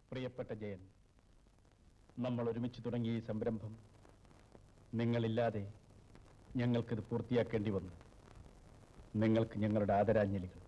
പ്രിയപ്പെട്ട ജയൻ നമ്മൾ ഒരുമിച്ച് തുടങ്ങിയ ഈ സംരംഭം നിങ്ങളില്ലാതെ ഞങ്ങൾക്കിത് പൂർത്തിയാക്കേണ്ടി വന്നു നിങ്ങൾക്ക് ഞങ്ങളുടെ ആദരാഞ്ജലികൾ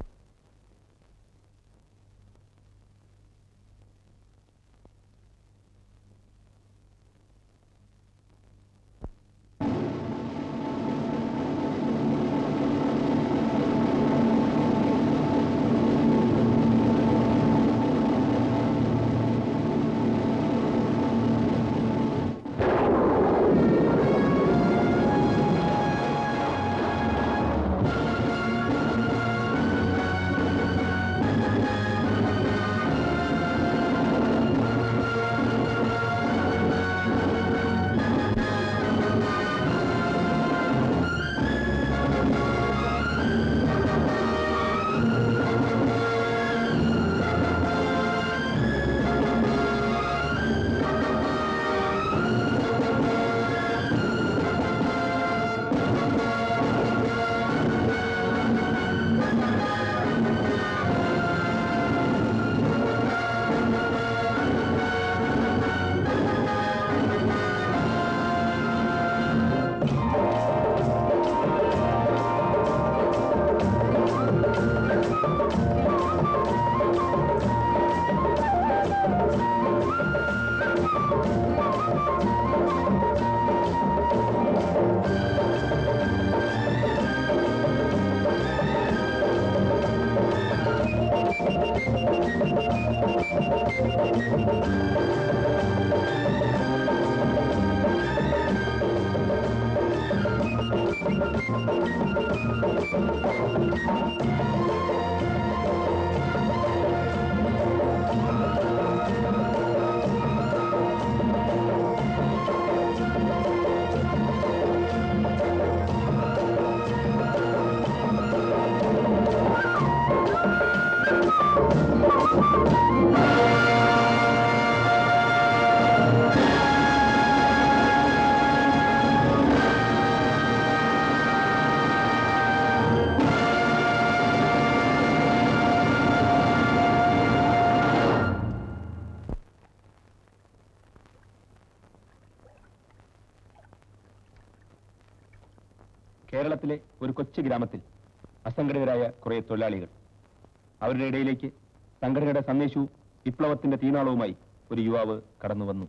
കേരളത്തിലെ ഒരു കൊച്ചു ഗ്രാമത്തിൽ അസംഘടിതരായ കുറെ തൊഴിലാളികൾ അവരുടെ ഇടയിലേക്ക് സംഘടനയുടെ സന്ദേശവും വിപ്ലവത്തിന്റെ തീനാളവുമായി ഒരു യുവാവ് കടന്നു വന്നു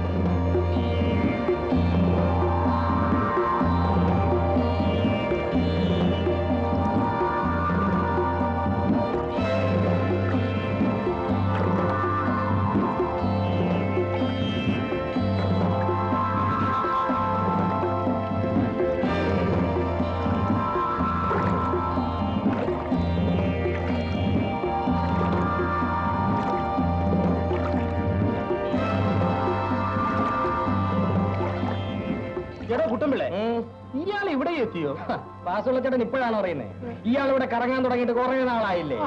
എടാ കുട്ടമ്പിള്ളേ ഇയാൾ ഇവിടെ എത്തിയോ വാസുള്ള ചേട്ടൻ ഇപ്പോഴാണ് പറയുന്നത് ഇയാൾ ഇവിടെ കറങ്ങാൻ തുടങ്ങിയിട്ട് കുറെ നാളായില്ലേ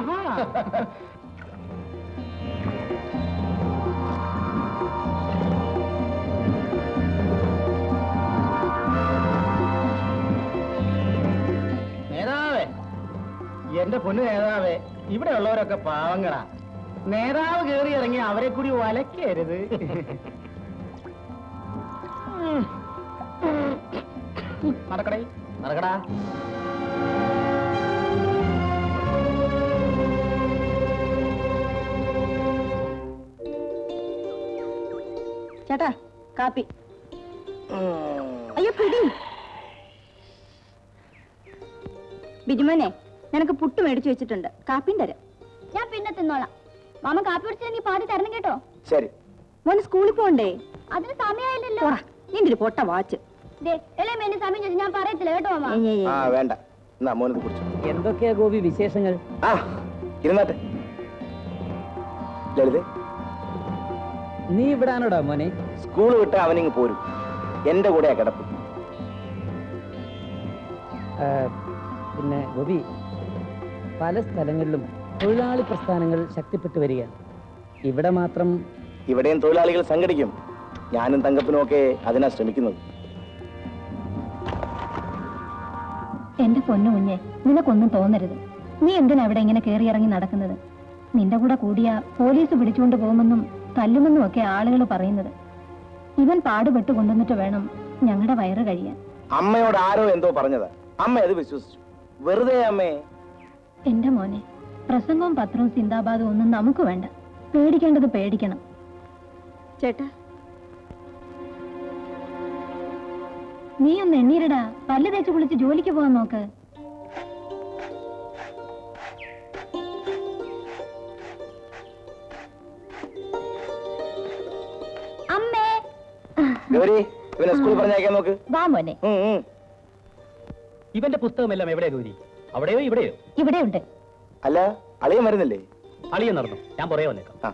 നേതാവേ എന്റെ പൊന്നു നേതാവേ ഇവിടെ ഉള്ളവരൊക്കെ പാവങ്ങളാ നേതാവ് കയറി ഇറങ്ങി അവരെ കൂടി വലക്കരുത് നടക്കടേ നടക്കടാ ചേട്ടാ കാപ്പി അയ്യോ പിടി ബിജുമോനെ നിനക്ക് പുട്ട് മേടിച്ചു വെച്ചിട്ടുണ്ട് കാപ്പിയും തരാം ഞാൻ പിന്നെ തിന്നോളാം മാമ കാപ്പി കുടിച്ചാൽ നീ പാതി തരണം കേട്ടോ ശരി മോന് സ്കൂളിൽ പോണ്ടേ അതിന് സമയമായില്ലല്ലോ പോടാ നിന്റെ ഒരു പൊട്ട വാച്ച് ദേ എളേ എന്റെ സമയം ചോദിച്ചു ഞാൻ പറയത്തില്ല കേട്ടോ മാമ ഏയ് ഏയ് ആ ഏയ്. വേണ്ട എന്നാ മോനത് കുടിച്ചു എന്തൊക്കെയാ ഗോപി വിശേഷങ്ങൾ ആ ഇരുന്നാട്ടെ ലളിതേ നീ ഇവിടാണോടാ മോനെ സ്കൂൾ വിട്ട് അവനിങ് പോരും എന്റെ കൂടെയാ കിടപ്പ് ആ, പിന്നെ ഗോപി പല സ്ഥലങ്ങളിലും തൊഴിലാളി പ്രസ്ഥാനങ്ങൾ ശക്തിപ്പെട്ടു വരികയാണ് ഇവിടെ മാത്രം ഇവിടെയും തൊഴിലാളികൾ സംഘടിക്കും ഞാനും തങ്കപ്പനും ഒക്കെ അതിനാ ശ്രമിക്കുന്നത് എന്റെ പൊന്നു കുഞ്ഞെ നിനക്കൊന്നും തോന്നരുത് നീ എന്തിനാ അവിടെ ഇങ്ങനെ കയറി ഇറങ്ങി നടക്കുന്നത് നിന്റെ കൂടെ കൂടിയ പോലീസ് പിടിച്ചുകൊണ്ട് പോകുമെന്നും തല്ലുമെന്നും ഒക്കെ ആളുകൾ പറയുന്നത് ഇവൻ പാടുപെട്ട് കൊണ്ടുവന്നിട്ട് വേണം ഞങ്ങളുടെ വയറ് കഴിയാൻ അമ്മയോട് ആരോ എന്തോ പറഞ്ഞതാ അമ്മ അത് വിശ്വസിച്ചു വെറുതെ അമ്മേ എന്റെ മോനെ പ്രസംഗവും പത്രവും സിന്ദാബാദും ഒന്നും നമുക്ക് വേണ്ട പേടിക്കേണ്ടത് പേടിക്കണം ചേട്ടാ നീ ഒന്ന് എണ്ണീരടാ പല്ല് തേച്ച് കുളിച്ച് ജോലിക്ക് പോകാൻ നോക്ക് അമ്മേ ഗൗരി ഇവനെ സ്കൂളിൽ പറഞ്ഞയക്കാൻ നോക്ക് വാ മോനെ ഉം, ഉം. ഇവന്റെ പുസ്തകമെല്ലാം എവിടെ ഗൗരി അവിടെയോ ഇവിടെയോ ഇവിടെയുണ്ട് അല്ല അളിയൻ വരുന്നില്ലേ അളിയൻ നടന്നു ഞാൻ പുറകെ വന്നേക്കാം ആ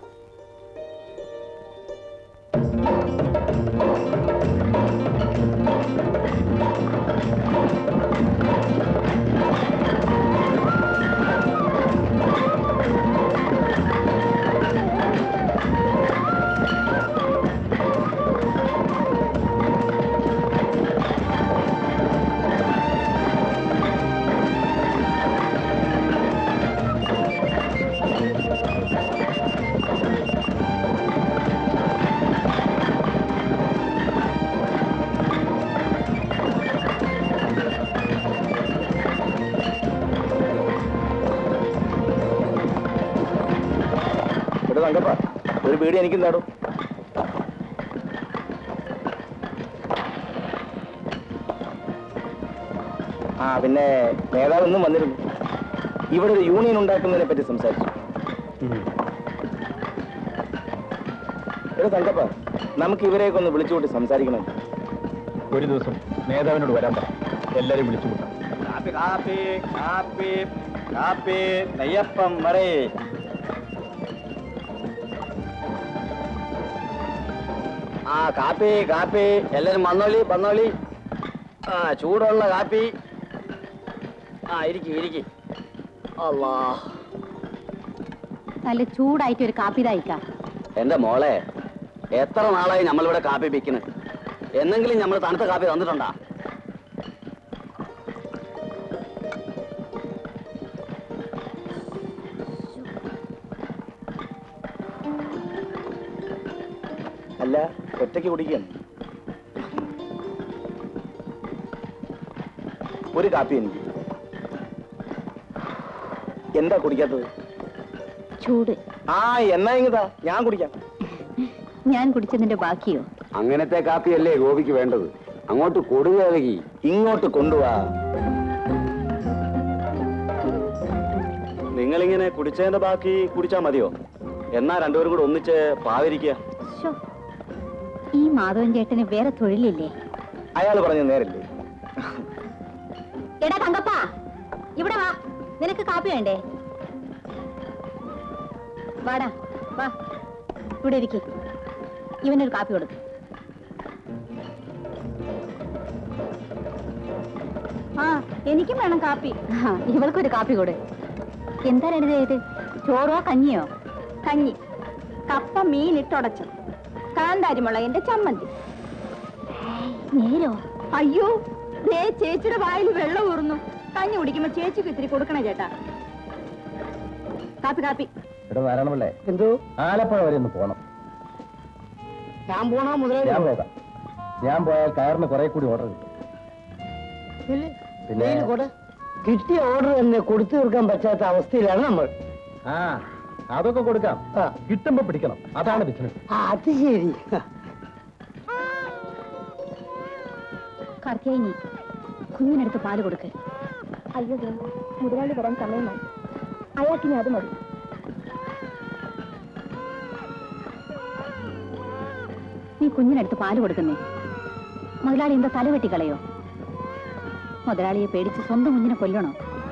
ഇവിടെ തങ്കപ്പ ഒരു വീട് എനിക്കും നാടും ആ പിന്നെ നേതാവ് ഇന്നും വന്നിരുന്നു ഇവിടെ ഒരു യൂണിയൻ ഉണ്ടാക്കുന്നതിനെ പറ്റി സംസാരിച്ചു ഇവിടെ തങ്കപ്പ നമുക്ക് ഇവരെയൊക്കെ ഒന്ന് വിളിച്ചുകൂട്ടി സംസാരിക്കണം ഒരു ദിവസം നേതാവിനോട് വരാൻ പറ എല്ലാരും വിളിച്ചു കൂട്ടാം കാപ്പി കാപ്പി കാപ്പി കാപ്പി നെയ്യപ്പം മറേ ആ കാപ്പി കാപ്പി എല്ലാരും വന്നോളി വന്നോളി ആ ചൂടുള്ള കാപ്പി ആ ഇരിക്കി ഇരിക്കി അല്ലാ നല്ല ചൂടായിട്ട് ഒരു കാപ്പി തയ്ക്കാം എന്റെ മോളെ എത്ര നാളായി നമ്മളിവിടെ കാപ്പി പിക്കുന്നു എന്നെങ്കിലും നമ്മൾ തണുത്ത കാപ്പി തന്നിട്ടുണ്ടാ അല്ല ഒറ്റയ്ക്ക് കുടിക്കുകയാണ് ഒരു കാപ്പി എനിക്ക് എന്താ കുടിക്കാത്തത് ചൂട് ആ എന്നാ ഇങ്ങതാ ഞാൻ കുടിക്കാം ഞാൻ കുടിച്ചതിന്റെ ബാക്കിയോ അങ്ങനത്തെ കാപ്പിയല്ലേ ഗോപിക്ക് വേണ്ടത് അങ്ങോട്ട് കൊടുകി ഇങ്ങോട്ട് കൊണ്ടുവാ നിങ്ങളിങ്ങനെ കുടിച്ചതിന്റെ ബാക്കി കുടിച്ചാ മതിയോ എന്നാ രണ്ടുപേരും കൂടെ ഒന്നിച്ച് പാവിരിക്കുക ശോ, ഈ മാധവൻ ചേട്ടന് വേറെ തൊഴിലില്ലേ അയാൾ പറഞ്ഞ നേരല്ലേ എടാ തങ്കപ്പ ഇവിടെ വാ നിനക്ക് കാപ്പി വേണ്ടേ വാടാ വാ ഇവിടെ ഇരിക്കെ ഇവനൊരു കാപ്പി കൊടുക്ക് ആ എനിക്കും വേണം കാപ്പി ഇവൾക്കൊരു കാപ്പി കൊടു എന്താ ലളിത ഇത് ചോറോ കഞ്ഞിയോ കഞ്ഞി കപ്പ മീൻ ഇട്ടുടച്ചു കാന്താരിമുളകിന്റെ ചമ്മന്തി നേരോ അയ്യോ ദേ ചേച്ചിയുടെ വായിൽ വെള്ളം ഊറുന്നു കഞ്ഞി കുടിക്കുമ്പോ ചേച്ചിക്ക് ഇത്തിരി കൊടുക്കണേ ചേട്ടാ കാപ്പി കാപ്പി ഇവിടെ നാരായണപിള്ളേ എന്തോ ആലപ്പുഴ വരെ ഒന്ന് പോണം ഞാൻ പോണോ ഞാൻ മുതലാളി പോകാം ഞാൻ പോയാൽ കയറിന് കുറെ കൂടി ഓർഡർ കിട്ടും പിന്നെ കിട്ടിയ ഓർഡർ തന്നെ കൊടുത്തു തീർക്കാൻ പറ്റാത്ത അവസ്ഥയിലാണ് നമ്മൾ ആ അതൊക്കെ കൊടുക്കാം ആ. കിട്ടുമ്പോ പിടിക്കണം അതാണ് ബിസിനസ് ആ, അത് ശരി കാർത്തിയായി കുഞ്ഞിനടുത്ത് പാല് കൊടുക്ക് അയ്യോ ദേ, മുതലാളി വരാൻ സമയമായി അയാൾക്കിനി അത് മതി നീ കുഞ്ഞിനടുത്ത് പാല് കൊടുക്കുന്നേ മുതലാളി എന്താ തല വെട്ടിക്കളയോ മുതലാളിയെ പേടിച്ച് സ്വന്തം കുഞ്ഞിനെ കൊല്ലണോ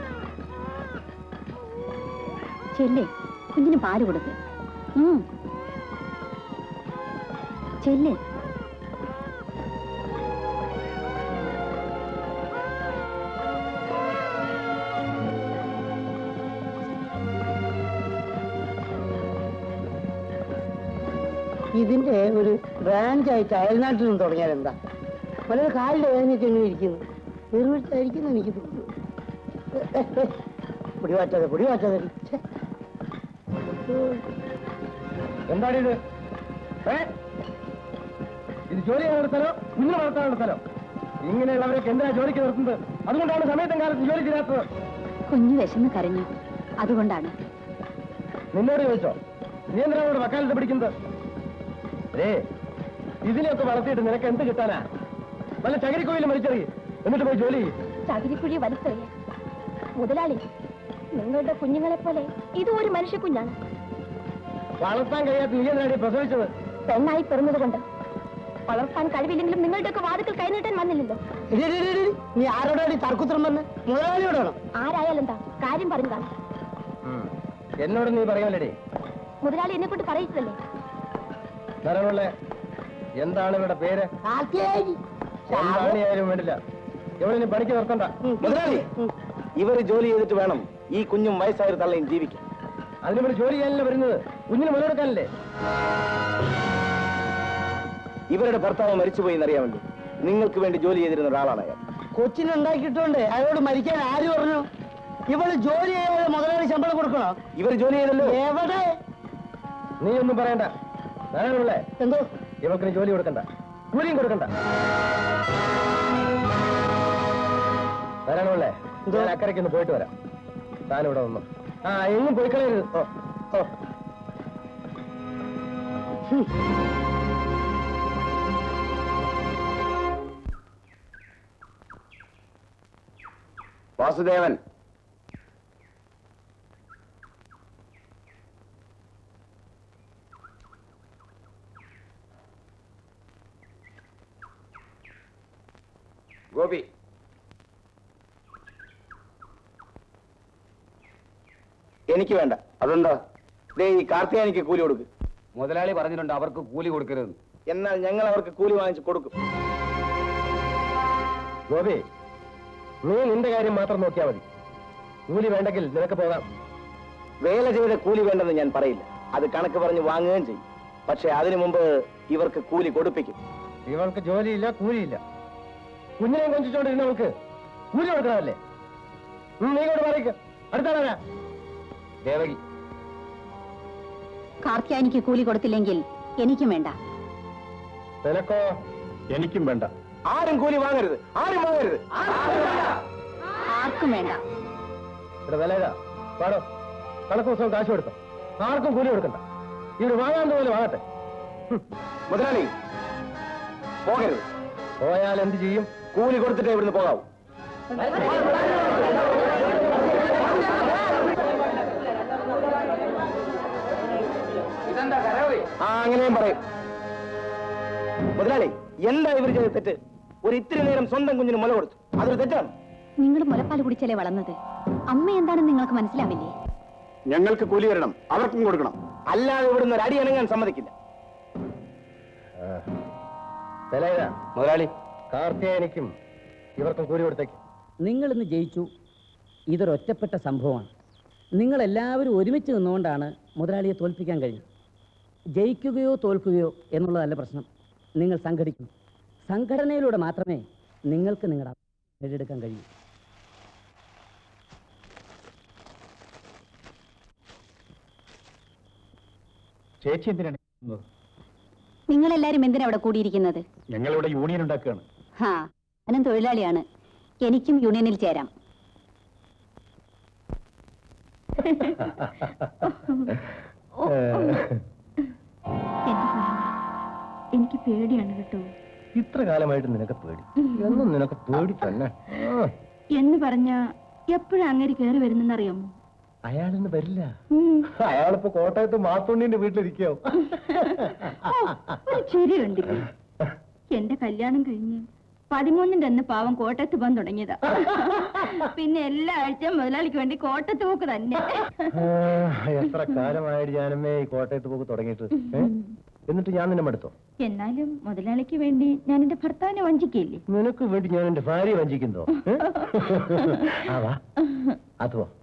ചെല്ലേ കുഞ്ഞിന് പാല് കൊടുക്ക് ഉം. ചെല്ല് ഇതിന്റെ ഒരു ബ്രാഞ്ചായിട്ട് അയൽനാട്ടിൽ നിന്ന് തുടങ്ങിയാൽ എന്താ വളരെ കാലിന്റെ വേദനയൊക്കെ എങ്ങനെ ഇരിക്കുന്നു വെറുവിട്ടായിരിക്കുന്നു എനിക്ക് തോന്നുന്നു ഏ, ഏ, ഏ, പൊടി മാറ്റാതെ പൊടി മാറ്റാതെ ഛെ. എന്താണിത് ഏ? ഇത് ജോലി ചെയ്യാനുള്ള സ്ഥലം കുഞ്ഞിനെ വളർത്താനുള്ള സ്ഥലം ഇങ്ങനെയുള്ളവരൊക്കെ എന്തിനാ ജോലിക്ക് നിർത്തുന്നത് അതുകൊണ്ടാണ് സമയത്തും കാലത്ത് ജോലി ചെയ്യാത്തത് കുഞ്ഞു വിശന്ന് കരഞ്ഞു അതുകൊണ്ടാണ് നിന്നോട് ചോദിച്ചോ നീ എന്തിനാ ഇവിടെ വക്കാലത്ത് പിടിക്കുന്നത് ഏ ഇതിനെയൊക്കെ വളർത്തിയിട്ട് നിനക്ക് എന്ത് കിട്ടാനാ വല്ല ചകിരിക്കോയിൽ മരിച്ചെറിയ എന്നിട്ട് പോയി ജോലി ചെയ്യ്. ചകിരിക്കുഴി വലിച്ചെറിയ മുതലാളി നിങ്ങളുടെ കുഞ്ഞുങ്ങളെ പോലെ ഇതും ഒരു മനുഷ്യ കുഞ്ഞാണ് വളർത്താൻ കഴിയാത്ത നീ എന്തിനാടി പ്രസവിച്ചത് പെണ്ണായി പിറന്നതുകൊണ്ട് വളർത്താൻ കഴിവില്ലെങ്കിലും നിങ്ങളുടെയൊക്കെ വാതുക്കൾ കൈനീട്ടാൻ വന്നില്ലല്ലോ ഇടി, ഇടി, ഇടി, ഇടി. നീ ആരോടാണ് ഈ തർക്കുത്രം വന്ന് മുതലാളിയോടാണോ ആരായാലും എന്താ കാര്യം പറഞ്ഞതാണ് എന്നോട് നീ പറയാമല്ലേടി മുതലാളി എന്നെ കൊണ്ട് പറയിച്ചതല്ലേ ധാരാളമുള്ള എന്താണ് ഇവിടെ പേര് കാർത്തിയായി എന്താണെയാലും വേണ്ടില്ല എവിടെ പണിക്ക് നിർത്തണ്ട മുതലാളി ഇവർ ജോലി ചെയ്തിട്ട് വേണം ഈ കുഞ്ഞും വയസ്സായ ഒരു തള്ളയും ജീവിക്കാൻ അതിനിവിടെ ജോലി ചെയ്യാനല്ലേ വരുന്നത് കുഞ്ഞിന് മുതലെടുക്കാനല്ലേ ഇവരുടെ ഭർത്താവ് മരിച്ചുപോയി എന്നറിയാമല്ലോ നിങ്ങൾക്ക് വേണ്ടി ജോലി ചെയ്തിരുന്ന ഒരാളാണ് അയാൾ കൊച്ചിനുണ്ടാക്കിയിട്ടുണ്ട് അയാളോട് മരിക്കാൻ ആര് പറഞ്ഞു ഇവള് ജോലി ചെയ്യാതെ മുതലാളി ശമ്പളം കൊടുക്കണോ ഇവർ ജോലി ചെയ്തല്ലോ എവിടെ നീ ഒന്നും പറയണ്ട ധാരാളമുള്ളേ എന്തോ ഇവക്കിന് ജോലി കൊടുക്കണ്ട കൂലിയും കൊടുക്കണ്ട ധാരാളമുള്ളേ ഞാൻ അക്കരയ്ക്ക് ഒന്ന് പോയിട്ട് വരാം താൻ ഇവിടെ വന്നു ആ എങ്ങും പോയി കളയരുത് ഓ ഓ വാസുദേവൻ ഗോപി എനിക്ക് വേണ്ട അതെന്താ ദേ ഈ കാർത്തിയാനിക്ക് കൂലി കൊടുക്ക് മുതലാളി പറഞ്ഞിട്ടുണ്ട് അവർക്ക് കൂലി കൊടുക്കരുത് എന്നാൽ ഞങ്ങൾ അവർക്ക് കൂലി വാങ്ങിച്ച് കൊടുക്കും ഗോപി നീ നിന്റെ കാര്യം മാത്രം നോക്കിയാൽ മതി കൂലി വേണ്ടെങ്കിൽ നിനക്ക് പോകാം വേല ചെയ്ത കൂലി വേണ്ടെന്ന് ഞാൻ പറയില്ല അത് കണക്ക് പറഞ്ഞ് വാങ്ങുകയും ചെയ്യും പക്ഷെ അതിനു മുമ്പ് ഇവർക്ക് കൂലി കൊടുപ്പിക്കും ഇവൾക്ക് ജോലിയില്ല കൂലിയില്ല കുഞ്ഞിനെ കൊഞ്ചിച്ചോണ്ടിരുന്നവൾക്ക് കൂലി കൊടുക്കണമല്ലേ ഉം, നീ കൊണ്ട് പറയിക്ക് അടുത്താളാ ദേവകി കാർത്തിയാനിക്ക് കൂലി കൊടുത്തില്ലെങ്കിൽ എനിക്കും വേണ്ട നിനക്കോ എനിക്കും വേണ്ട ആരും കൂലി വാങ്ങരുത് ആരും വാങ്ങരുത് ആർക്കും വേണ്ട ഇവിടെ വില ഇതാ പാടോ കണക്ക് ദിവസവും കാശ് കൊടുത്തോ ആർക്കും കൂലി കൊടുക്കണ്ട ഇവിടെ വാങ്ങാൻ പോലെ വാങ്ങട്ടെ ഹും, മുതലാളി പോകരുത് പോയാൽ എന്ത് ചെയ്യും കൂലി കൊടുത്തിട്ടേ ഇവിടുന്ന് പോകാവൂ ആ അങ്ങനെയും പറയും മുതലാളി എന്താ ഇവർ ചെയ്ത തെറ്റ് ഒരു ഇത്തിരി നേരം സ്വന്തം കുഞ്ഞിന് മുല കൊടുത്തു അതൊരു തെറ്റാണ് നിങ്ങൾ മുലപ്പാൽ കുടിച്ചല്ലേ വളർന്നത് അമ്മ എന്താണെന്ന് നിങ്ങൾക്ക് മനസ്സിലാവില്ലേ ഞങ്ങൾക്ക് കൂലി തരണം അവർക്കും കൊടുക്കണം അല്ലാതെ ഇവിടുന്ന് ഒരു അടി അനങ്ങാൻ സമ്മതിക്കില്ല വില ഇതാ മുതലാളി കാർത്തിയാനിക്കും ഇവർക്കും കൂലി കൊടുത്തേക്ക് നിങ്ങൾ ഇന്ന് ജയിച്ചു ഇതൊരൊറ്റപ്പെട്ട സംഭവമാണ് നിങ്ങളെല്ലാവരും ഒരുമിച്ച് നിന്നുകൊണ്ടാണ് മുതലാളിയെ തോൽപ്പിക്കാൻ കഴിഞ്ഞത് ജയിക്കുകയോ തോൽക്കുകയോ എന്നുള്ളതല്ല പ്രശ്നം നിങ്ങൾ സംഘടിക്കണം സംഘടനയിലൂടെ മാത്രമേ നിങ്ങൾക്ക് നിങ്ങളുടെ നേടിയെടുക്കാൻ കഴിയൂ ചേച്ചി എന്തിനാണ് നിങ്ങളെല്ലാരും എന്തിനാ അവിടെ കൂടിയിരിക്കുന്നത് ഞങ്ങളിവിടെ യൂണിയൻ ഉണ്ടാക്കുകയാണ് ഹാ ഞാനും തൊഴിലാളിയാണ് എനിക്കും യൂണിയനിൽ ചേരാം എനിക്ക് പേടിയാണ് കേട്ടോ ഇത്ര കാലമായിട്ട് നിനക്ക് പേടി എന്നും നിനക്ക് പേടി തന്നെ ആ, എന്ന് പറഞ്ഞ എപ്പോഴും അങ്ങേര് കയറി വരുന്നെന്നറിയാമോ അയാളിന്ന് വരില്ല അയാളിപ്പോ കോട്ടയത്ത് മാത്തുണ്ണിന്റെ വീട്ടിലിരിക്കാവും ഒരു ചിരി കണ്ടില്ലേ എന്റെ കല്യാണം കഴിഞ്ഞ് പതിമൂന്നിന്റെ അന്ന് പാവം കോട്ടയത്ത് പോകാൻ തുടങ്ങിയതാ പിന്നെ എല്ലാ ആഴ്ചയും മുതലാളിക്ക് വേണ്ടി കോട്ടയത്ത് പോക്ക് തന്നെ ആ, എത്ര കാലമായിട്ട് ഞാനമ്മേ ഈ കോട്ടയത്ത് പോക്ക് തുടങ്ങിയിട്ട് ഏ? എന്നിട്ട് ഞാൻ നിന്നെ മടുത്തോ എന്നാലും മുതലാളിക്ക് വേണ്ടി ഞാൻ എന്റെ ഭർത്താവിനെ വഞ്ചിക്കില്ലേ നിനക്ക് വേണ്ടി ഞാൻ എന്റെ ഭാര്യ വഞ്ചിക്കുന്നോ ഏ? ആ വാ അത് പോ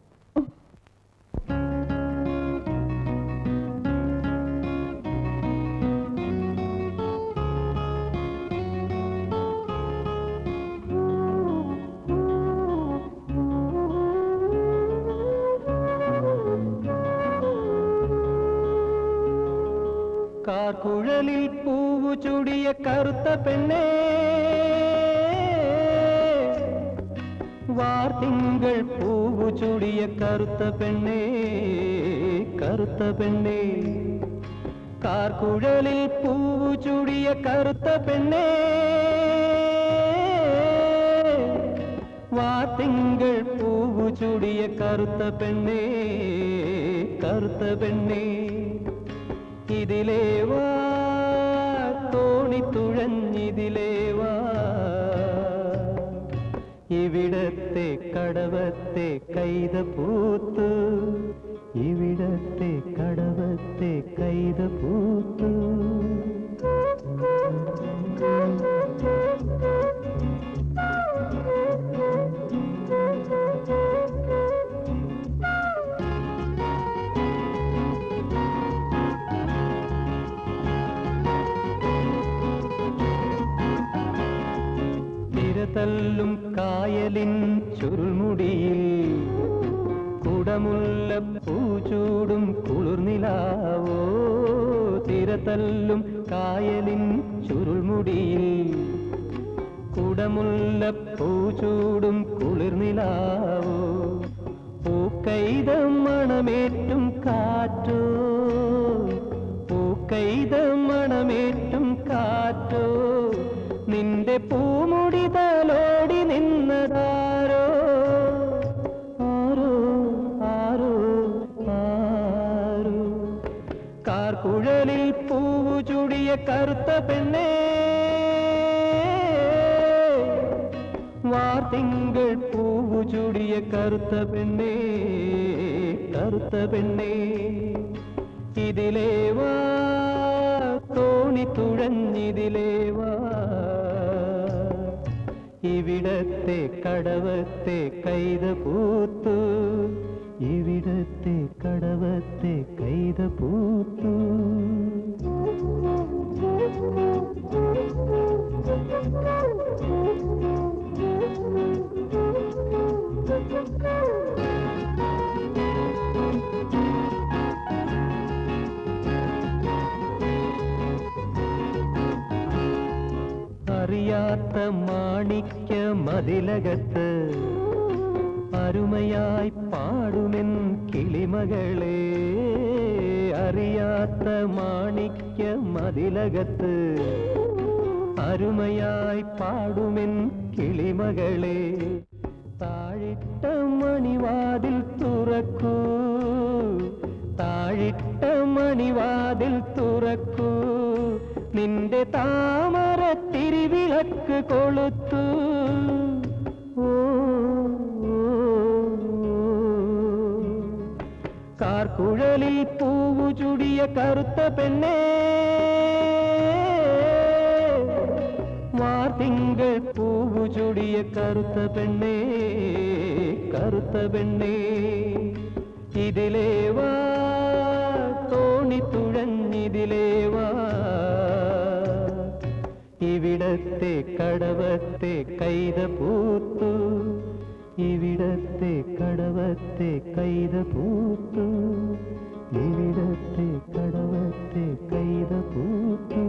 കാർക്കുഴലിൽ പൂവു ചൂടിയ കറുത്ത പെണ്ണേ വാർത്തിങ്കൾ പൂവു ചൂടിയ കറുത്ത പെണ്ണേ കറുത്ത പെണ്ണേ കാർക്കുഴലിൽ പൂവു ചൂടിയ കറുത്ത പെണ്ണേ വാത്തിങ്കൾ പൂവു ചൂടിയ കറുത്ത പെണ്ണേ കറുത്ത പെണ്ണേ ഇതിലേ വാ തോണി തുഴഞ്ഞിതിലേ വാ ഇവിടത്തെ കടവത്തെ കൈത പൂത്തു ഇവിടത്തെ കടവത്തെ കൈത പൂത്തു തിരതല്ലും കായലിൻ ചുരുൾമുടിയിൽ കുടമുല്ല പൂച്ചൂടും കുളിർനിലാവോ തിരതല്ലും കായലിൻ ചുരുൾമുടിയിൽ കുടമുല്ല പൂച്ചൂടും കുളിർനിലാവോ പൂക്കൈത മണമേറ്റും കാറ്റോ പൂക്കൈത മണമേറ്റും കാറ്റോ നിന്റെ പൂമുടി തലോടി നിന്നതാരോ ആരോ ആരോ ആരോ കാർക്കുഴലിൽ പൂവു ചൂടിയ കറുത്ത പെണ്ണേ വാർത്തിങ്കൾ പൂവു ചൂടിയ കറുത്ത പെണ്ണേ കറുത്ത പെണ്ണേ ഇതിലേ വാ തോണി തുഴഞ്ഞിതിലേ വാ ഇവിടത്തെ കടവത്തെ കൈത പൂത്തു ഇവിടത്തെ കടവത്തെ കൈത പൂത്തു അറിയാത്ത മാണിക്യ മതിലകത്ത് അരുമയായി പാടുമെൻ കിളിമകളെ അറിയാത്ത മാണിക്യ മതിലകത്ത് അരുമയായി പാടുമെൻ കിളിമകളെ താഴിട്ട മണിവാതിൽ തുറക്കൂ താഴിട്ട മണിവാതിൽ തുറക്കൂ നിന്റെ താമര തിരിവിളക്ക് കൊളുത്തു ഓ, ഓ, ഓ. കാർക്കുഴലിൽ പൂവു ചുടിയ കറുത്ത പെണ്ണേ വാർത്തിങ്കൾ പൂവു ചുടിയ കറുത്ത പെണ്ണേ കറുത്ത പെണ്ണേ ഇതിലേ വാ തോണി തുഴഞ്ഞിതിലേ വാ ഇവിടത്തെ കടവത്തെ കൈത പൂത്തു ഇവിടത്തെ കടവത്തെ കൈത പൂത്തു ഇവിടത്തെ കടവത്തെ കൈത പൂത്തു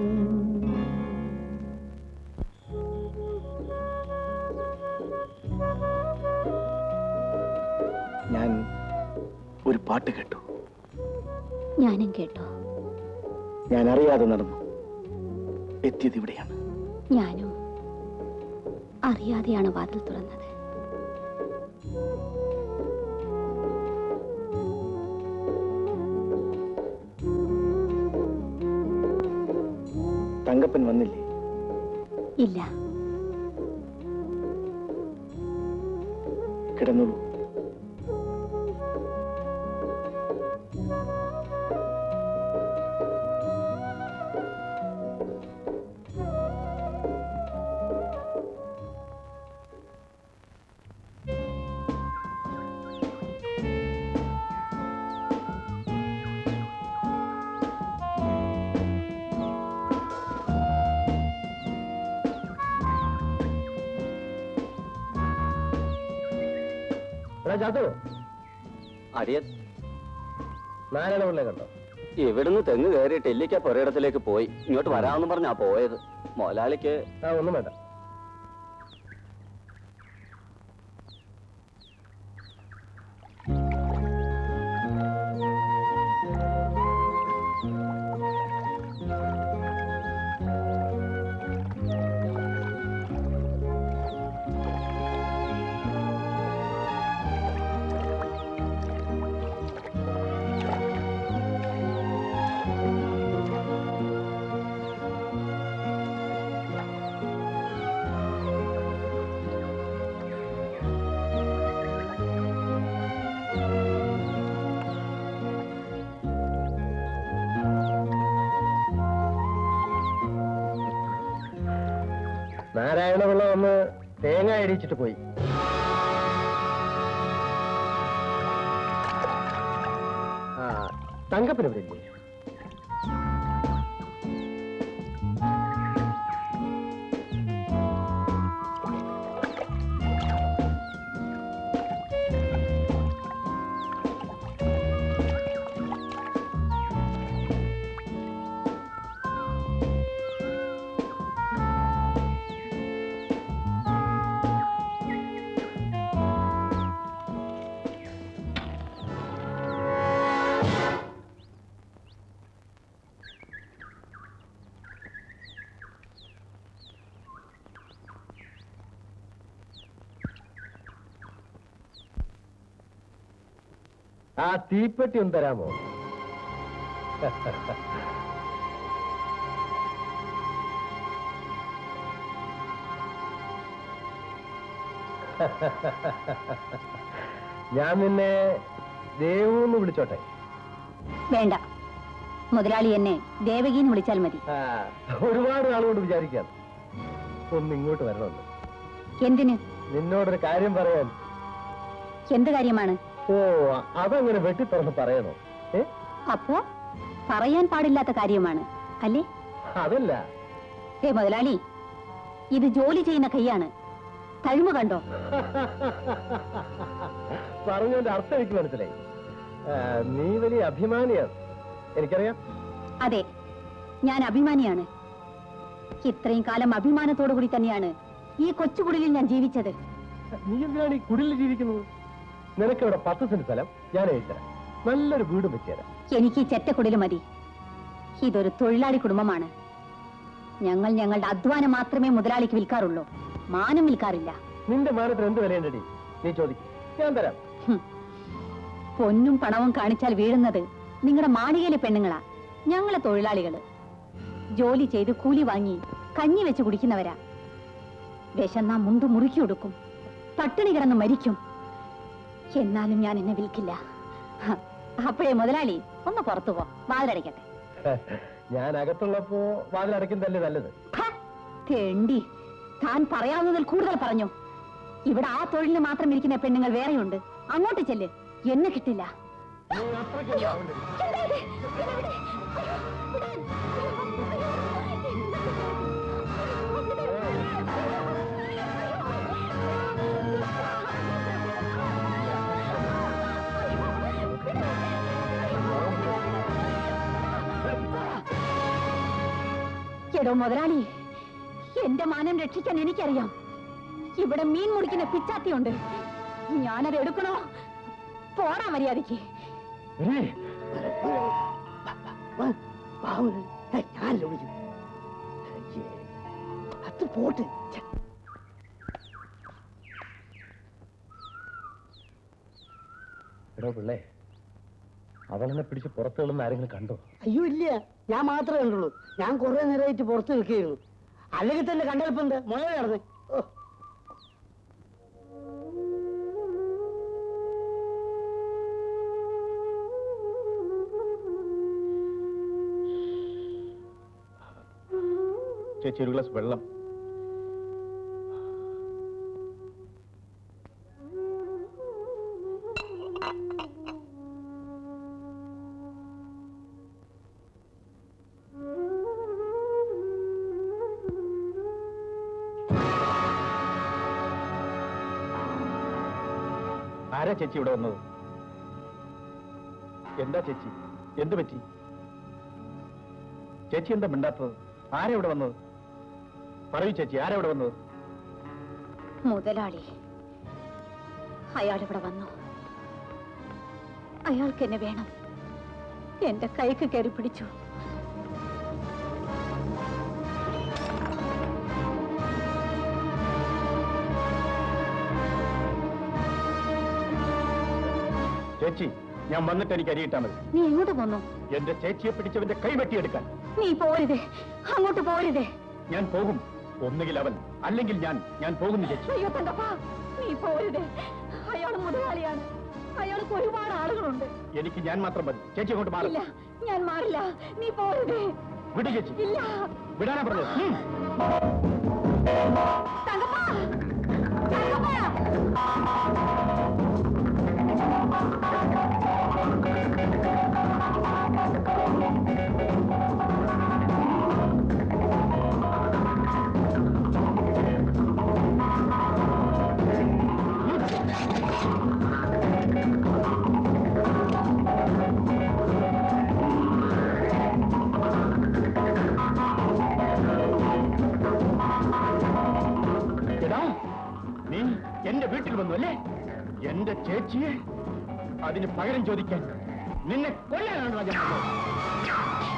ഞാൻ ഒരു പാട്ട് കേട്ടു ഞാനും കേട്ടോ ഞാൻ അറിയാതെ നടന്നു എത്തിയത് ഇവിടെയാണ് ഞാനും അറിയാതെയാണ് വാതിൽ തുറന്നത് തങ്കപ്പൻ വന്നില്ലേ ഇല്ല കിടന്നുള്ളൂ എടാ ചാത്തു അടിയൻ നാരായണ പിള്ളേ കണ്ടോ ഇവിടുന്ന് തെങ്ങ് കയറിയിട്ട് ഇല്ലിക്ക പുരയിടത്തിലേക്ക് പോയി ഇങ്ങോട്ട് വരാമെന്ന് പറഞ്ഞാ പോയത് മുതലാളിക്ക് ആ ഒന്നും വേണ്ട നാരായണപിള്ള വന്ന് തേങ്ങ ഇടിച്ചിട്ട് പോയി ആ തങ്കപ്പന് ഇവിടെ ഇല്ലേ ആ തീപ്പെട്ടി ഒന്ന് തരാമോ ഞാൻ നിന്നെ ദേവൂന്ന് വിളിച്ചോട്ടെ വേണ്ട മുതലാളി എന്നെ ദേവകീന്ന് വിളിച്ചാൽ മതി ആ, ഒരുപാട് ആളുകൊണ്ട് വിചാരിക്കാം ഒന്ന് ഇങ്ങോട്ട് വരണമെന്ന് എന്തിന് നിന്നോടൊരു കാര്യം പറയാൻ എന്ത് കാര്യമാണ് ഓ അതങ്ങനെ വെട്ടി തുറന്ന് പറയണോ ഏ അപ്പോ പറയാൻ പാടില്ലാത്ത കാര്യമാണ് അല്ലേ അതല്ല ഏ മുതലാളി ഇത് ജോലി ചെയ്യുന്ന കൈയാണ് തഴുമ കണ്ടോ പറഞ്ഞതിന്റെ അർത്ഥം എനിക്ക് മനസ്സിലായി ആ, നീ വലിയ അഭിമാനിയാണ് എനിക്കറിയാം അതെ ഞാൻ അഭിമാനിയാണ് ഇത്രയും കാലം അഭിമാനത്തോടു കൂടി തന്നെയാണ് ഈ കൊച്ചുകുടിലിൽ ഞാൻ ജീവിച്ചത് നീ എന്തിനാണ് ഈ കുടിലിൽ ജീവിക്കുന്നത് നിനക്ക് ഇവിടെ പത്ത് സെന്റ് സ്ഥലം ഞാൻ എഴുതരാം നല്ലൊരു വീടും വെച്ച് തരാം എനിക്ക് ഈ ചെറ്റക്കുടിൽ മതി ഇതൊരു തൊഴിലാളി കുടുംബമാണ് ഞങ്ങൾ ഞങ്ങളുടെ അധ്വാനം മാത്രമേ മുതലാളിക്ക് വിൽക്കാറുള്ളൂ മാനം വിൽക്കാറില്ല നിന്റെ മാനത്തിന് എന്ത് വിലയുണ്ടടി നീ ചോദിക്കും ഞാൻ തരാം ഹും. പൊന്നും പണവും കാണിച്ചാൽ വീഴുന്നത് നിങ്ങളുടെ മാളികയിലെ പെണ്ണുങ്ങളാ ഞങ്ങളെ തൊഴിലാളികള് ജോലി ചെയ്ത് കൂലി വാങ്ങി കഞ്ഞി വെച്ച് കുടിക്കുന്നവരാ വിശന്നാ മുണ്ട് മുറുക്കി കൊടുക്കും പട്ടിണി കിടന്ന് മരിക്കും എന്നാലും ഞാൻ എന്നെ വിൽക്കില്ല ഹ, അപ്പോഴേ മുതലാളി ഒന്ന് പുറത്തു പോ വാതിലടയ്ക്കട്ടെ ഞാൻ അകത്തുള്ളപ്പോ വാതിലടയ്ക്കുന്നതല്ലേ നല്ലത് ഹ, തെണ്ടി താൻ പറയാവുന്നതിൽ കൂടുതൽ പറഞ്ഞു ഇവിടെ ആ തൊഴിലിന് മാത്രം ഇരിക്കുന്ന പെണ്ണുങ്ങൾ വേറെയുണ്ട് അങ്ങോട്ട് ചെല്ല് എന്നെ കിട്ടില്ല എടോ മുതലാളി എന്റെ മാനം രക്ഷിക്കാൻ എനിക്കറിയാം ഇവിടെ മീൻ മുറിക്കുന്ന പിച്ചാത്തിയുണ്ട് ഞാനത് എടുക്കണോ പോടാ മര്യാദയ്ക്ക് ഞാനല്ലേ വിളിക്കുന്നു അത് പോട്ട് ഛെ. എടോ പിള്ളേ അവളെന്നെ പിടിച്ച് പുറത്തു കളന്ന് ആരെങ്കിലും കണ്ടോ അയ്യോ ഇല്ല ഞാൻ മാത്രമേ കണ്ടുള്ളൂ ഞാൻ കുറെ നേരമായിട്ട് പുറത്ത് നിൽക്കുകയായിരുന്നു അല്ലെങ്കിൽ തന്നെ കണ്ടപ്പോ എന്താ മുഴ കിടന്ന് ഓ ചേച്ചി ഒരു ഗ്ലാസ് വെള്ളം ആരാ ചേച്ചി ഇവിടെ വന്നത് എന്താ ചേച്ചി എന്ത് പറ്റി ചേച്ചി എന്താ മിണ്ടാത്തത് ആരാ ഇവിടെ വന്നത് പറയൂ ചേച്ചി ആരാ ഇവിടെ വന്നത് മുതലാളി അയാൾ ഇവിടെ വന്നു അയാൾക്ക് എന്നെ വേണം എന്റെ കൈക്ക് കയറി പിടിച്ചു ചേച്ചി ഞാൻ വന്നിട്ട് എനിക്ക് അരിയിട്ടാ മതി നീ എങ്ങോട്ട് പോന്നു എന്റെ ചേച്ചിയെ പിടിച്ചവന്റെ കൈ വെട്ടിയെടുക്കാൻ നീ പോരുതേ അങ്ങോട്ട് പോരുതേ ഞാൻ പോകും ഒന്നുകിൽ അവൻ അല്ലെങ്കിൽ ഞാൻ ഞാൻ പോകുന്നു ചേച്ചി അയ്യോ തങ്കപ്പാ നീ പോരുതേ അയാൾ മുതലാളിയാണ് അയാൾക്ക് ഒരുപാട് ആളുകളുണ്ട് എനിക്ക് ഞാൻ മാത്രം മതി ചേച്ചി അങ്ങോട്ട് മാറും ഇല്ല ഞാൻ മാറില്ല നീ പോരുതേ വിടു ചേച്ചി ഇല്ല വിടാനാ പറഞ്ഞത് ഉം. തങ്കപ്പാ തങ്കപ്പാ എടാ നീ എന്റെ വീട്ടിൽ വന്നു അല്ലേ എന്റെ ചേച്ചിയെ അതിന് പകരം ചോദിക്കാൻ നിന്നെ കൊല്ലാനാണ് ഞാൻ വന്നത്.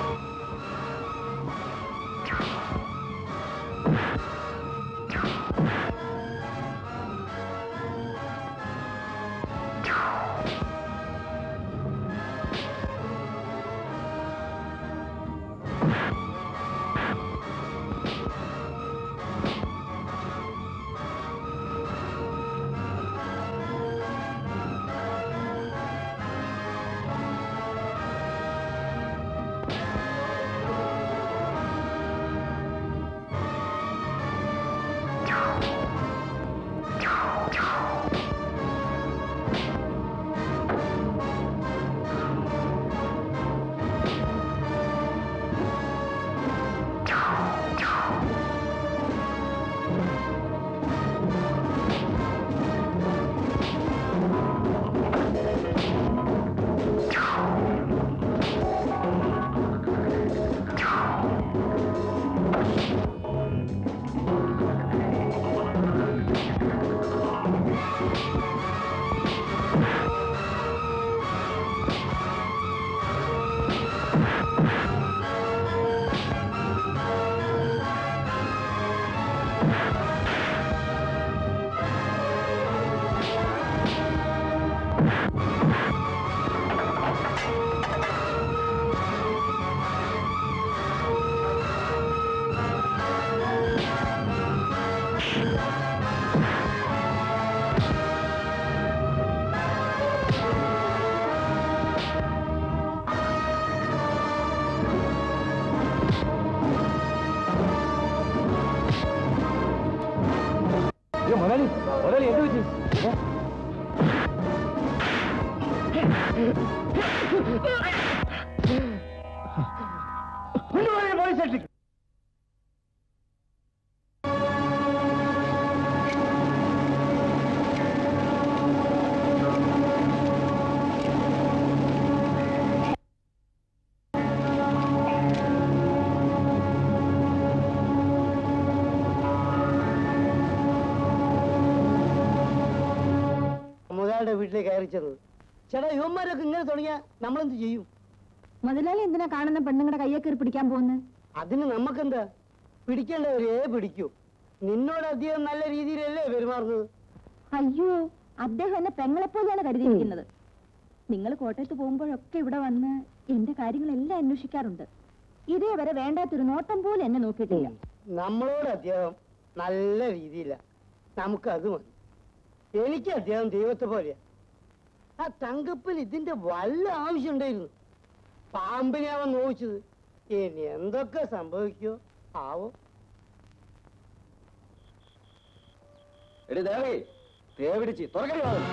മുതലാളി മുതലാളി എന്ത് പറ്റി പോലീസ് സ്റ്റേഷൻ മുതലാളിയുടെ വീട്ടിലേക്ക് കയറി ചെന്നത് ചേട്ടാ യുവന്മാരൊക്കെ ഇങ്ങനെ തുടങ്ങിയാ നമ്മളെന്ത് ചെയ്യും മുതലാളി എന്തിനാ കാണുന്ന പെണ്ണുങ്ങളുടെ കയ്യെ കയറി പിടിക്കാൻ പോകുന്നത് അതിന് നമുക്കെന്താ പിടിക്കേണ്ടവരേ പിടിക്കൂ നിന്നോട് അധികം നല്ല രീതിയിലല്ലേ പെരുമാറുന്നത് അയ്യോ അദ്ദേഹം എന്നെ പെങ്ങളെ പോലെയാണ് കരുതിയിരിക്കുന്നത് നിങ്ങൾ കോട്ടയത്ത് പോകുമ്പോഴൊക്കെ ഇവിടെ വന്ന് എന്റെ കാര്യങ്ങളെല്ലാം അന്വേഷിക്കാറുണ്ട് ഇതേവരെ വേണ്ടാത്തൊരു നോട്ടം പോലും എന്നെ നോക്കിയിട്ടില്ല നമ്മളോട് അദ്ദേഹം നല്ല രീതിയില്ല നമുക്ക് അത് മതി എനിക്ക് അദ്ദേഹം ദൈവത്തെ പോലെയാ ആ തങ്കപ്പൻ ഇതിന്റെ വല്ല ആവശ്യമുണ്ടായിരുന്നു പാമ്പിനെ അവൻ നോവിച്ചത് ഇനി എന്തൊക്കെ സംഭവിക്കോ ആവോ എടി ദേവി തേവിടിച്ച് തുറക്കടി വാതിൽ.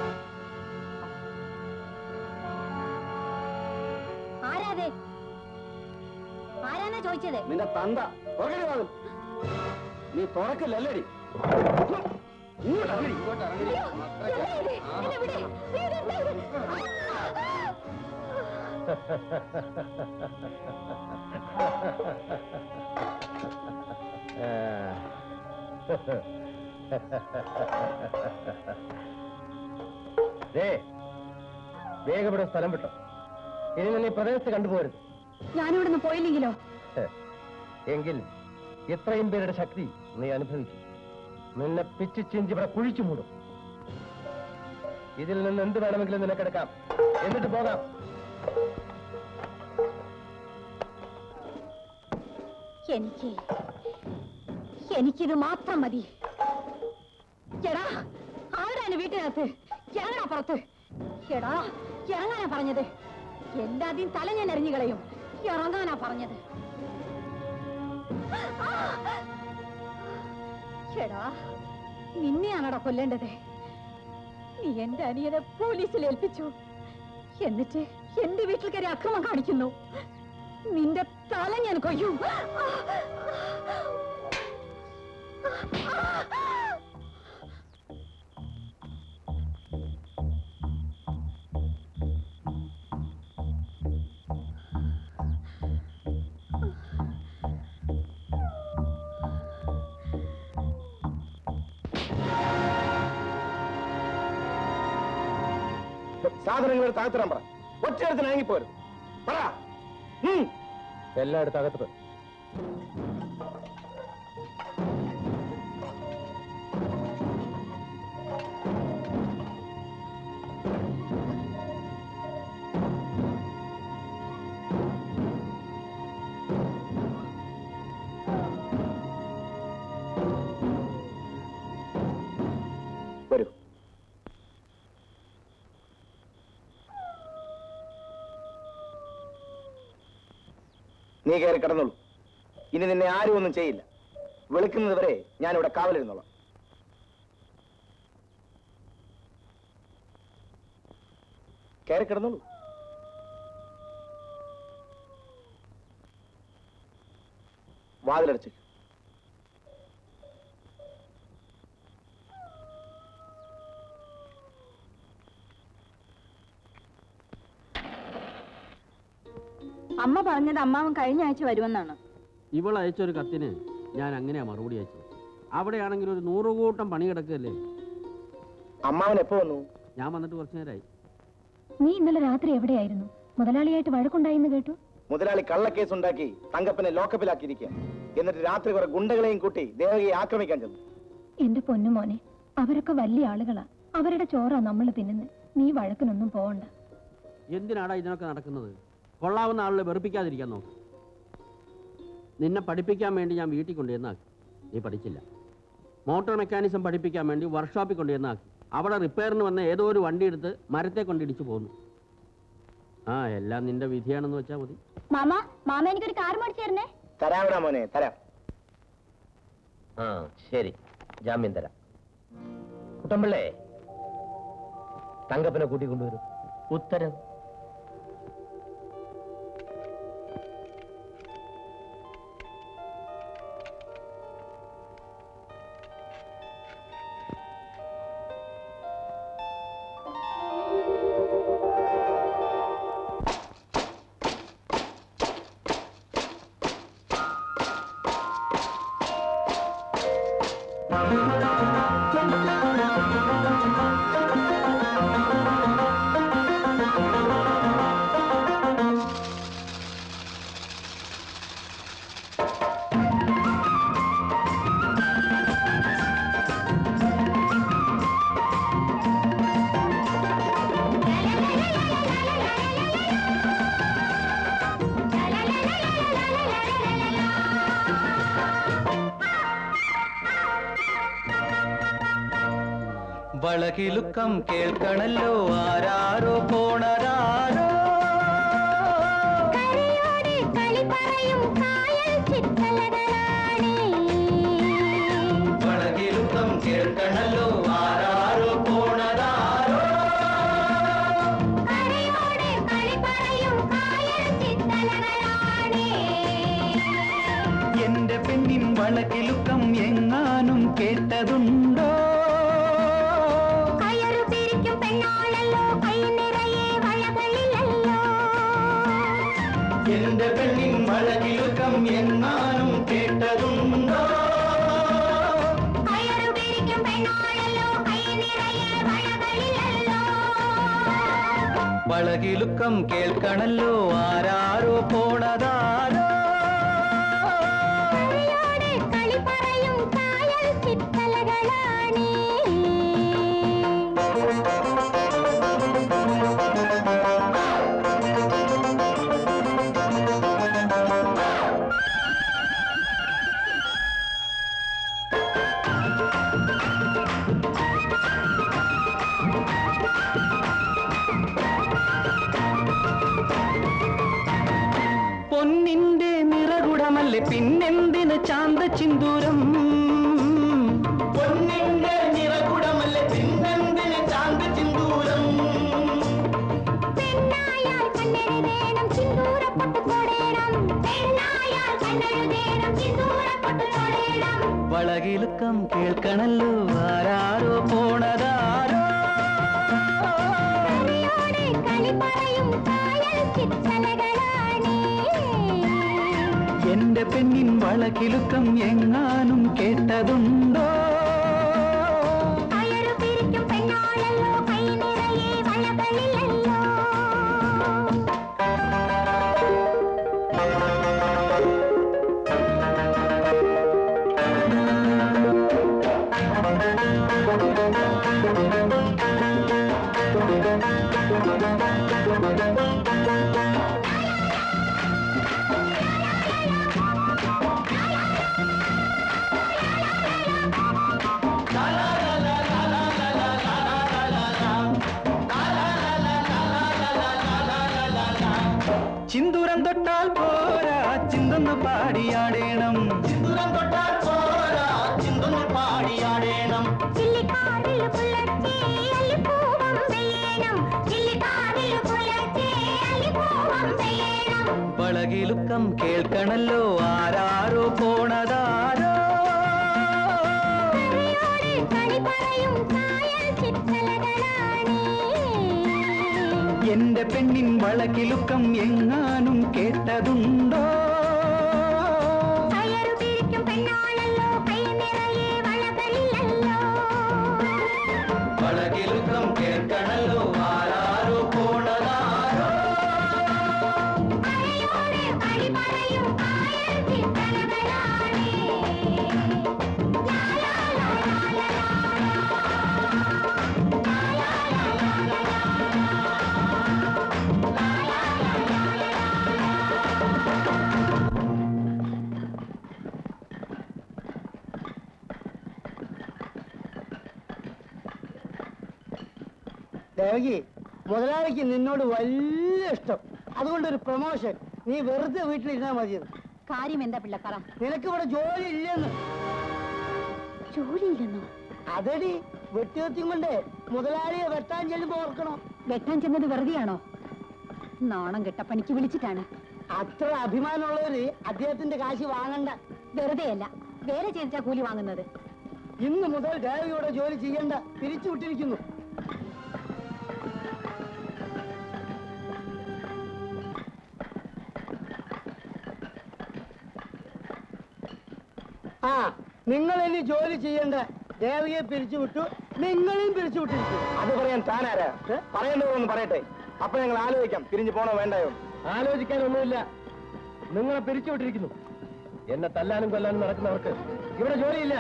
ആരാതെ ആരാന്നാ ചോദിച്ചത് നിന്റെ തന്ത തുറക്കടി വാതിൽ. നീ തുറക്കില്ലല്ലേടി ഇങ്ങോട്ട് ഇറങ്ങടി. ഇങ്ങോട്ട് ഇറങ്ങടി. അത്രയ്ക്ക്. ആ. വേഗം ഇവിടെ സ്ഥലം വിട്ടോ ഇനി നിന്നെ ഈ പ്രദേശത്ത് കണ്ടുപോരുത് ഞാനിവിടുന്ന് പോയില്ലെങ്കിലോ എങ്കിൽ ഇത്രയും പേരുടെ ശക്തി നീ അനുഭവിക്കും നിന്നെ പിച്ചു ചിഞ്ചി ഇവിടെ കുഴിച്ചു മൂടും ഇതിൽ നിന്ന് എന്ത് വേണമെങ്കിലും നിനക്കെടുക്കാം എന്നിട്ട് പോകാം എനിക്ക് എനിക്കിത് മാത്രം മതി എടാ ആരാണ് വീട്ടിനകത്ത് ഇറങ്ങണ പുറത്ത് എടാ ഇറങ്ങാനാ പറഞ്ഞത് എല്ലാതെയും തല ഞാൻ എറിഞ്ഞു കളയും ഇറങ്ങാനാ പറഞ്ഞത് ആ! എടാ നിന്നെയാണടാ കൊല്ലേണ്ടത് നീ എന്റെ അനിയനെ പോലീസിൽ ഏൽപ്പിച്ചു എന്നിട്ട് എന്റെ വീട്ടിൽ കയറി അക്രമം കാണിക്കുന്നു നിന്റെ തല ഞാൻ കൊയ്യും സാധനങ്ങൾ താഴ്ത്തിടാൻ പറ ഒറ്റയിടത്തിന് ഇറങ്ങിപ്പോരും പറ ഉം. എല്ലായിടത്തും അകത്ത് വരൂ നീ കയറി കിടന്നോളൂ ഇനി നിന്നെ ആരും ഒന്നും ചെയ്യില്ല വെളുക്കുന്നത് വരെ ഞാനിവിടെ കാവലിരുന്നോളാം കയറി കിടന്നോളൂ വാതിലടച്ചു അമ്മ പറഞ്ഞത് അമ്മാവൻ കഴിഞ്ഞ ആഴ്ച വരുമെന്നാണ് ഇവൾ അയച്ചൊരു കത്തിന് ഞാൻ അങ്ങനെയാ മറുപടി അയച്ചത് അവിടെയാണെങ്കിൽ ഒരു നൂറുകൂട്ടം പണി കിടക്കുകയല്ലേ അമ്മാവൻ എപ്പോ വന്നു ഞാൻ വന്നിട്ട് കുറച്ചു നേരമായി നീ ഇന്നലെ രാത്രി എവിടെയായിരുന്നു മുതലാളിയായിട്ട് വഴക്കുണ്ടായിന്ന് കേട്ടു മുതലാളി കള്ളക്കേസ് ഉണ്ടാക്കി തങ്കപ്പനെ ലോക്കപ്പിലാക്കിയിരിക്കുക എന്നിട്ട് രാത്രി കുറെ ഗുണ്ടകളെയും കൂട്ടി ദേവകിയെ ആക്രമിക്കാൻ ചെന്നു എന്റെ പൊന്നു മോനെ അവരൊക്കെ വലിയ ആളുകളാ അവരുടെ ചോറാ നമ്മൾ തിന്നുന്നത് നീ വഴക്കിനൊന്നും പോവണ്ട എന്തിനാടാ ഇതിനൊക്കെ നടക്കുന്നത് കൊള്ളാവുന്ന ആളുകളെ വെറുപ്പിക്കാതിരിക്കാൻ നോക്ക് നിന്നെ പഠിപ്പിക്കാൻ വേണ്ടി ഞാൻ വീട്ടിൽ കൊണ്ടുവന്നാക്കി നീ പഠിച്ചില്ല മോട്ടോർ മെക്കാനിസം പഠിപ്പിക്കാൻ വേണ്ടി വർക്ക്ഷോപ്പിൽ കൊണ്ടുവന്നാക്കി അവിടെ റിപ്പയറിന് വന്ന ഏതോ ഒരു വണ്ടി എടുത്ത് മരത്തെ കൊണ്ടിടിച്ചു പോന്നു ആ എല്ലാം നിന്റെ വിധിയാണെന്ന് വെച്ചാൽ മതി മാമ മാമ എനിക്കൊരു കാർ മേടിച്ചേരണേ തരാവിടാ മോനെ തരാം ആ ശരി ജാമ്യം തരാം കുട്ടമ്പിള്ളേ തങ്കപ്പനെ കൂട്ടിക്കൊണ്ടുവരും ഉത്തരം വളകിലുക്കം കേൾക്കണല്ലോ ആരാരോ പോണരാരോ വളകിലുക്കം കേൾക്കണല്ലോ ആരാരോ പോണരാരോ എന്റെ പെണ്ണിൻ വളകിലുക്കം എങ്ങാനും കേട്ടതുണ്ടോ വളകിലുക്കം കേൾക്കണല്ലോ ആരാരോ പോണതാരോ കളി പറയും കായൽ ചിത്തലകളാണേ പൊന്നിന്റെ നിറകുടമല്ലേ പിന്നെന്തിന് ചാന്ത ചിന്തൂരം പൊന്നിന്റെ നിറകുടമല്ലേ പിന്നെന്തിന് ചാന്ത ചിന്തൂരം പെണ്ണായാൽ കണ്ണെഴുതേണം സിന്ദൂരപ്പൊട്ട് തൊടേണം പെണ്ണായാൽ കണ്ണെഴുതേണം സിന്ദൂരപ്പൊട്ട് തൊടേണം വളകിലുക്കം കേൾക്കണല്ലോ ആരാരോ പോണതാരോ കവിയോടെ കളി പറയും കായൽ ചിത്തലകളാണേ എന്റെ പെണ്ണിൻ വളകിലുക്കം എങ്ങാനും കേട്ടതുണ്ടോ കയറു പിരിക്കും പെണ്ണാളല്ലോ കൈ നിറയെ വളകളിലല്ലോ ചിന്തൂരം തൊട്ടാൽ പോരാ ചിന്തൊന്ന് പാടിയാടേണം ചിന്തൂരം തൊട്ടാൽ പോരാ ചിന്തൊന്ന് പാടിയാടേണം ചില്ലിക്കാവിൽ പുലർച്ചെ അല്ലിപ്പൂവം പെയ്യണം ചില്ലിക്കാവിൽ പുലർച്ചെ അല്ലിപ്പൂവം പെയ്യണം വളകിലുക്കം കേൾക്കണല്ലോ ആരാരോ പോണതാരോ കവിയോടെ കളി പറയും കായൽ ചിത്തലകളാണേ എന്റെ പെണ്ണിൻ വളകിലുക്കം എങ്ങാനും കേട്ടതുണ്ടോ കയറു പിരിക്കും പെണ്ണാളല്ലോ കൈ നിറയെ വളകളിലല്ലോ വളകിലുക്കം കേൾക്കണല്ലോ ആരാരോ പോണതാരോ കവിയോടെ കളി പറയും കായൽ ചിത്തലകളാണേ ദേവകി മുതലാളിക്ക് നിന്നോട് വലിയ ഇഷ്ടം അതുകൊണ്ടൊരു പ്രൊമോഷൻ നീ വെറുതെ വീട്ടിലിരുന്നാൽ മതിയെന്ന് കാര്യം എന്താ പിള്ള പറ നിനക്ക് ഇവിടെ ജോലി ഇല്ലെന്ന് ജോലിയില്ലെന്നോ അതടി വെട്ടുകത്തിയും കൊണ്ട് മുതലാളിയെ വെട്ടാൻ ചെല്ലുമ്പോ ഓർക്കണം വെട്ടാൻ ചെന്നത് വെറുതെയാണോ നാണം കെട്ട പണിക്ക് വിളിച്ചിട്ടാണ് അത്ര അഭിമാനമുള്ളവര് അദ്ദേഹത്തിന്റെ കാശ് വാങ്ങണ്ട വെറുതെയല്ല വേറെ ചെയ്തിട്ടാ കൂലി വാങ്ങുന്നത് ഇന്ന് മുതൽ ദേവിയുടെ ജോലി ചെയ്യണ്ട പിരിച്ചു വിട്ടിരിക്കുന്നു ആ നിങ്ങൾ ഇനി ജോലി ചെയ്യണ്ട ദേവിയെ പിരിച്ചു വിട്ടു നിങ്ങളെയും പിരിച്ചു വിട്ടിരിക്കും അത് പറയാൻ താനാരാ പറയേണ്ടതൊന്ന് പറയട്ടെ അപ്പൊ ഞങ്ങൾ ആലോചിക്കാം പിരിഞ്ഞു പോണോ വേണ്ടയോ ആലോചിക്കാനൊന്നുമില്ല നിങ്ങളെ പിരിച്ചുവിട്ടിരിക്കുന്നു എന്നെ തല്ലാനും കൊല്ലാനും നടക്കുന്നവർക്ക് ഇവിടെ ജോലിയില്ല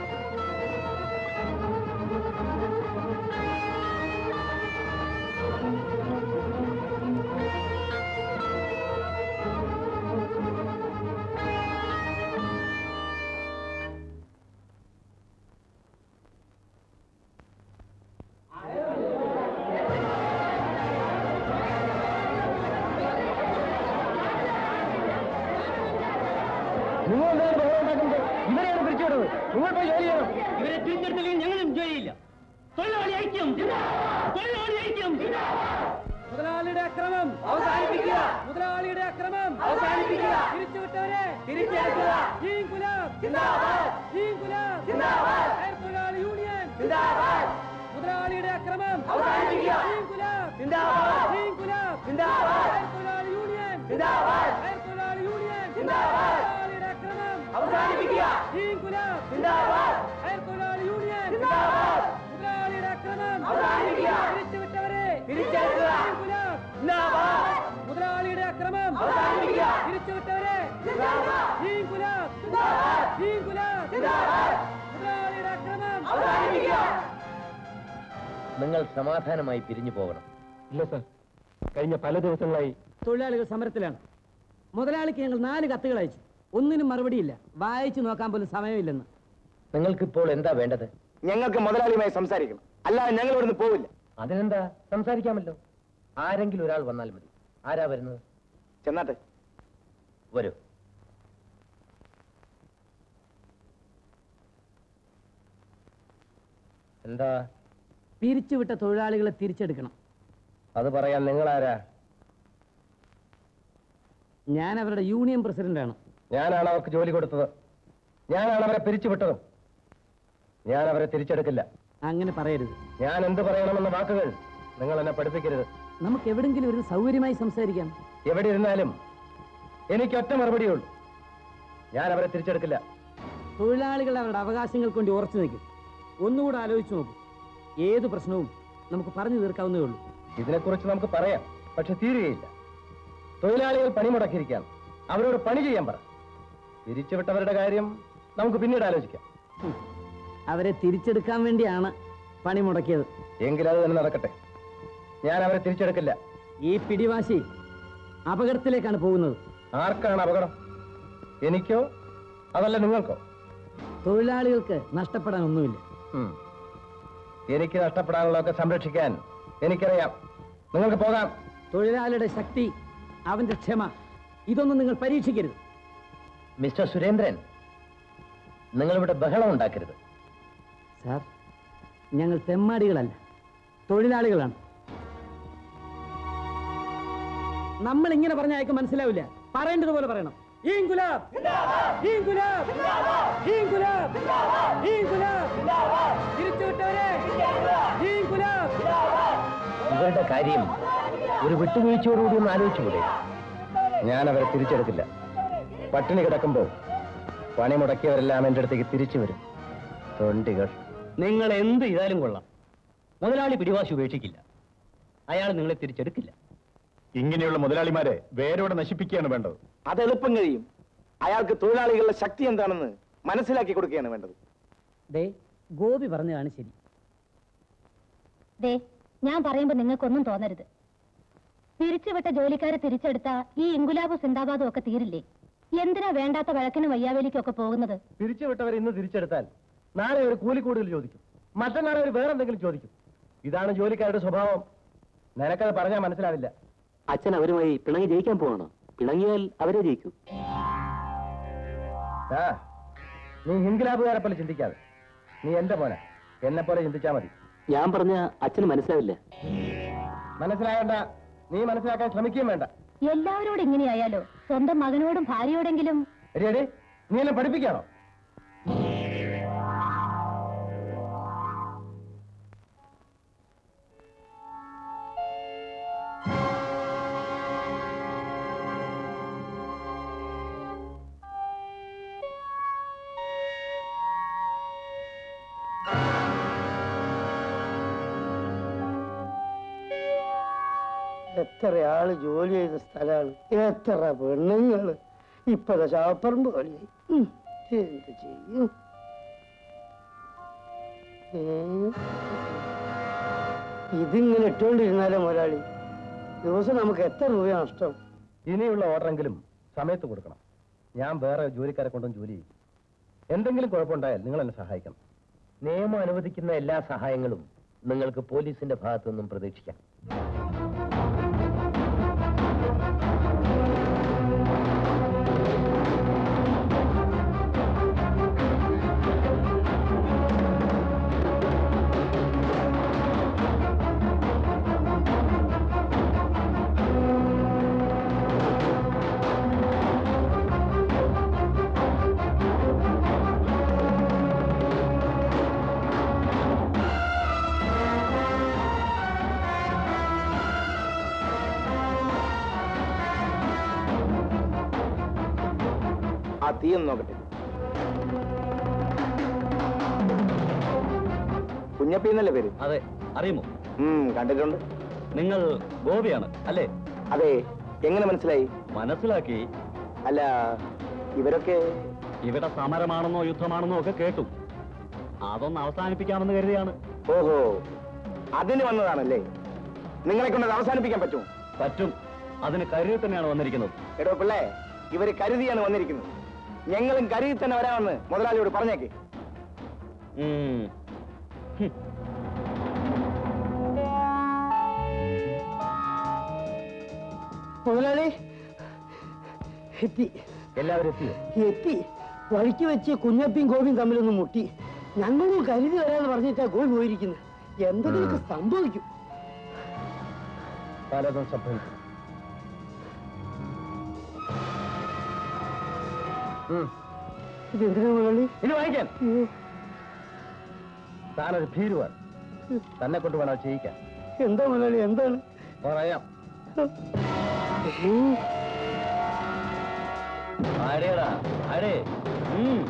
നിങ്ങൾ എന്താണ് ബഹളം ഉണ്ടാക്കുന്നത് ഇവരെയാണ് പിരിച്ചുവിടുന്നത് നിങ്ങൾ പോയി ജോലി ചെയ്യണം ഇവരെ തിരിച്ചെടുത്തില്ലെങ്കിൽ ഞങ്ങളും ജോലിയില്ല തൊഴിലാളി ഐക്യം തൊഴിലാളി ഐക്യം മുതലാളിയുടെ അക്രമം അവസാനിപ്പിക്കുക മുതലാളിയുടെ അക്രമം അവസാനിപ്പിക്കുക തിരിച്ചുവിട്ടവരെ തിരിച്ചെടുക്കുക ജീൻ ഗുലാബ് ജിന്ദാബാദ് ജീൻ ഗുലാബ് ജിന്ദാബാദ് ഹയർ തൊഴിലാളി യൂണിയൻ ജിന്ദാബാദ് മുതലാളിയുടെ അക്രമം അവസാനിപ്പിക്കുക ജീൻ ഗുലാബ് ജിന്ദാബാദ് ജീൻ ഗുലാബ് ജിന്ദാബാദ് ഹയർ തൊഴിലാളി യൂണിയൻ ജിന്ദാബാദ് ഹയർ തൊഴിലാളി യൂണിയൻ ജിന്ദാബാദ് മുതലാളിയുടെ അക്രമം അവസാനിപ്പിക്കുക ജീൻ ഗുലാബ് ജിന്ദാബാദ് ഹയർ തൊഴിലാളി യൂണിയൻ ജിന്ദാബാദ് മുതലാളിയുടെ അക്രമം അവസാനിപ്പിക്കുക തിരിച്ചുവിട്ടവരെ തിരിച്ചെടുക്കുക ജീൻ ഗുലാബ് നിങ്ങൾ സമാധാനമായി പിരിഞ്ഞു പോകണം ഇല്ല സർ കഴിഞ്ഞ പല ദിവസങ്ങളായി തൊഴിലാളികൾ സമരത്തിലാണ് മുതലാളിക്ക് ഞങ്ങൾ നാല് കത്തുകൾ അയച്ചു ഒന്നിനും മറുപടിയില്ല വായിച്ചു നോക്കാൻ പോലും സമയമില്ലെന്ന് നിങ്ങൾക്കിപ്പോൾ എന്താ വേണ്ടത് ഞങ്ങൾക്ക് മുതലാളിയുമായി സംസാരിക്കണം അല്ലാതെ ഞങ്ങൾ ഇവിടുന്ന് പോവില്ല അതിനെന്താ സംസാരിക്കാമല്ലോ ആരെങ്കിലും ഒരാൾ വന്നാൽ മതി ആരാ വരുന്നത് ചെന്നാട്ടെ വരൂ എന്താ പിരിച്ചുവിട്ട തൊഴിലാളികളെ തിരിച്ചെടുക്കണം അത് പറയാൻ നിങ്ങളാരാ ഞാൻ അവരുടെ യൂണിയൻ പ്രസിഡന്റാണ് ഞാനാണ് അവർക്ക് ജോലി കൊടുത്തത് ഞാനാണ് അവരെ പിരിച്ചുവിട്ടതും ഞാൻ അവരെ തിരിച്ചെടുക്കില്ല അങ്ങനെ പറയരുത് ഞാൻ എന്ത് പറയണമെന്ന വാക്കുകൾ നിങ്ങൾ എന്നെ പഠിപ്പിക്കരുത് നമുക്ക് എവിടെങ്കിലും ഒരു സൗകര്യമായി സംസാരിക്കാം എവിടെ ഇരുന്നാലും എനിക്ക് ഒറ്റ മറുപടിയുള്ളൂ ഞാൻ അവരെ തിരിച്ചെടുക്കില്ല തൊഴിലാളികൾ അവരുടെ അവകാശങ്ങൾക്ക് വേണ്ടി ഉറച്ചു നിൽക്കും ഒന്നുകൂടെ ആലോചിച്ച് നോക്കും ഏത് പ്രശ്നവും നമുക്ക് പറഞ്ഞു തീർക്കാവുന്നേ ഉള്ളൂ ഇതിനെക്കുറിച്ച് നമുക്ക് പറയാം പക്ഷെ തീരുകയില്ല തൊഴിലാളികൾ പണിമുടക്കിയിരിക്കുകയാണ് അവരോട് പണി ചെയ്യാൻ പറ തിരിച്ചുവിട്ടവരുടെ കാര്യം നമുക്ക് പിന്നീട് ആലോചിക്കാം ഹും. അവരെ തിരിച്ചെടുക്കാൻ വേണ്ടിയാണ് പണി മുടക്കിയത് എങ്കിൽ അത് തന്നെ നടക്കട്ടെ ഞാൻ അവരെ തിരിച്ചെടുക്കില്ല ഈ പിടിവാശി അപകടത്തിലേക്കാണ് പോകുന്നത് ആർക്കാണ് അപകടം എനിക്കോ അതല്ല നിങ്ങൾക്കോ തൊഴിലാളികൾക്ക് നഷ്ടപ്പെടാൻ ഒന്നുമില്ല ഉം. എനിക്ക് നഷ്ടപ്പെടാനുള്ളതൊക്കെ സംരക്ഷിക്കാൻ എനിക്കറിയാം നിങ്ങൾക്ക് പോകാം തൊഴിലാളിയുടെ ശക്തി അവന്റെ ക്ഷമ ഇതൊന്നും നിങ്ങൾ പരീക്ഷിക്കരുത് മിസ്റ്റർ സുരേന്ദ്രൻ നിങ്ങളിവിടെ ബഹളം ഉണ്ടാക്കരുത് സാർ ഞങ്ങൾ തെമ്മാടികളല്ല തൊഴിലാളികളാണ് നമ്മൾ ഇങ്ങനെ പറഞ്ഞ അയക്ക് മനസ്സിലാവില്ല പറയേണ്ടതുപോലെ പറയണം ഇൻകുലാബ്! ഇൻകുലാബ്! ഇൻകുലാബ്! ഇൻകുലാബ്! തിരിച്ചുവിട്ടവരെ! ഇൻകുലാബ്! ഇവരുടെ കാര്യം ഒരു വിട്ടുവീഴ്ചയോടുകൂടി ഒന്ന് ആലോചിച്ചുകൂടെ ഞാൻ അവരെ തിരിച്ചെടുക്കില്ല പട്ടിണി കിടക്കുമ്പോൾ പണി മുടക്കിയവരെല്ലാം എൻ്റെ അടുത്തേക്ക് തിരിച്ചു വരും തൊണ്ടികൾ നിങ്ങൾ എന്ത് ചെയ്താലും കൊള്ളാം മുതലാളി പിടിവാശി ഉപേക്ഷിക്കില്ല അയാൾ നിങ്ങളെ തിരിച്ചെടുക്കില്ല ഇങ്ങനെയുള്ള മുതലാളിമാരെ വേരോടെ നശിപ്പിക്കുകയാണ് വേണ്ടത് അത് എളുപ്പം കഴിയും അയാൾക്ക് തൊഴിലാളികളുടെ ശക്തി എന്താണെന്ന് മനസ്സിലാക്കി കൊടുക്കുകയാണ് വേണ്ടത് ദേ ഗോപി പറഞ്ഞതാണ് ശരി ദേ ഞാൻ പറയുമ്പോ നിങ്ങൾക്കൊന്നും തോന്നരുത് പിരിച്ചുവിട്ട ജോലിക്കാരെ തിരിച്ചെടുത്ത ഈ ഇങ്കുലാബും സിന്ദാബാദും ഒക്കെ തീരില്ലേ എന്തിനാ വേണ്ടാത്ത വഴക്കിനും വയ്യാവേലിക്കൊക്കെ പോകുന്നത് പിരിച്ചുവിട്ടവർ ഇന്ന് തിരിച്ചെടുത്താൽ നാളെ ഒരു കൂലി കൂടുതൽ ചോദിക്കും മറ്റന്നാളെ ഒരു വേറെ എന്തെങ്കിലും ചോദിക്കും ഇതാണ് ജോലിക്കാരുടെ സ്വഭാവം നിനക്കത് പറഞ്ഞാൽ മനസ്സിലാവില്ല അച്ഛൻ അവരുമായി പിണങ്ങി ജയിക്കാൻ പോവാണ് പിണങ്ങിയാൽ അവരെ ജയിക്കൂ ആ നീ ഹിന്ദിലാബുകാരെ പോലെ ചിന്തിക്കാതെ നീ എന്റെ പോലെ എന്നെ പോലെ ചിന്തിച്ചാ മതി ഞാൻ പറഞ്ഞ അച്ഛന് മനസ്സിലാവില്ല മനസ്സിലാകണ്ട നീ മനസ്സിലാക്കാൻ ശ്രമിക്കുകയും വേണ്ട എല്ലാവരോടും ഇങ്ങനെയായാലോ സ്വന്തം മകനോടും ഭാര്യയോടെങ്കിലും എടി നീ എന്നെ പഠിപ്പിക്കാണോ എത്ര ആള് ജോലി ചെയ്ത സ്ഥലമാണ് എത്ര പെണ്ണുങ്ങള് ഇപ്പഴ ശാപ്പറമ്പ് കളിയായി ഉം, എന്ത് ചെയ്യും ഏ? ഇതിങ്ങനെ ഇട്ടുകൊണ്ടിരുന്നാലേ മുതലാളി ദിവസം നമുക്ക് എത്ര രൂപ നഷ്ടം ഇനിയുള്ള ഓർഡറെങ്കിലും സമയത്ത് കൊടുക്കണം ഞാൻ വേറെ ജോലിക്കാരെ കൊണ്ടും ജോലി ചെയ്യും എന്തെങ്കിലും കുഴപ്പമുണ്ടായാൽ നിങ്ങൾ എന്നെ സഹായിക്കണം നിയമം അനുവദിക്കുന്ന എല്ലാ സഹായങ്ങളും നിങ്ങൾക്ക് പോലീസിന്റെ ഭാഗത്തു നിന്നും പ്രതീക്ഷിക്കാം ആ തീയൊന്ന് നോക്കട്ടെ കുഞ്ഞപ്പി എന്നല്ലേ പേര് അതെ അറിയുമോ ഉം കണ്ടിട്ടുണ്ട് നിങ്ങൾ ഗോപിയാണ് അല്ലേ അതെ എങ്ങനെ മനസ്സിലായി മനസ്സിലാക്കി അല്ല ഇവരൊക്കെ ഇവിടെ സമരമാണെന്നോ യുദ്ധമാണെന്നോ ഒക്കെ കേട്ടു അതൊന്ന് അവസാനിപ്പിക്കാമെന്ന് കരുതിയാണ് ഓഹോ അതിന് വന്നതാണല്ലേ നിങ്ങളെ കൊണ്ട് അത് അവസാനിപ്പിക്കാൻ പറ്റുമോ പറ്റും അതിന് കരുതി തന്നെയാണ് വന്നിരിക്കുന്നത് എടോ പിള്ളേ ഇവര് കരുതിയാണ് വന്നിരിക്കുന്നത് ഞങ്ങളും കരുതി തന്നെ വരാമെന്ന് മുതലാളിയോട് പറഞ്ഞേക്ക് ഉം. ഹും. മുതലാളി എത്തി എല്ലാവരും എത്തിയോ എത്തി വഴിക്ക് വെച്ച് കുഞ്ഞപ്പിയും ഗോപിയും തമ്മിലൊന്ന് മുട്ടി ഞങ്ങളും കരുതി വരാന്ന് പറഞ്ഞിട്ടാ ഗോപി പോയിരിക്കുന്നത് എന്തെങ്കിലുമൊക്കെ സംഭവിക്കും പലതും സംഭവിക്കും ഉം. ഇതെന്തിനാ മുതലാളി ഇനി വായിക്കാൻ അയ്യോ, താനൊരു ഭീരുവാൻ തന്നെ കൊണ്ട് വേണം അത് ചെയ്യിക്കാൻ എന്താ മുതലാളി എന്താണ് പറയാം ഏ, ആരേടാ ആരേ ഉം.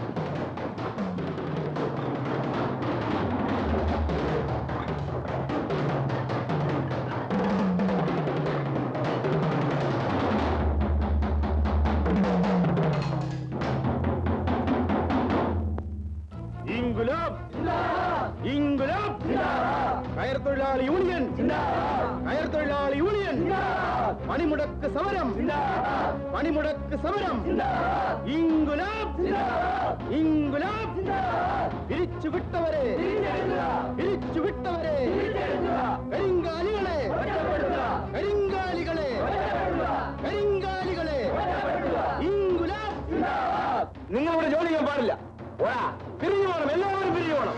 ഇൻകുലാബ് ഇൻകുലാബ് കയർ തൊഴിലാളി യൂണിയൻ കയർ തൊഴിലാളി യൂണിയൻ പണിമുടക്ക് സമരം പണിമുടക്ക് സമരം ഇൻകുലാബ് ഇൻകുലാബ് പിരിച്ചു വിട്ടവരെ പിരിച്ചു വിട്ടവരെ കരിങ്കാലികളെ കരിങ്കാലികളെ കരിങ്കാലികളെ ഇൻകുലാബ് നിങ്ങളിവിടെ ജോലി ചെയ്യാൻ പാടില്ല ഓടാ പിരിഞ്ഞു പോകണം എല്ലാവരും പിരിഞ്ഞു പോകണം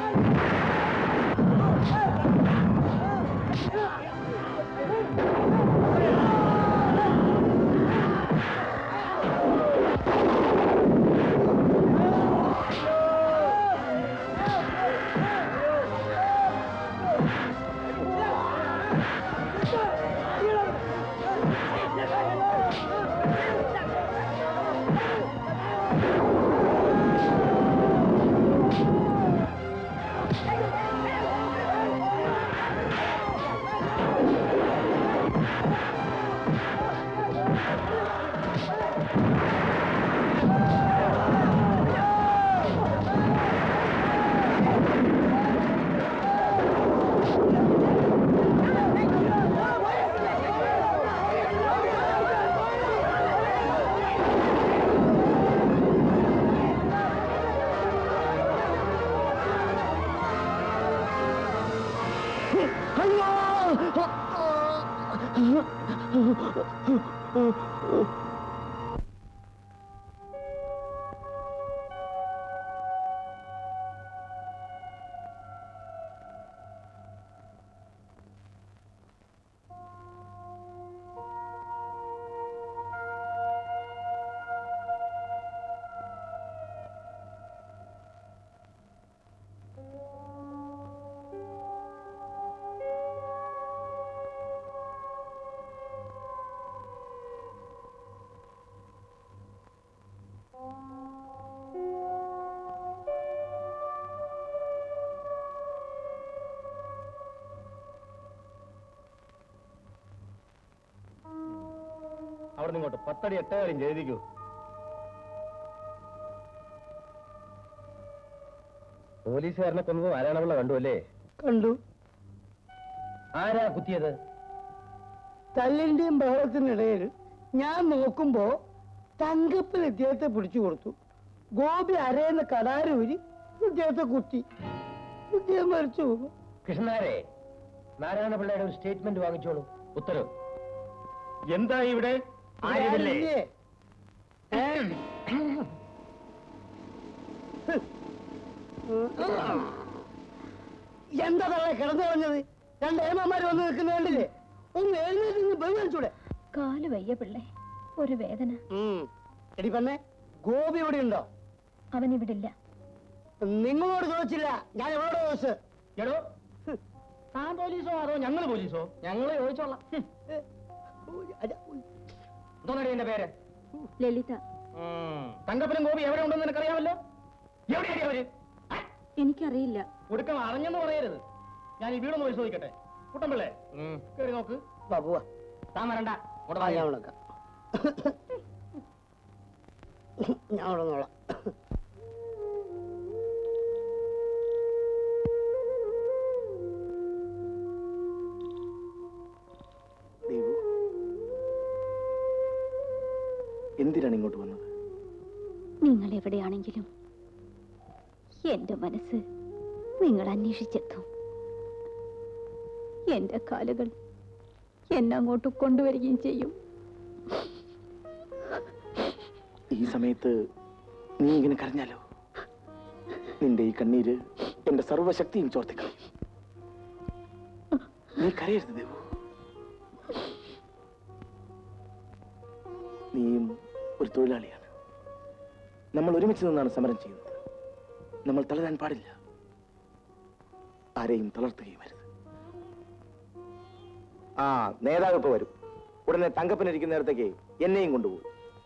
അവിടെ നിന്ന് ഇങ്ങോട്ട് പത്തടി എട്ടേകാര്യം ചെയ്തിക്കൂ പോലീസുകാരനെ കൊന്നത് നാരായണപിള്ള കണ്ടു അല്ലേ കണ്ടു ആരാ കുത്തിയത് തല്ലിന്റെയും ബഹളത്തിനിടയിൽ ഞാൻ നോക്കുമ്പോ തങ്കപ്പൻ ഇദ്ദേഹത്തെ പിടിച്ചു കൊടുത്തു ഗോപി അരയുന്ന കടാരൂരി ഇദ്ദേഹത്തെ കുത്തി ഇദ്ദേഹം മരിച്ചു പോകും കൃഷ്ണനാരെ നാരായണപിള്ളയുടെ ഒരു സ്റ്റേറ്റ്മെന്റ് വാങ്ങിച്ചോളൂ ഉത്തരവ് എന്താ ഇവിടെ ആരുമില്ലേ ആരില്ലേ? ഏ? എന്താ തള്ളെ കിടന്നു കളഞ്ഞത് രണ്ട് ഏമാന്മാര് വന്ന് നിൽക്കുന്ന കണ്ടില്ലേ ഒന്ന് എഴുന്നേറ്റ് നിന്ന് ബഹുമാനിച്ചൂടെ കാല് വയ്യ പിള്ളേ ഒരു വേദന എടി പെണ്ണെ ഗോപി ഇവിടെ ഉണ്ടോ അവൻ ഇവിടില്ല നിങ്ങളോട് ചോദിച്ചില്ല ഞാൻ എവരോട് ചോദിച്ചു എടോ താൻ പോലീസോ അതോ ഞങ്ങൾ പോലീസോ ഞങ്ങൾ ചോദിച്ചോളാം എന്തോന്നടി എന്റെ പേര് ലളിത തങ്കപ്പനും ഗോപി എവിടെ ഉണ്ടെന്ന് നിനക്കറിയാമല്ലോ എവിടെയാടി അവര് എനിക്കറിയില്ല ഒടുക്കം അറിഞ്ഞെന്ന് പറയരുത് ഞാൻ ഈ വീടൊന്ന് പരിശോധിക്കട്ടെ കുട്ടമ്പിള്ളേ കേറി നോക്ക് ബാബുവാ താൻ വരണ്ട ഇങ്ങോട്ട് ആ, വാ. ഞാൻ വിളക്കാം ഞാൻ അവിടെ നോളാം ദേവു എന്തിനാണ് ഇങ്ങോട്ട് വന്നത് നിങ്ങൾ എവിടെയാണെങ്കിലും എന്റെ മനസ്സ് നിങ്ങൾ അന്വേഷിച്ചെത്തും എന്റെ കാലുകൾ എന്നെ അങ്ങോട്ട് കൊണ്ടുവരികയും ചെയ്യും ഈ സമയത്ത് നീ ഇങ്ങനെ കരഞ്ഞാലോ നിന്റെ ഈ കണ്ണീര് എന്റെ സർവശക്തിയും ചോർത്തിക്കളയും നീ കരയരുത് ദേവു നീയും ഒരു തൊഴിലാളിയാണ് നമ്മൾ ഒരുമിച്ച് നിന്നാണ് സമരം ചെയ്യുന്നത് നമ്മൾ തളരാൻ പാടില്ല ആരെയും തളർത്തുകയും അരുത് ആ നേതാവ് ഇപ്പൊ വരും ഉടനെ തങ്കപ്പനിരിക്കുന്ന നേരത്തേക്ക് എന്നെയും കൊണ്ടുപോകും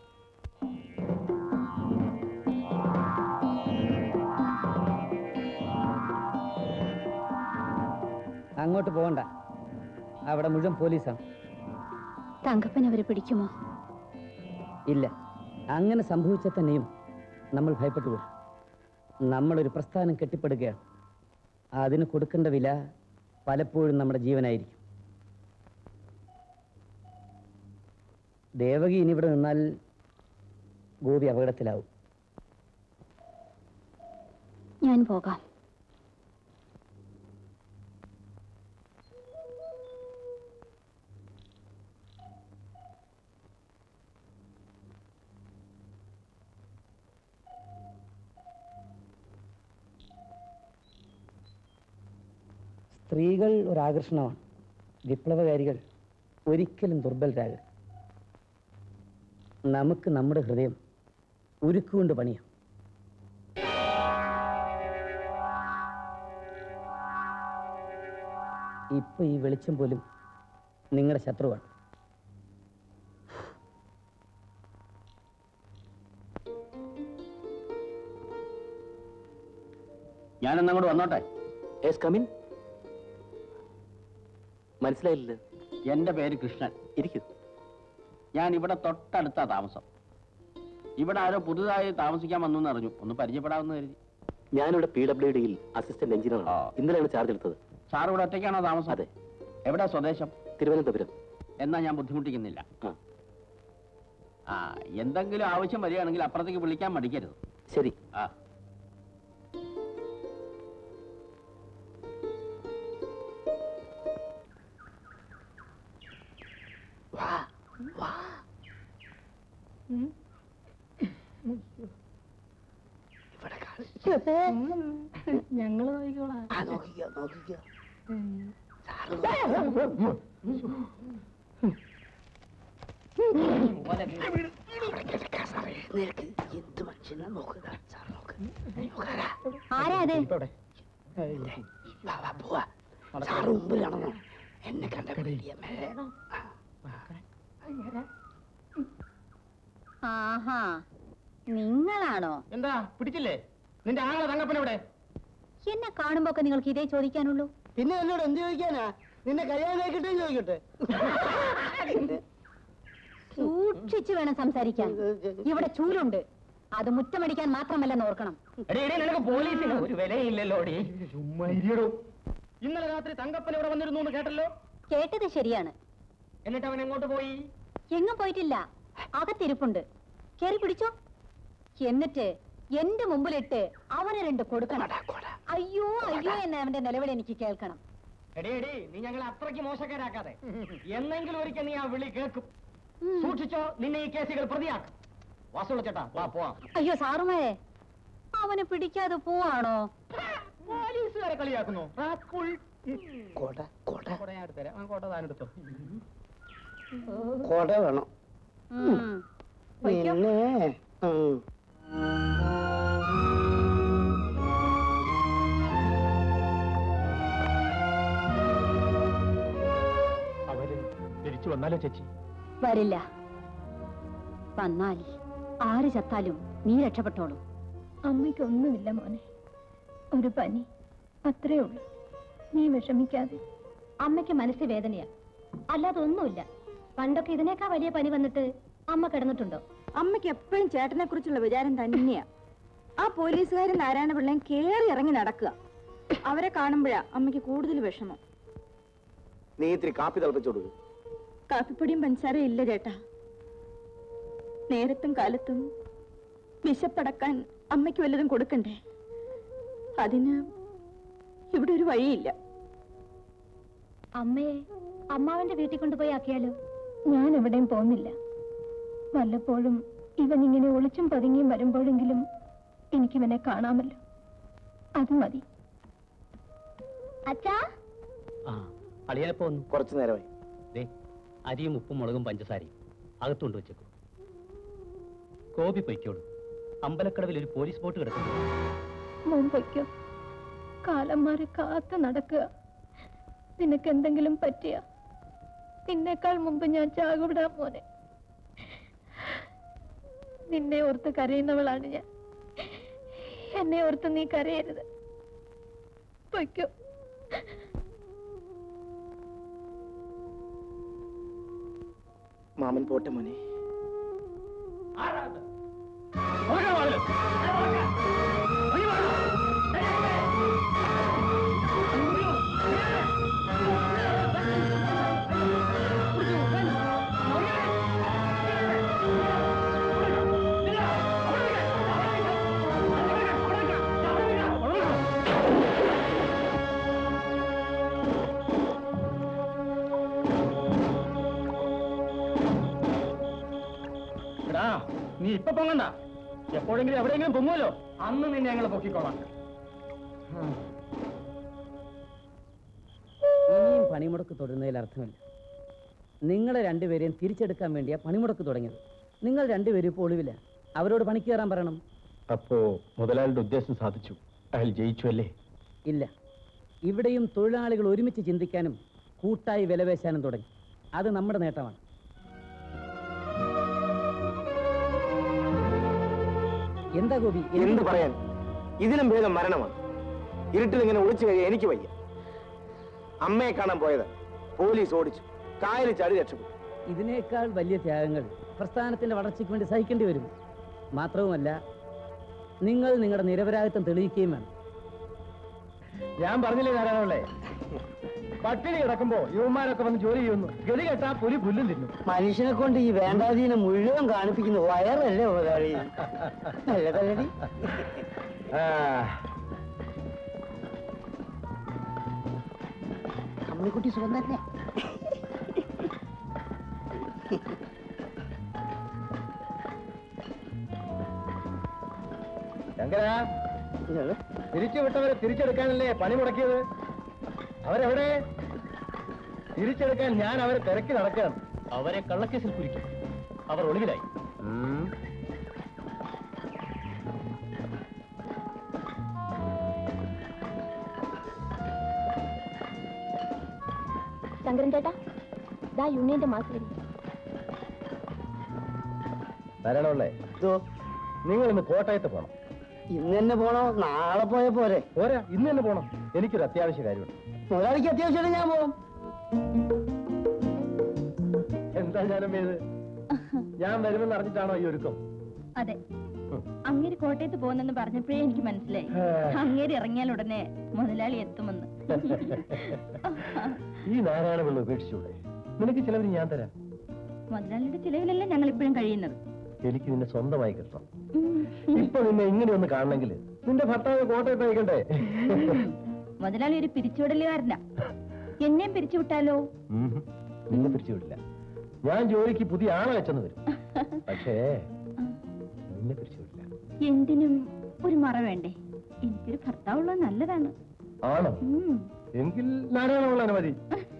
അങ്ങോട്ട് പോകണ്ട അവിടെ മുഴുവൻ പോലീസാണ് തങ്കപ്പൻ അവരെ പിടിക്കുമോ ഇല്ല അങ്ങനെ സംഭവിച്ചാൽ തന്നെയും നമ്മൾ ഭയപ്പെട്ടു പോകും നമ്മളൊരു പ്രസ്ഥാനം കെട്ടിപ്പടുകയാണ് അതിന് കൊടുക്കേണ്ട വില പലപ്പോഴും നമ്മുടെ ജീവനായിരിക്കും ദേവകി ഇനി ഇവിടെ നിന്നാൽ ഗോപി അപകടത്തിലാവും ഞാൻ പോകാം സ്ത്രീകൾ ഒരാകർഷണമാണ് വിപ്ലവകാരികൾ ഒരിക്കലും ദുർബലരാകരുത് നമുക്ക് നമ്മുടെ ഹൃദയം ഉരുക്കുകൊണ്ട് പണിയാം ഇപ്പൊ ഈ വെളിച്ചം പോലും നിങ്ങളുടെ ശത്രുവാണ് ഞാനെന്ന് അങ്ങോട്ട് വന്നോട്ടെ യെസ് കമിൻ മനസ്സിലായില്ല എന്റെ പേര് കൃഷ്ണൻ ഇരിക്കും ഞാൻ ഇവിടെ തൊട്ടടുത്താ താമസം ഇവിടെ ആരോ പുതുതായി താമസിക്കാൻ വന്നു എന്ന് അറിഞ്ഞു ഒന്ന് പരിചയപ്പെടാമെന്ന് കരുതി ഞാനിവിടെ പി ഡബ്ല്യു ഡിയിൽ അസിസ്റ്റന്റ് എഞ്ചിനീയറാണ് ഇന്നലെയാണ് ചാർജ് എടുത്തത് സാർ ഇവിടെ ഒറ്റയ്ക്കാണോ താമസം അതെ എവിടെ സ്വദേശം തിരുവനന്തപുരം എന്നാ ഞാൻ ബുദ്ധിമുട്ടിക്കുന്നില്ല ആ ആ എന്തെങ്കിലും ആവശ്യം വരികയാണെങ്കിൽ അപ്പുറത്തേക്ക് വിളിക്കാൻ മടിക്കരുത് ശരി ആ ഞങ്ങള് നോക്കിക്കോളാം നോക്കിക്കോ നോക്കിക്കോ എന്ത് മനുഷ്യനാ നോക്കുക സാർ നോക്ക് ആരാ അത് വാ, വാ, പോവാ സാറ് മുമ്പിൽ കാണണോ എന്നെ കണ്ട പേടിയ ആഹാ നിങ്ങളാണോ എന്താ പിടിച്ചില്ലേ നിന്റെ ആങ്ങളെ തങ്കപ്പൻ എവിടെ എന്നെ കാണുമ്പോ ഒക്കെ നിങ്ങൾക്ക് ഇതേ ചോദിക്കാനുള്ളൂ പിന്നെ എന്നോട് എന്ത് ചോദിക്കാനാ നിന്നെ കല്യാണം കഴിക്കട്ടെ ചോദിക്കട്ടെ സൂക്ഷിച്ചു വേണം സംസാരിക്കാൻ ഇവിടെ ചൂലുണ്ട് അത് മുറ്റമടിക്കാൻ മാത്രമല്ലെന്ന് ഓർക്കണം എടീ, എടീ, നിനക്ക് പോലീസിന് ഒരു വിലയില്ലല്ലോ ഡി ചുമ്മാ ഇരിയടോ. ഇന്നലെ രാത്രി തങ്കപ്പൻ ഇവിടെ വന്നിരുന്നു എന്ന് കേട്ടല്ലോ കേട്ടത് ശരിയാണ് എന്നിട്ട് അവൻ എങ്ങോട്ട് പോയി എങ്ങും പോയിട്ടില്ല അകത്തിരിപ്പുണ്ട് കേറി പിടിച്ചോ എന്നിട്ട് എന്റെ മുമ്പിലിട്ട് അവന് രണ്ട് കൊടുക്കണം അയ്യോ അയ്യോ എന്ന് അവന്റെ നിലവിളി എനിക്ക് കേൾക്കണം എടേ എടേ നീ ഞങ്ങളെ അത്രയ്ക്ക് മോശക്കാരാക്കാതെ എന്നെങ്കിലും ഒരിക്കൽ നീ ആ വിളി കേൾക്കും സൂക്ഷിച്ചോ നിന്നെ ഈ കേസുകൾ പ്രതിയാക്കും വാസുള്ള ചേട്ടാ വാ പോവാം അയ്യോ സാറുമാരെ അവന് പിടിക്കാതെ പോവാണോ പോലീസുകാരെ കളിയാക്കുന്നു റാസ്കൂൾ. കോട കോട കൊട ഞാൻ എടുത്തുതരാം. ആ കൊട താൻ എടുത്തോ കോട വേണം ഉം. പൊയ്ക്കോ. പിന്നെ ഉം. അവര് തിരിച്ചു വന്നാലോ ചേച്ചി വരില്ല വന്നാൽ ആര് ചത്താലും നീ രക്ഷപ്പെട്ടോളൂ അമ്മയ്ക്കൊന്നുമില്ല മോനെ ഒരു പനി അത്രേ ഉള്ളൂ നീ വിഷമിക്കാതെ അമ്മയ്ക്ക് മനസ്സിൽ വേദനയാ അല്ലാതെ ഒന്നുമില്ല പണ്ടൊക്കെ ഇതിനേക്കാൾ വലിയ പനി വന്നിട്ട് അമ്മ കിടന്നിട്ടുണ്ടോ അമ്മയ്ക്ക് എപ്പോഴും ചേട്ടനെ കുറിച്ചുള്ള വിചാരം തന്നെയാ ആ പോലീസുകാരും നാരായണപിള്ളയും കേറി ഇറങ്ങി നടക്കുക അവരെ കാണുമ്പോഴാ അമ്മയ്ക്ക് കൂടുതൽ വിഷമം നീ ഇത്തിരി കാപ്പി തിളപ്പിച്ചോടു കാപ്പിപ്പൊടിയും പഞ്ചസാരയും ഇല്ല ചേട്ടാ നേരത്തും കാലത്തും വിശപ്പടക്കാൻ അമ്മയ്ക്ക് വല്ലതും കൊടുക്കണ്ടേ അതിന് ഇവിടെ ഒരു വഴിയില്ല അമ്മയെ അമ്മാവന്റെ വീട്ടിൽ കൊണ്ടുപോയി ആക്കിയാലോ ഞാൻ എവിടെയും പോകുന്നില്ല വല്ലപ്പോഴും ഇവൻ ഇങ്ങനെ ഒളിച്ചും പതുങ്ങിയും വരുമ്പോഴെങ്കിലും എനിക്കിവനെ കാണാമല്ലോ അത് മതി അച്ഛാ ആ അളിയനപ്പോ വന്നു കുറച്ചു നേരമായി ദേ അരിയും ഉപ്പും മുളകും പഞ്ചസാരയും അകത്തുകൊണ്ട് വെച്ചേക്കും കോപി പൊയ്ക്കോളൂ അമ്പലക്കടവിൽ ഒരു പോലീസ് ബോട്ട് കിടക്കുന്നു മുമ്പയ്ക്കോ കാലന്മാരെ കാത്തു നടക്കുക നിനക്ക് എന്തെങ്കിലും പറ്റിയ നിന്നേക്കാൾ മുമ്പ് ഞാൻ ചാകുവിടാൻ മോനെ നിന്നെ ഓർത്ത് കരയുന്നവളാണ് ഞാൻ എന്നെ ഓർത്ത് നീ കരയരുത് പൊയ്ക്കോ മാമൻ പോട്ടെ മോനെ എടാ നീ ഇപ്പൊ പൊങ്ങണ്ട എപ്പോഴെങ്കിലും എവിടെയെങ്കിലും പൊങ്ങുമല്ലോ അന്ന് നിന്നെ ഞങ്ങൾ പൊക്കിക്കോളാം പണിമുടക്ക് തുടരുന്നതിൽ അർത്ഥമില്ല നിങ്ങളെ രണ്ടുപേരെയും തിരിച്ചെടുക്കാൻ വേണ്ടിയാ പണിമുടക്ക് തുടങ്ങിയത് നിങ്ങൾ രണ്ടുപേരും ഇപ്പോൾ ഒളിവില്ല അവരോട് പണിക്ക് കയറാൻ പറയണം അപ്പോ മുതലാളിയുടെ ഉദ്ദേശം സാധിച്ചു അയാൾ ജയിച്ചു അല്ലേ ഇല്ല ഇവിടെയും തൊഴിലാളികൾ ഒരുമിച്ച് ചിന്തിക്കാനും കൂട്ടായി വിലപേശാനും തുടങ്ങി അത് നമ്മുടെ നേട്ടമാണ് എന്താ ഗോപി എന്ത് പറയാൻ ഇതിലും ഭേദം മരണമാണ് ഇരുട്ടിൽ ഇങ്ങനെ ഒളിച്ചു കഴിയാൻ എനിക്ക് വയ്യ അമ്മയെ കാണാൻ പോയത് പോലീസ് ഓടിച്ചു കായലിൽ ചാടി രക്ഷപ്പെട്ടു ഇതിനേക്കാൾ വലിയ ത്യാഗങ്ങൾ പ്രസ്ഥാനത്തിന്റെ വളർച്ചയ്ക്ക് വേണ്ടി സഹിക്കേണ്ടി വരും മാത്രവുമല്ല നിങ്ങൾ നിങ്ങളുടെ നിരപരാധിത്വം തെളിയിക്കുകയും വേണം ഞാൻ പറഞ്ഞില്ലേ ധാരാളമല്ലേ പട്ടിണി കിടക്കുമ്പോ യുവന്മാരൊക്കെ വന്ന് ജോലി ചെയ്യുന്നു ഗതി കെട്ടാ പുലി പുല്ലും തിന്നു മനുഷ്യനെ കൊണ്ട് ഈ വേണ്ടാതീനെ മുഴുവൻ കാണിപ്പിക്കുന്നു വയറല്ലേ മുതലാളി അല്ല തല്ലടി അമ്മിക്കുട്ടി സുഖം തന്നെ ശങ്കര തിരിച്ചു വിട്ടവരെ തിരിച്ചെടുക്കാനല്ലേ പണി മുടക്കിയത് അവരെവിടെ തിരിച്ചെടുക്കാൻ ഞാൻ അവരെ തിരക്കി നടക്കുകയാണ് അവരെ കള്ളക്കേസിൽ കുരുക്കി അവർ ഒളിവിലായി ശങ്കരൻ ചേട്ടാ ദാ യൂണിയന്റെ മാസം ധാരാളമല്ലേ നിങ്ങൾ ഇന്ന് കോട്ടയത്ത് പോണം ഇന്ന് തന്നെ പോണോ നാളെ പോയ പോരെ പോരാ ഇന്ന് തന്നെ പോണം എനിക്കൊരു അത്യാവശ്യ കാര്യമുണ്ട് മുതലാളിക്ക് അത്യാവശ്യമായിട്ട് ഞാൻ പോകും എന്താ ഞാനും ഇത് ഞാൻ വരുമെന്ന് അറിഞ്ഞിട്ടാണോ ഈ ഒരുക്കം അതെ അങ്ങേര് കോട്ടയത്ത് പോകുന്നെന്ന് പറഞ്ഞപ്പോഴേ എനിക്ക് മനസ്സിലായി അങ്ങേര് ഇറങ്ങിയാൽ ഉടനെ മുതലാളി എത്തുമെന്ന് ഈ നാരായണ പിള്ള ഉപേക്ഷിച്ചൂടെ നിനക്ക് ചിലവര് ഞാൻ തരാം മുതലാളിയുടെ ചിലവിലല്ല ഞങ്ങൾ ഇപ്പോഴും കഴിയുന്നത് എനിക്ക് നിന്നെ സ്വന്തമായി കിട്ടണം ഇപ്പൊ നിന്നെ ഇങ്ങനെ ഒന്ന് കാണണമെങ്കിൽ നിന്റെ ഭർത്താവ് കോട്ടയത്ത് അയക്കണ്ടേ മുതലാളി ഒരു പിരിച്ചുവിടലുകാരനാ എന്നെയും പിരിച്ചുവിട്ടാലോ ഉം. നിന്നെ പിരിച്ചുവിടില്ല ഞാൻ ജോലിക്ക് പുതിയ ആളെ വെച്ചെന്ന് വരും പക്ഷേ നിന്നെ പിരിച്ചുവിടില്ല എന്തിനും ഒരു മറ വേണ്ടേ എനിക്കൊരു ഭർത്താവുള്ളത് നല്ലതാണ് ആണോ ഉം. എങ്കിൽ നാരായണമുള്ള അനുമതി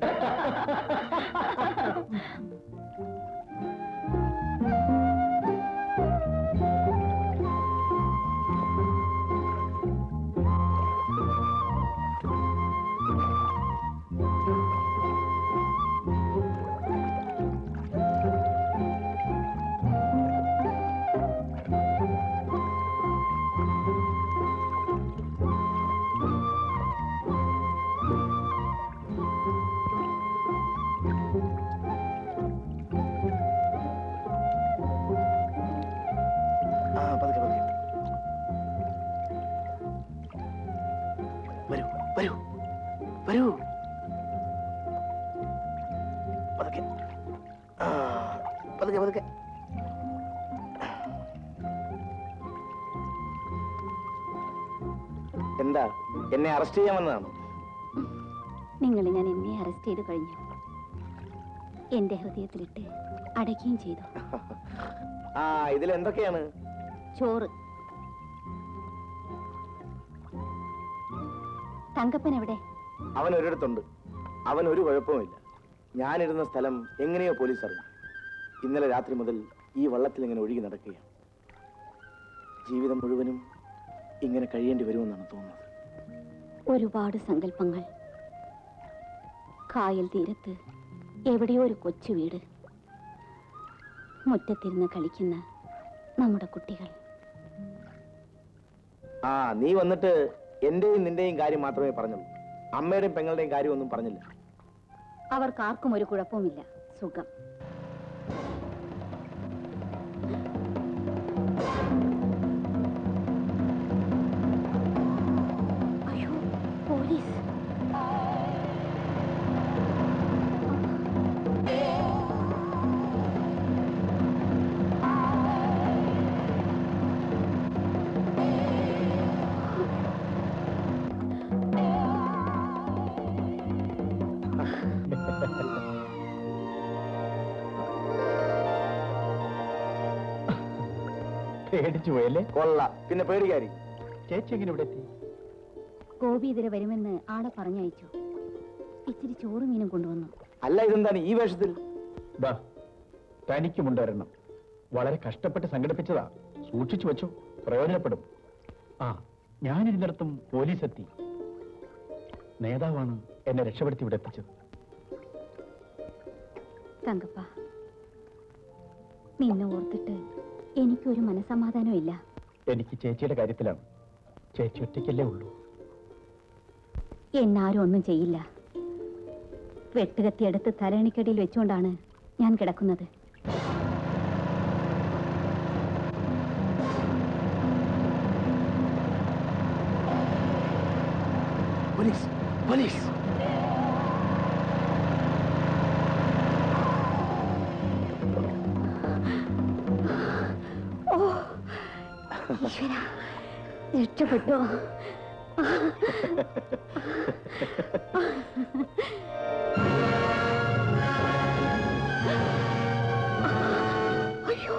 ആ പതുക്കെ പതുക്കെ വരൂ വരൂ വരൂ പതുക്കെ ആ പതുക്കെ പതുക്കെ എന്താ എന്നെ അറസ്റ്റ് ചെയ്യാൻ വന്നതാണോ നിങ്ങൾ ഞാൻ എന്നെ അറസ്റ്റ് ചെയ്ത് കഴിഞ്ഞു എന്റെ ഹൃദയത്തിലിട്ട് അടയ്ക്കുകയും ചെയ്തു ആ ഇതിൽ എന്തൊക്കെയാണ് ചോറ് തങ്കപ്പൻ എവിടെ അവൻ ഒരിടത്തുണ്ട് അവൻ ഒരു കുഴപ്പവുമില്ല ഞാനിരുന്ന സ്ഥലം എങ്ങനെയോ പോലീസ് അറിഞ്ഞു ഇന്നലെ രാത്രി മുതൽ ഈ വള്ളത്തിൽ ഇങ്ങനെ ഒഴുകി നടക്കുകയാണ് ജീവിതം മുഴുവനും ഇങ്ങനെ കഴിയേണ്ടി വരുമെന്നാണ് തോന്നുന്നത് ഒരുപാട് സങ്കല്പങ്ങൾ കായൽ തീരത്ത് എവിടെയോ ഒരു കൊച്ചു വീട് മുറ്റത്തിരുന്ന് കളിക്കുന്ന നമ്മുടെ കുട്ടികൾ ആ നീ വന്നിട്ട് എന്റെയും നിന്റെയും കാര്യം മാത്രമേ പറഞ്ഞുള്ളൂ അമ്മയുടെയും പെങ്ങളുടെയും കാര്യമൊന്നും പറഞ്ഞില്ല അവർക്കാർക്കും ഒരു കുഴപ്പവുമില്ല സുഖം അയ്യോ പോലീസ് പേടിച്ചു പോയല്ലേ കൊള്ള പിന്നെ പേടിക്കാരി ചേച്ചി എങ്ങനെ ഇവിടെ എത്തി ഗോപി ഇതിലെ വരുമെന്ന് ആളെ പറഞ്ഞയച്ചു ഇച്ചിരി ചോറ് മീനും കൊണ്ടുവന്നു അല്ല ഇതെന്താണ് ഈ വേഷത്തിൽ ദാ തനിക്കുമുണ്ടൊരെണ്ണം വളരെ കഷ്ടപ്പെട്ട് സംഘടിപ്പിച്ചതാ സൂക്ഷിച്ചു വെച്ചോ പ്രയോജനപ്പെടും ആ ഞാനിരുന്നിടത്തും പോലീസ് എത്തി നേതാവാണ് എന്നെ രക്ഷപ്പെടുത്തി ഇവിടെ എത്തിച്ചത് തങ്കപ്പ നിന്നെ ഓർത്തിട്ട് എനിക്കൊരു മനസമാധാനം ഇല്ല എനിക്ക് ചേച്ചിയുടെ കാര്യത്തിലാണ് ചേച്ചി ഒറ്റയ്ക്കല്ലേ ഉള്ളൂ എന്നാരും ഒന്നും ചെയ്യില്ല വെട്ടുകത്തിയെടുത്ത് തലയണിക്കടിയിൽ വെച്ചുകൊണ്ടാണ് ഞാൻ കിടക്കുന്നത് പോലീസ് പോലീസ് ഓ ഈശ്വരാ, രക്ഷപ്പെട്ടു അയ്യോ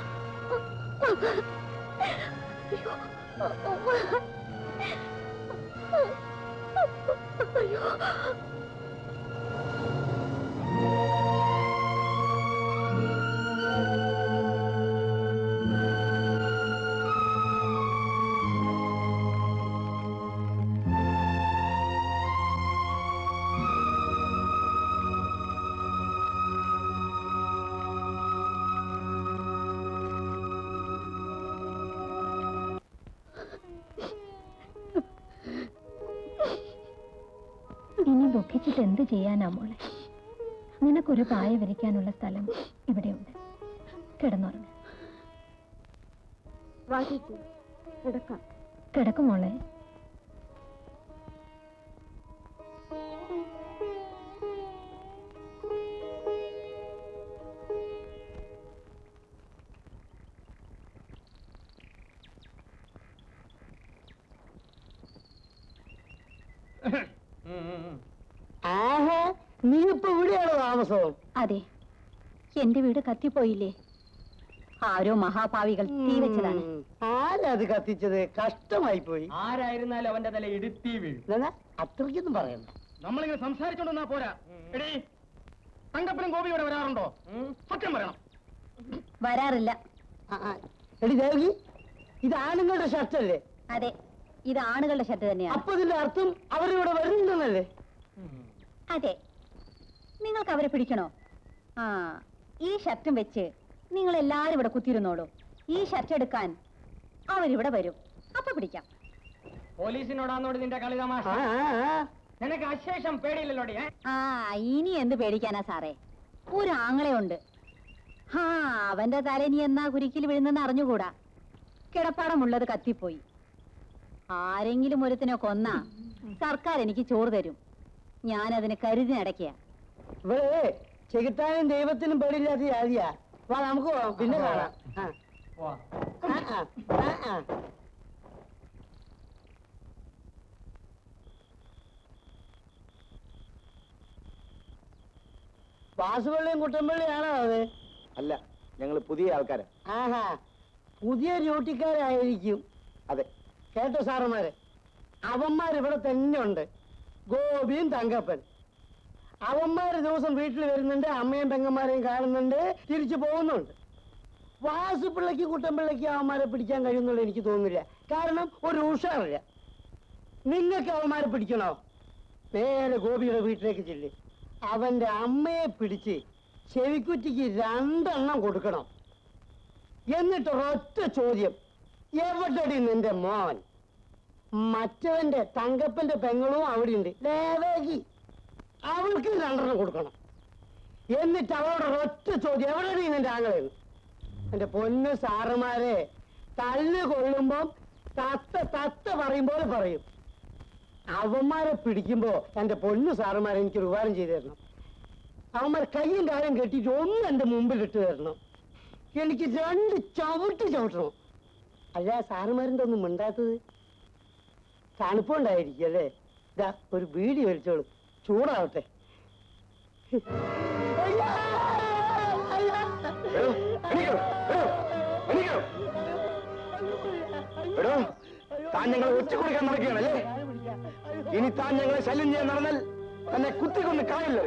അയ്യോ ഇനി ദുഃഖിച്ചിട്ട് എന്ത് ചെയ്യാനാ മോളെ നിനക്കൊരു പായ വിരിക്കാനുള്ള സ്ഥലം ഇവിടെയുണ്ട് കിടന്നുറങ്ങ വാശിച്ചു കിടക്കാം കിടക്കും മോളെ ആഹാ നീ ഇപ്പൊ ഇവിടെയാണോ താമസം അതെ എന്റെ വീട് കത്തിപ്പോയില്ലേ ആരോ മഹാഭാവികൾ തീ വെച്ചതാണ് ഉം. ആരാ അത് കത്തിച്ചത് കഷ്ടമായി പോയി ആരായിരുന്നാലും അവന്റെ തല ഇടുത്തി വീഴും എന്നാ അത്രയ്ക്കൊന്നും പറയണ്ട നമ്മളിങ്ങനെ സംസാരിച്ചോണ്ടെന്നാ പോരാ എടീ തങ്കപ്പനും ഗോപി ഇവിടെ വരാറുണ്ടോ സത്യം പറയണം വരാറില്ല ആ, ആ. എടി ദേവകി ഇത് ആണുങ്ങളുടെ ഷർട്ടല്ലേ അതെ ഇത് ആണുങ്ങളുടെ ഷർട്ട് തന്നെയാണ് അപ്പൊ ഇതിന്റെ അർത്ഥം അവരിവിടെ വരുന്നുണ്ടെന്നല്ലേ അതെ നിങ്ങൾക്ക് അവരെ പിടിക്കണോ ആ ഈ ഷർട്ടും വെച്ച് നിങ്ങൾ എല്ലാരും ഇവിടെ കുത്തിയിരുന്നോളൂ ഈ ഷർട്ട് എടുക്കാൻ അവരിവിടെ വരും അപ്പൊ പിടിക്കാം പോലീസിനോടാന്നോട് നിന്റെ കളി തമാശ ആ, ആ, ആ. നിനക്ക് അശേഷം പേടിയില്ലല്ലോടി ഏ? ആ ഇനി എന്ത് പേടിക്കാനാ സാറേ ഒരു ആങ്ങളെയുണ്ട് ആ അവന്റെ തല ഇനി എന്നാ കുരിക്കിൽ വീഴുന്നെന്ന് അറിഞ്ഞുകൂടാ കിടപ്പാടമുള്ളത് കത്തിപ്പോയി ആരെങ്കിലും ഒരുത്തിനെ കൊന്ന സർക്കാർ എനിക്ക് ചോറ് തരും ഞാനതിന് കരുതി നടക്കുക ഇവിടെ ചെകുത്താനും ദൈവത്തിനും പേടില്ലാത്ത ജാതിയാ വാ നമുക്ക് പോവാം പിന്നെ കാണാം ആ. വാ. ആ, ആ, ആ, ആ. വാസുപള്ളിയും കുട്ടമ്പള്ളിയാണോ അത് അല്ല ഞങ്ങൾ പുതിയ ആൾക്കാരാ ആഹാ പുതിയ ഡ്യൂട്ടിക്കാരായിരിക്കും അതെ കേട്ടോ സാറന്മാരെ അവന്മാർ ഇവിടെ തന്നെ ഉണ്ട് ഗോപിയും തങ്കപ്പൻ അവന്മാര് ദിവസം വീട്ടിൽ വരുന്നുണ്ട് അമ്മയും പെങ്ങന്മാരെയും കാണുന്നുണ്ട് തിരിച്ചു പോകുന്നുണ്ട് വാസുപിള്ളയ്ക്ക് കുട്ടമ്പിള്ളയ്ക്ക് അവന്മാരെ പിടിക്കാൻ കഴിയുന്നുള്ള എനിക്ക് തോന്നുന്നില്ല കാരണം ഒരു ഉഷാറില്ല നിങ്ങൾക്ക് അവന്മാരെ പിടിക്കണോ നേരെ ഗോപിയുടെ വീട്ടിലേക്ക് ചെല്ല് അവന്റെ അമ്മയെ പിടിച്ച് ചെവിക്കുറ്റിക്ക് രണ്ടെണ്ണം കൊടുക്കണം എന്നിട്ട് ഒരൊറ്റ ചോദ്യം എവിടെടി നിന്റെ മോൻ മറ്റവന്റെ തങ്കപ്പന്റെ പെങ്ങളും അവിടെയുണ്ട് ദേവകി അവൾക്ക് രണ്ടെണ്ണം കൊടുക്കണം എന്നിട്ട് അവളോട് ഒരൊറ്റ ചോദ്യം എവിടെയാണ് നിന്റെ ആങ്ങളെന്ന് എന്റെ പൊന്ന് സാറുമാരെ തല്ല് കൊള്ളുമ്പം തത്ത തത്ത പറയും പോലെ പറയും അവന്മാരെ പിടിക്കുമ്പോ എന്റെ പൊന്നു സാറുമാരെ എനിക്കൊരു ഉപകാരം ചെയ്തു തരണം അവന്മാർ കയ്യും കാര്യം കെട്ടിയിട്ട് ഒന്ന് എന്റെ മുമ്പിൽ ഇട്ട് തരണം എനിക്ക് രണ്ട് ചവിട്ട് ചവിട്ടണം അല്ല സാറുമാരിന്റെ ഒന്നും മിണ്ടാത്തത് തണുപ്പുണ്ടായിരിക്കും അല്ലേ ഇതാ ഒരു ബീഡി വലിച്ചോളൂ ചൂടാവട്ടെ അയ്യാ! അയ്യാ! എടോ, എണീക്കോ, എടോ, എണീക്കോ. എടോ, താൻ ഞങ്ങളെ ഒറ്റ കൊടുക്കാൻ നടക്കുകയാണല്ലേ ഇനി താൻ ഞങ്ങളെ ശല്യം ചെയ്യാൻ നടന്നാൽ തന്നെ കുത്തിക്കൊന്ന് കായലെറി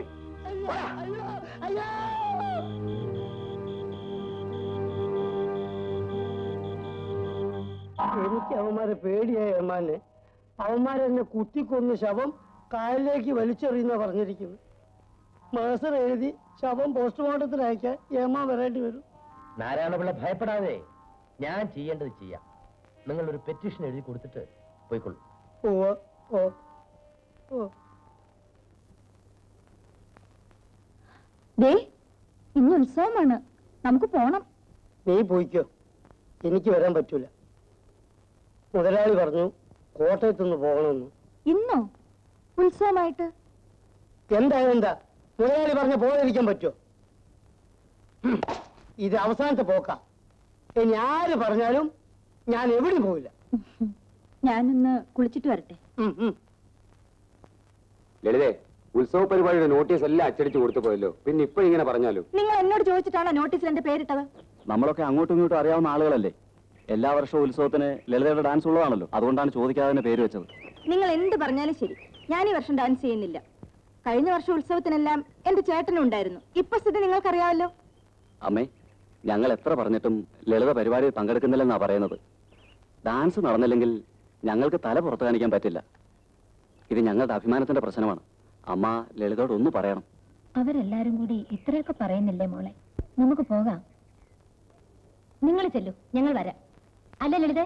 എനിക്ക് അവന്മാരെ പേടിയായ ഏമാനെ അവന്മാരെന്നെ കുത്തിക്കൊന്ന് ശവം കായലിലേക്ക് വലിച്ചെറിയുന്ന പറഞ്ഞിരിക്കുന്നു മാസർ എഴുതി ശവം പോസ്റ്റ്മോർട്ടത്തിന് അയക്കാൻ ഏമാൻ വരേണ്ടി വരും നാരായണപിള്ള ഭയപ്പെടാതെ ഞാൻ ചെയ്യേണ്ടത് ചെയ്യാം നിങ്ങൾ ഒരു പെറ്റീഷൻ എഴുതി കൊടുത്തിട്ട് പോയിക്കൊള്ളൂ ഓ ഓ ഓ ദേ ഇന്ന് ഉത്സവമാണ് നമുക്ക് പോണം നീ പോയിക്കോ എനിക്ക് വരാൻ പറ്റൂല മുതലാളി പറഞ്ഞു കോട്ടയത്തുനിന്ന് പോകണമെന്ന് ഇന്നോ ഉത്സവമായിട്ട് എന്തായാലും എന്താ മുതലാളി പറഞ്ഞ പോകാതിരിക്കാൻ പറ്റുമോ ഹും, ഇത് അവസാനത്തെ പോക്കാ ഇനി ആര് പറഞ്ഞാലും ഞാൻ എവിടെയും പോവില്ല ഞാനൊന്ന് കുളിച്ചിട്ട് വരട്ടെ ഉം, ഉം. ലളിതേ ഉത്സവ പരിപാടിയുടെ നോട്ടീസ് എല്ലാം അച്ചടിച്ചു കൊടുത്തു പോയല്ലോ പിന്നെ ഇപ്പൊ ഇങ്ങനെ പറഞ്ഞാലോ നിങ്ങൾ എന്നോട് ചോദിച്ചിട്ടാണോ നോട്ടീസിൽ എന്റെ പേരിട്ടത് നമ്മളൊക്കെ അങ്ങോട്ടും ഇങ്ങോട്ടും അറിയാവുന്ന ആളുകളല്ലേ എല്ലാ വർഷവും ഉത്സവത്തിന് ലളിതയുടെ ഡാൻസ് ഉള്ളതാണല്ലോ അതുകൊണ്ടാണ് ചോദിക്കാതെ തന്നെ പേര് വെച്ചത് നിങ്ങൾ എന്ത് പറഞ്ഞാലും ശരി ഞാൻ ഈ വർഷം ഡാൻസ് ചെയ്യുന്നില്ല കഴിഞ്ഞ വർഷം ഉത്സവത്തിനെല്ലാം എന്റെ ചേട്ടനും ഉണ്ടായിരുന്നു ഇപ്പൊ സ്ഥിതി നിങ്ങൾക്കറിയാമല്ലോ അമ്മേ ഞങ്ങൾ എത്ര പറഞ്ഞിട്ടും ലളിത പരിപാടിയിൽ പങ്കെടുക്കുന്നില്ലെന്നാ പറയുന്നത് ഡാൻസ് നടന്നില്ലെങ്കിൽ ഞങ്ങൾക്ക് തല പുറത്തു കാണിക്കാൻ പറ്റില്ല ഇത് ഞങ്ങളുടെ അഭിമാനത്തിന്റെ പ്രശ്നമാണ് അമ്മ ലളിതയോട് ഒന്ന് പറയണം അവരെല്ലാരും കൂടി ഇത്രയൊക്കെ പറയുന്നില്ലേ മോളെ നമുക്ക് പോകാം നിങ്ങൾ ചെല്ലു ഞങ്ങൾ വരാം അല്ല ലളിതേ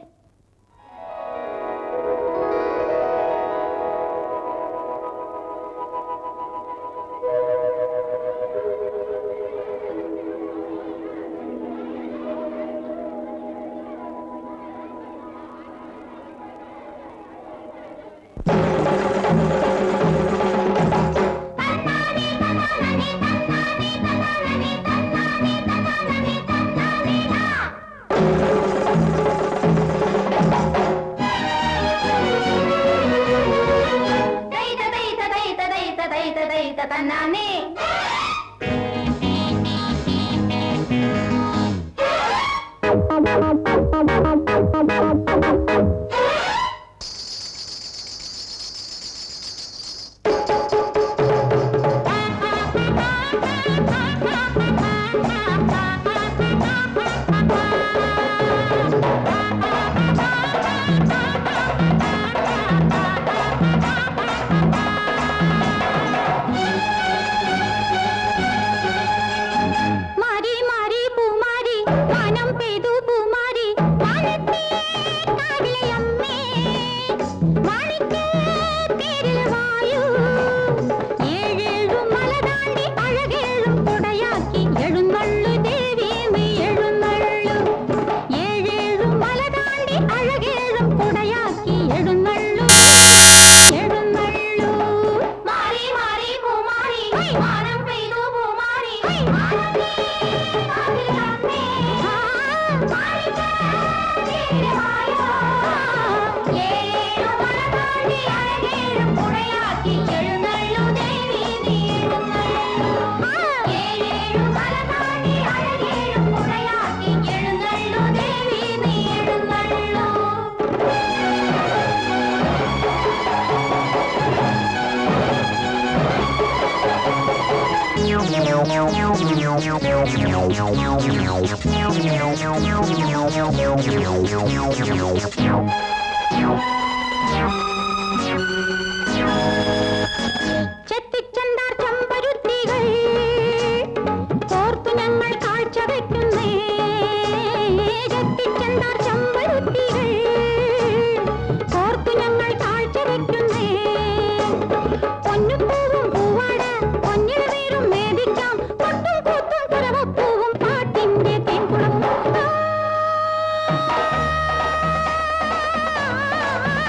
മാരി മാരി പൂമാരി വാനം പെയ്തു പൂമാരി വാനത്തെ കാവിലെ അമ്മേ മാണിക്ക തേരിൽ വായു ഏഴേഴും മല താണ്ടി അഴകേഴും കൊടയാക്കി എഴുന്നള്ളു ദേവി നീ എഴുന്നള്ളു ഏഴേഴും മല താണ്ടി അഴകേഴും കൊടയാക്കി എഴുന്നള്ളു എഴുന്നള്ളു മാറി മാറി പൂമാരി വാനം പെയ്തു പൂമാരി ചെത്തിച്ചെന്താർ ചമ്പരുത്തികൾ കോർത്തു ഞങ്ങൾ കാഴ്ചവെക്കുന്നേ ചെത്തിച്ചെന്താർ ചമ്പരുത്തികൾ കോർത്തു ഞങ്ങൾ കാഴ്ചവെക്കുന്നേ പൊന്നുപൂവും പൂവാട പൊന്നിൽ വീഴും മേടിക്കാം കൊട്ടും കൂത്തും കുരവപ്പൂവും പാട്ടിന്റെ തേൻകുളം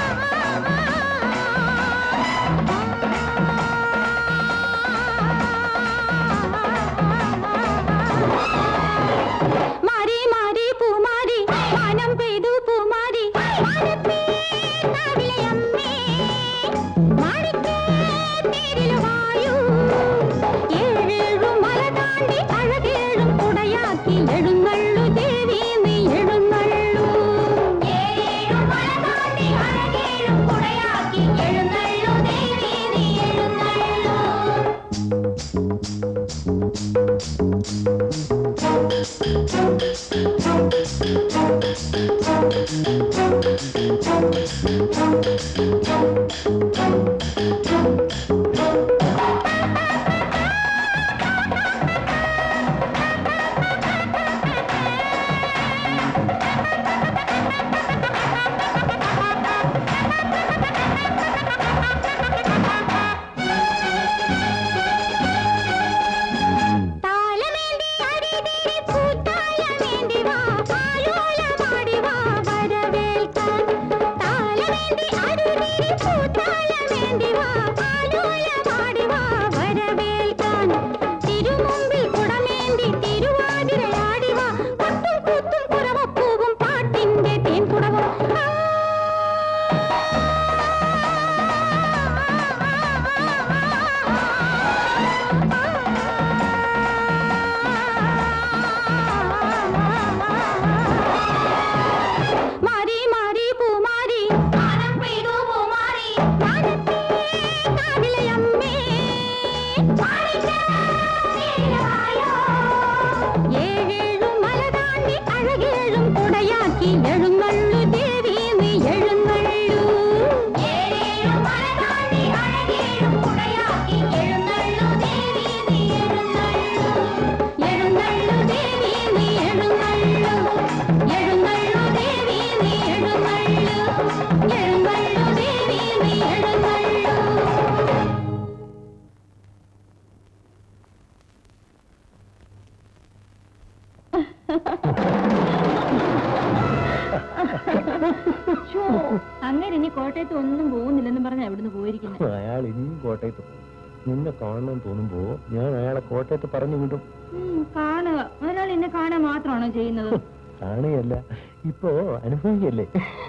കോട്ടയത്ത് ഒന്നും പോകുന്നില്ലെന്ന് പറഞ്ഞാ ഇവിടുന്ന് പോയിരിക്കുന്നത് അയാൾ ഇനിയും കോട്ടയത്ത് പോകും നിന്നെ കാണണമെന്ന് തോന്നുമ്പോ ഞാൻ അയാളെ കോട്ടയത്ത് പറഞ്ഞു വിടും കാണുക ഒരാൾ എന്നെ കാണാൻ മാത്രമാണോ ചെയ്യുന്നത് കാണുകയല്ല ഇപ്പോ അനുഭവിക്കല്ലേ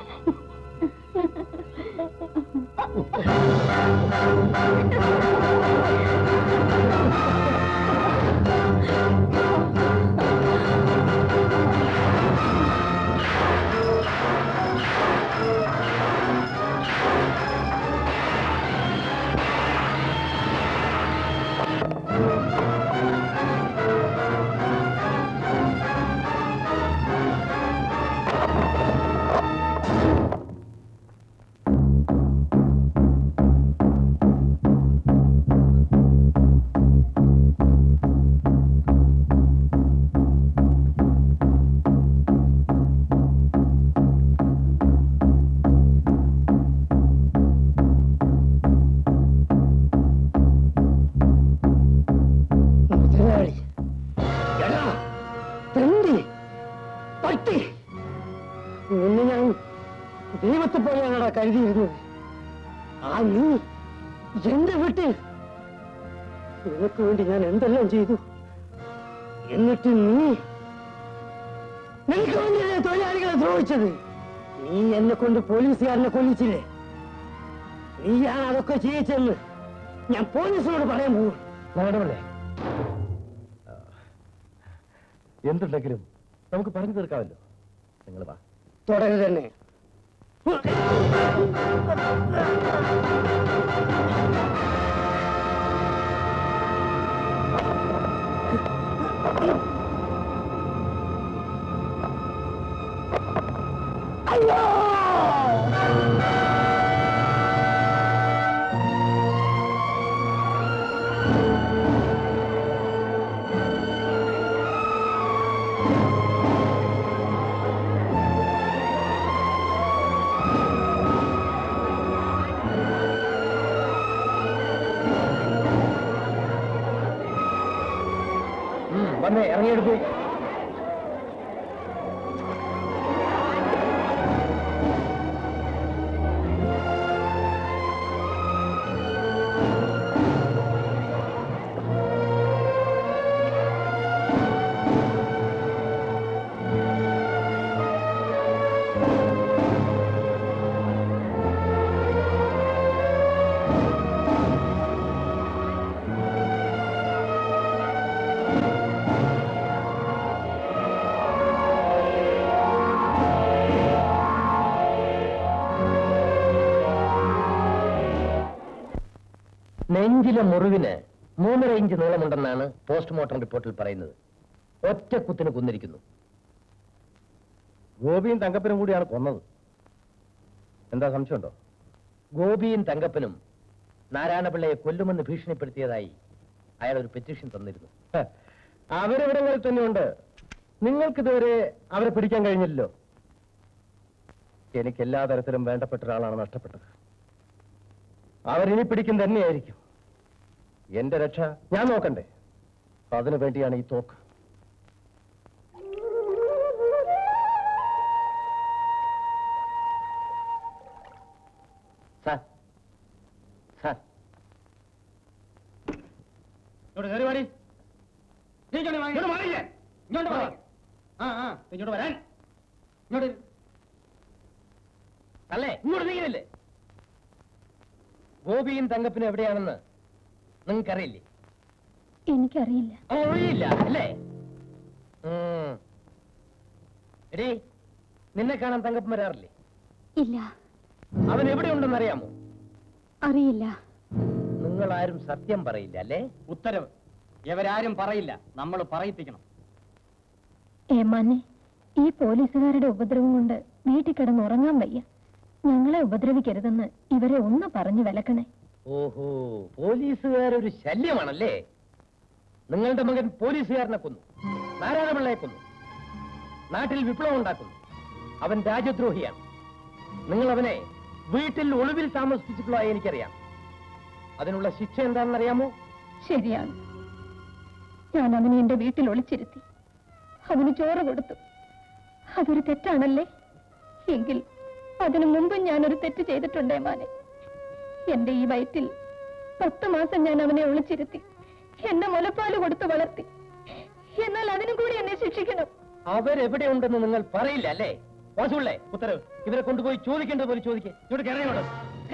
മുതലാളി എടാ തെണ്ടി പട്ടി നിന്നെ ഞാൻ ദൈവത്തെ പോലെയാണടാ കരുതിയിരുന്നത് ആ നീ എന്റെ വീട്ടിൽ നിനക്ക് വേണ്ടി ഞാൻ എന്തെല്ലാം ചെയ്തു എന്നിട്ട് നീ നിനക്ക് വേണ്ടിയല്ലേ തൊഴിലാളികളെ ദ്രോഹിച്ചത് നീ എന്നെ കൊണ്ട് പോലീസുകാരനെ കൊല്ലിച്ചില്ലേ നീയാണ് അതൊക്കെ ചെയ്യിച്ചെന്ന് ഞാൻ പോലീസിനോട് പറയാൻ പോകും മാഡമല്ലേ എന്തുണ്ടെങ്കിലും നമുക്ക് പറഞ്ഞു തീർക്കാമല്ലോ നിങ്ങൾ വാ തുടരുത് തന്നെ വന്നേ ഇറങ്ങിയെടുക്കൂ നെഞ്ചിലെ മുറിവിന് മൂന്നര ഇഞ്ച് നീളമുണ്ടെന്നാണ് പോസ്റ്റ്മോർട്ടം റിപ്പോർട്ടിൽ പറയുന്നത് ഒറ്റ കുത്തിന് കുന്നിരിക്കുന്നു ഗോപിയും തങ്കപ്പനും കൂടിയാണ് കൊന്നത് എന്താ സംശയമുണ്ടോ ഗോപിയും തങ്കപ്പനും നാരായണപിള്ളയെ കൊല്ലുമെന്ന് ഭീഷണിപ്പെടുത്തിയതായി അയാൾ ഒരു പെറ്റീഷൻ തന്നിരുന്നു അവരിവിടങ്ങളിൽ തന്നെയുണ്ട് നിങ്ങൾക്കിതുവരെ അവരെ പിടിക്കാൻ കഴിഞ്ഞില്ലല്ലോ എനിക്ക് എല്ലാ തരത്തിലും വേണ്ടപ്പെട്ട ഒരാളാണ് നഷ്ടപ്പെട്ടത് അവരിനി പിടിക്കും തന്നെയായിരിക്കും എന്റെ രക്ഷ ഞാൻ നോക്കണ്ടേ അതിനു വേണ്ടിയാണ് ഈ തോക്ക് സാർ സാർ ഇങ്ങോട്ട് കയറി വാടി നീ ഇങ്ങോട്ട് വാ. ഇങ്ങോട്ട് മാറിയില്ലേ ഇങ്ങോട്ട് വാ. ആ ആ ഇങ്ങോട്ട് വരാൻ ഇങ്ങോട്ട് ഇരി. അല്ലേ ഇങ്ങോട്ട് നീങ്ങില്ലേ ഗോപിയും തങ്കപ്പനും എവിടെയാണെന്ന് നിങ്ങൾക്കറിയില്ലേ എനിക്കറിയില്ല അറിയില്ല അല്ലേ ഉം. എടീ നിന്നെ കാണാൻ തങ്കപ്പൻ വരാറില്ലേ ഇല്ല അവൻ എവിടെയുണ്ടെന്ന് അറിയാമോ അറിയില്ല നിങ്ങൾ ആരും സത്യം പറയില്ല അല്ലേ ഉത്തരവ് ഇവരാരും പറയില്ല നമ്മൾ പറയിപ്പിക്കണം ഏമാനെ ഈ പോലീസുകാരുടെ ഉപദ്രവം കൊണ്ട് വീട്ടിൽ കിടന്ന് ഉറങ്ങാൻ വയ്യ ഞങ്ങളെ ഉപദ്രവിക്കരുതെന്ന് ഇവരെ ഒന്ന് പറഞ്ഞു വിലക്കണേ ഓഹോ പോലീസുകാരൊരു ശല്യമാണല്ലേ നിങ്ങളുടെ മകൻ പോലീസുകാരനെ കൊന്നു നാരായണപിള്ളയെ കൊന്നു നാട്ടിൽ വിപ്ലവം ഉണ്ടാക്കുന്നു അവൻ രാജ്യദ്രോഹിയാണ് നിങ്ങൾ അവനെ വീട്ടിൽ ഒളിവിൽ താമസിപ്പിച്ചിട്ടുള്ളതായി എനിക്കറിയാം അതിനുള്ള ശിക്ഷ എന്താണെന്നറിയാമോ ശരിയാണ് ഞാൻ അവനെ എന്റെ വീട്ടിൽ ഒളിച്ചിരുത്തി അവന് ചോറ് കൊടുത്തു അതൊരു തെറ്റാണല്ലേ എങ്കിൽ അതിനു മുമ്പ് ഞാനൊരു തെറ്റ് ചെയ്തിട്ടുണ്ടേ മാനെ എന്റെ ഈ വയറ്റിൽ പത്ത് മാസം ഞാൻ അവനെ ഒളിച്ചിരുത്തി എന്നെ മുലപ്പാല് കൊടുത്ത് വളർത്തി എന്നാൽ അതിനും കൂടി എന്നെ ശിക്ഷിക്കണം അവരെവിടെ ഉണ്ടെന്ന് നിങ്ങൾ പറയില്ല അല്ലേ വാസുള്ളേ ഉത്തരവ് ഇവരെ കൊണ്ടുപോയി ചോദിക്കേണ്ടത് പോലെ ചോദിക്കേ ഇവിടെ കയറിയോട്ട്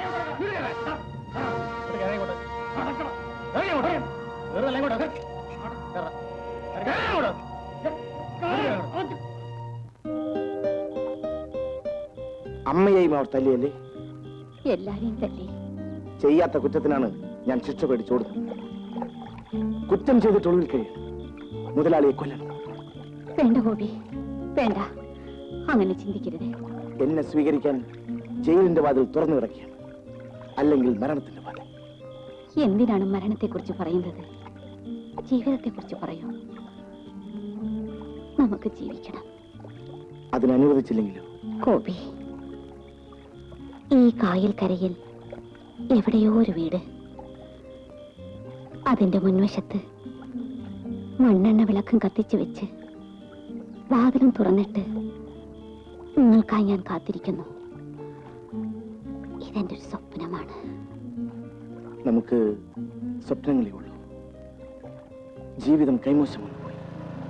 അമ്മയെയും അവർ തല്ലിയല്ലേ എല്ലാരെയും തല്ലി ചെയ്യാത്ത കുറ്റത്തിനാണ് ഞാൻ ശിക്ഷ പേടിച്ചു കൊടുത്തത് കുറ്റം ചെയ്തിട്ടുള്ളിൽ കഴിയും മുതലാളിയെ കൊല്ലണം വേണ്ട ഗോപി വേണ്ട അങ്ങനെ ചിന്തിക്കരുത് എന്നെ സ്വീകരിക്കാൻ ജയിലിന്റെ വാതിൽ തുറന്നു കിടക്കുകയാണ് അല്ലെങ്കിൽ മരണത്തിന്റെ വാതിൽ എന്തിനാണ് മരണത്തെക്കുറിച്ച് പറയുന്നത് ജീവിതത്തെക്കുറിച്ച് പറയൂ നമുക്ക് ജീവിക്കണം അതിനനുവദിച്ചില്ലെങ്കിലോ ഗോപി ഈ കായൽ കരയിൽ എവിടെയോ ഒരു വീട് അതിന്റെ മുൻവശത്ത് മണ്ണെണ്ണ വിളക്കും കത്തിച്ചു വെച്ച് വാതിലും തുറന്നിട്ട് നിങ്ങൾക്കായി ഞാൻ കാത്തിരിക്കുന്നു ഇതെന്റെ ഒരു സ്വപ്നമാണ് നമുക്ക് സ്വപ്നങ്ങളേ ഉള്ളൂ ജീവിതം കൈമോശം വന്നു പോയി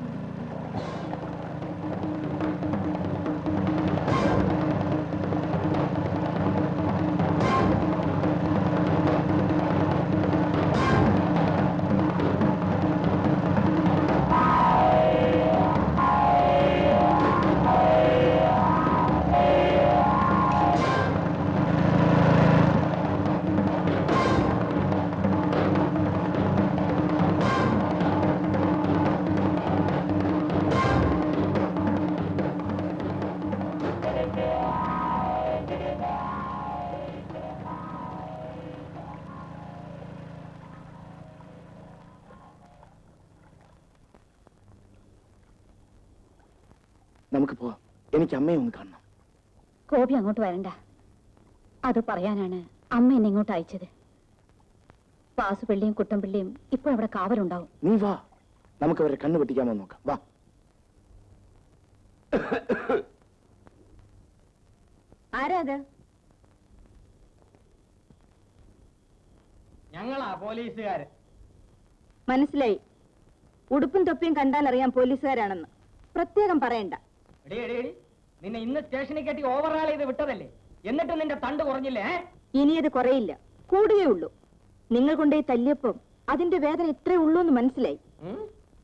നമുക്ക് പോവാം എനിക്ക് അമ്മയെ ഒന്ന് കാണണം ഗോപി അങ്ങോട്ട് വരണ്ട അത് പറയാനാണ് അമ്മ എന്നെ ഇങ്ങോട്ട് അയച്ചത് വാസുപിള്ളിയും കുട്ടമ്പിള്ളിയും ഇപ്പോൾ അവിടെ കാവലുണ്ടാവും നീ വാ നമുക്ക് അവരെ കണ്ണു വെട്ടിക്കാമോ നോക്കാം വാ ആരാ അത് ഞങ്ങളാ പോലീസുകാര് മനസ്സിലായി ഉടുപ്പും തൊപ്പിയും കണ്ടാൽ അറിയാം പോലീസുകാരാണെന്ന് പ്രത്യേകം പറയണ്ട എടി എടി എടി നിന്നെ ഇന്ന് സ്റ്റേഷനിൽ കെട്ടി ഓവറാൾ ചെയ്ത് വിട്ടതല്ലേ എന്നിട്ട് നിന്റെ തണ്ട് കുറഞ്ഞില്ലേ ഏ? ഇനി അത് കുറയില്ല കൂടുകയേ ഉള്ളൂ നിങ്ങൾ കൊണ്ടുപോയി തല്ലിയപ്പം അതിന്റെ വേദന ഇത്രേ ഉള്ളൂ എന്ന് മനസ്സിലായി ഉം?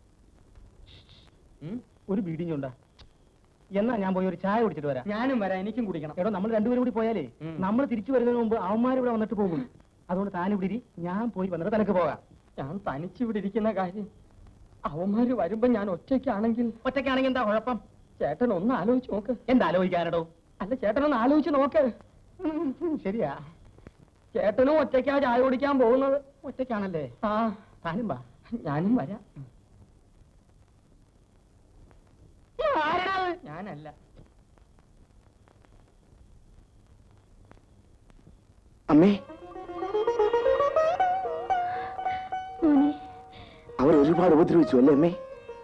ഉം? ഒരു ബീഡിയും ചുണ്ട എന്നാ ഞാൻ പോയി ഒരു ചായ കുടിച്ചിട്ട് വരാം ഞാനും വരാം എനിക്കും കുടിക്കണം എടോ നമ്മൾ രണ്ടുപേരും കൂടി പോയാലേ നമ്മൾ തിരിച്ചു വരുന്നതിന് മുമ്പ് അവന്മാർ ഇവിടെ വന്നിട്ട് പോകും അതുകൊണ്ട് താൻ ഇവിടെ ഇരി ഞാൻ പോയി വന്നിട്ട് തനക്ക് പോകാം ഞാൻ തനിച്ച് ഇവിടെ ഇരിക്കുന്ന കാര്യം അവന്മാര് വരുമ്പോ ഞാൻ ഒറ്റയ്ക്കാണെങ്കിൽ ഒറ്റയ്ക്കാണെങ്കിൽ എന്താ കുഴപ്പം ചേട്ടൻ ഒന്ന് ആലോചിച്ച് നോക്ക് എന്താ ആലോചിക്കാനടോ അല്ല ചേട്ടൻ ഒന്ന് ആലോചിച്ച് നോക്ക് ഉം, ഉം, ശരിയാ ചേട്ടനും ഒറ്റയ്ക്കാ ചായ കുടിക്കാൻ പോകുന്നത് ഒറ്റയ്ക്കാണല്ലേ ആ താനും വാ ഞാനും വരാം ആരെടാ അത്? ഞാനല്ല അമ്മേ മോനെ അവർ ഒരുപാട് ഉപദ്രവിച്ചു അല്ലേ അമ്മേ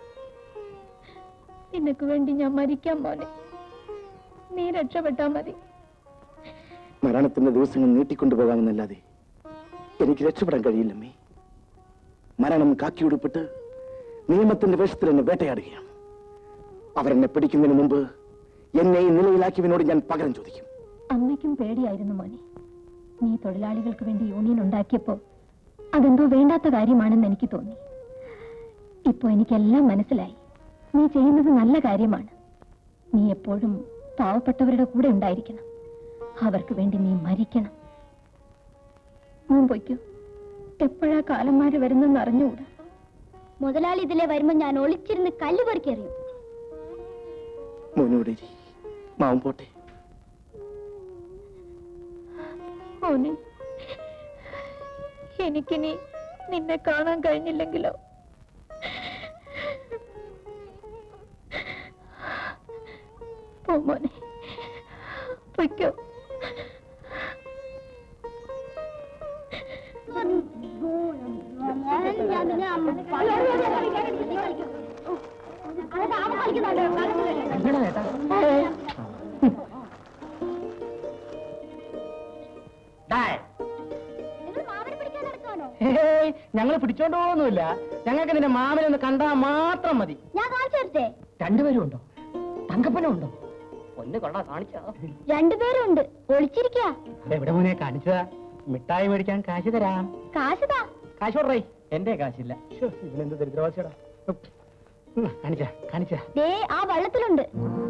നിനക്ക് വേണ്ടി ഞാൻ മരിക്കാൻ മോനെ നീ രക്ഷപ്പെട്ടാ മതി മരണത്തിന്റെ ദിവസങ്ങൾ നീട്ടിക്കൊണ്ടുപോകാമെന്നല്ലാതെ എനിക്ക് രക്ഷപ്പെടാൻ കഴിയില്ലമ്മേ മരണം കാക്കിയുടുപ്പിട്ട് നിയമത്തിന്റെ വേഷത്തിൽ എന്നെ വേട്ടയാടുകയാണ് അവരെന്നെ പിടിക്കുന്നതിന് മുമ്പ് എന്നെ ഈ നിലയിലാക്കിയവനോട് ഞാൻ പകരം ചോദിക്കും അമ്മയ്ക്കും പേടിയായിരുന്നു മോനെ നീ തൊഴിലാളികൾക്ക് വേണ്ടി യൂണിയൻ ഉണ്ടാക്കിയപ്പോ അതെന്തോ വേണ്ടാത്ത കാര്യമാണെന്ന് എനിക്ക് തോന്നി ഇപ്പോ എനിക്കെല്ലാം മനസ്സിലായി നീ ചെയ്യുന്നത് നല്ല കാര്യമാണ് നീ എപ്പോഴും പാവപ്പെട്ടവരുടെ കൂടെ ഉണ്ടായിരിക്കണം അവർക്ക് വേണ്ടി നീ മരിക്കണം മോൻ പൊയ്ക്കോ എപ്പോഴാ കാലന്മാര് വരുന്നെന്ന് അറിഞ്ഞുകൂടാ മുതലാളി ഇതിലെ വരുമ്പോ ഞാൻ ഒളിച്ചിരുന്ന് കല്ല് പെറുക്കിയറിയും മോനോടെ ഇരി. മാവൻ പോട്ടെ മോനെ എനിക്കിനി നിന്നെ കാണാൻ കഴിഞ്ഞില്ലെങ്കിലോ പോ മോനെ പൊയ്ക്കോ ഞങ്ങൾ പിടിച്ചോണ്ട് പോകുന്നില്ല ഞങ്ങൾക്ക് നിന്റെ മാമനെ ഒന്ന് കണ്ടാ മാത്രം മതി ഞാൻ കാണിച്ചു തരട്ടെ രണ്ടുപേരും ഉണ്ടോ തങ്കപ്പനും ഉണ്ടോ ഒന്ന് കൊള്ളാ കാണിച്ചോ രണ്ടുപേരും ഉണ്ട് ഒളിച്ചിരിക്കാ എവിടെ മോനെ കാണിച്ചതാ മിഠായി മേടിക്കാൻ കാശ് തരാം കാശുതാ കാശ് കൊടുറേ എന്റെ കാശില്ല ശ്ശോ, ഇവനെന്ത് ദരിദ്രവാസിയടാ ഉം, കാണിച്ച കാണിച്ച ദേ ആ വള്ളത്തിലുണ്ട്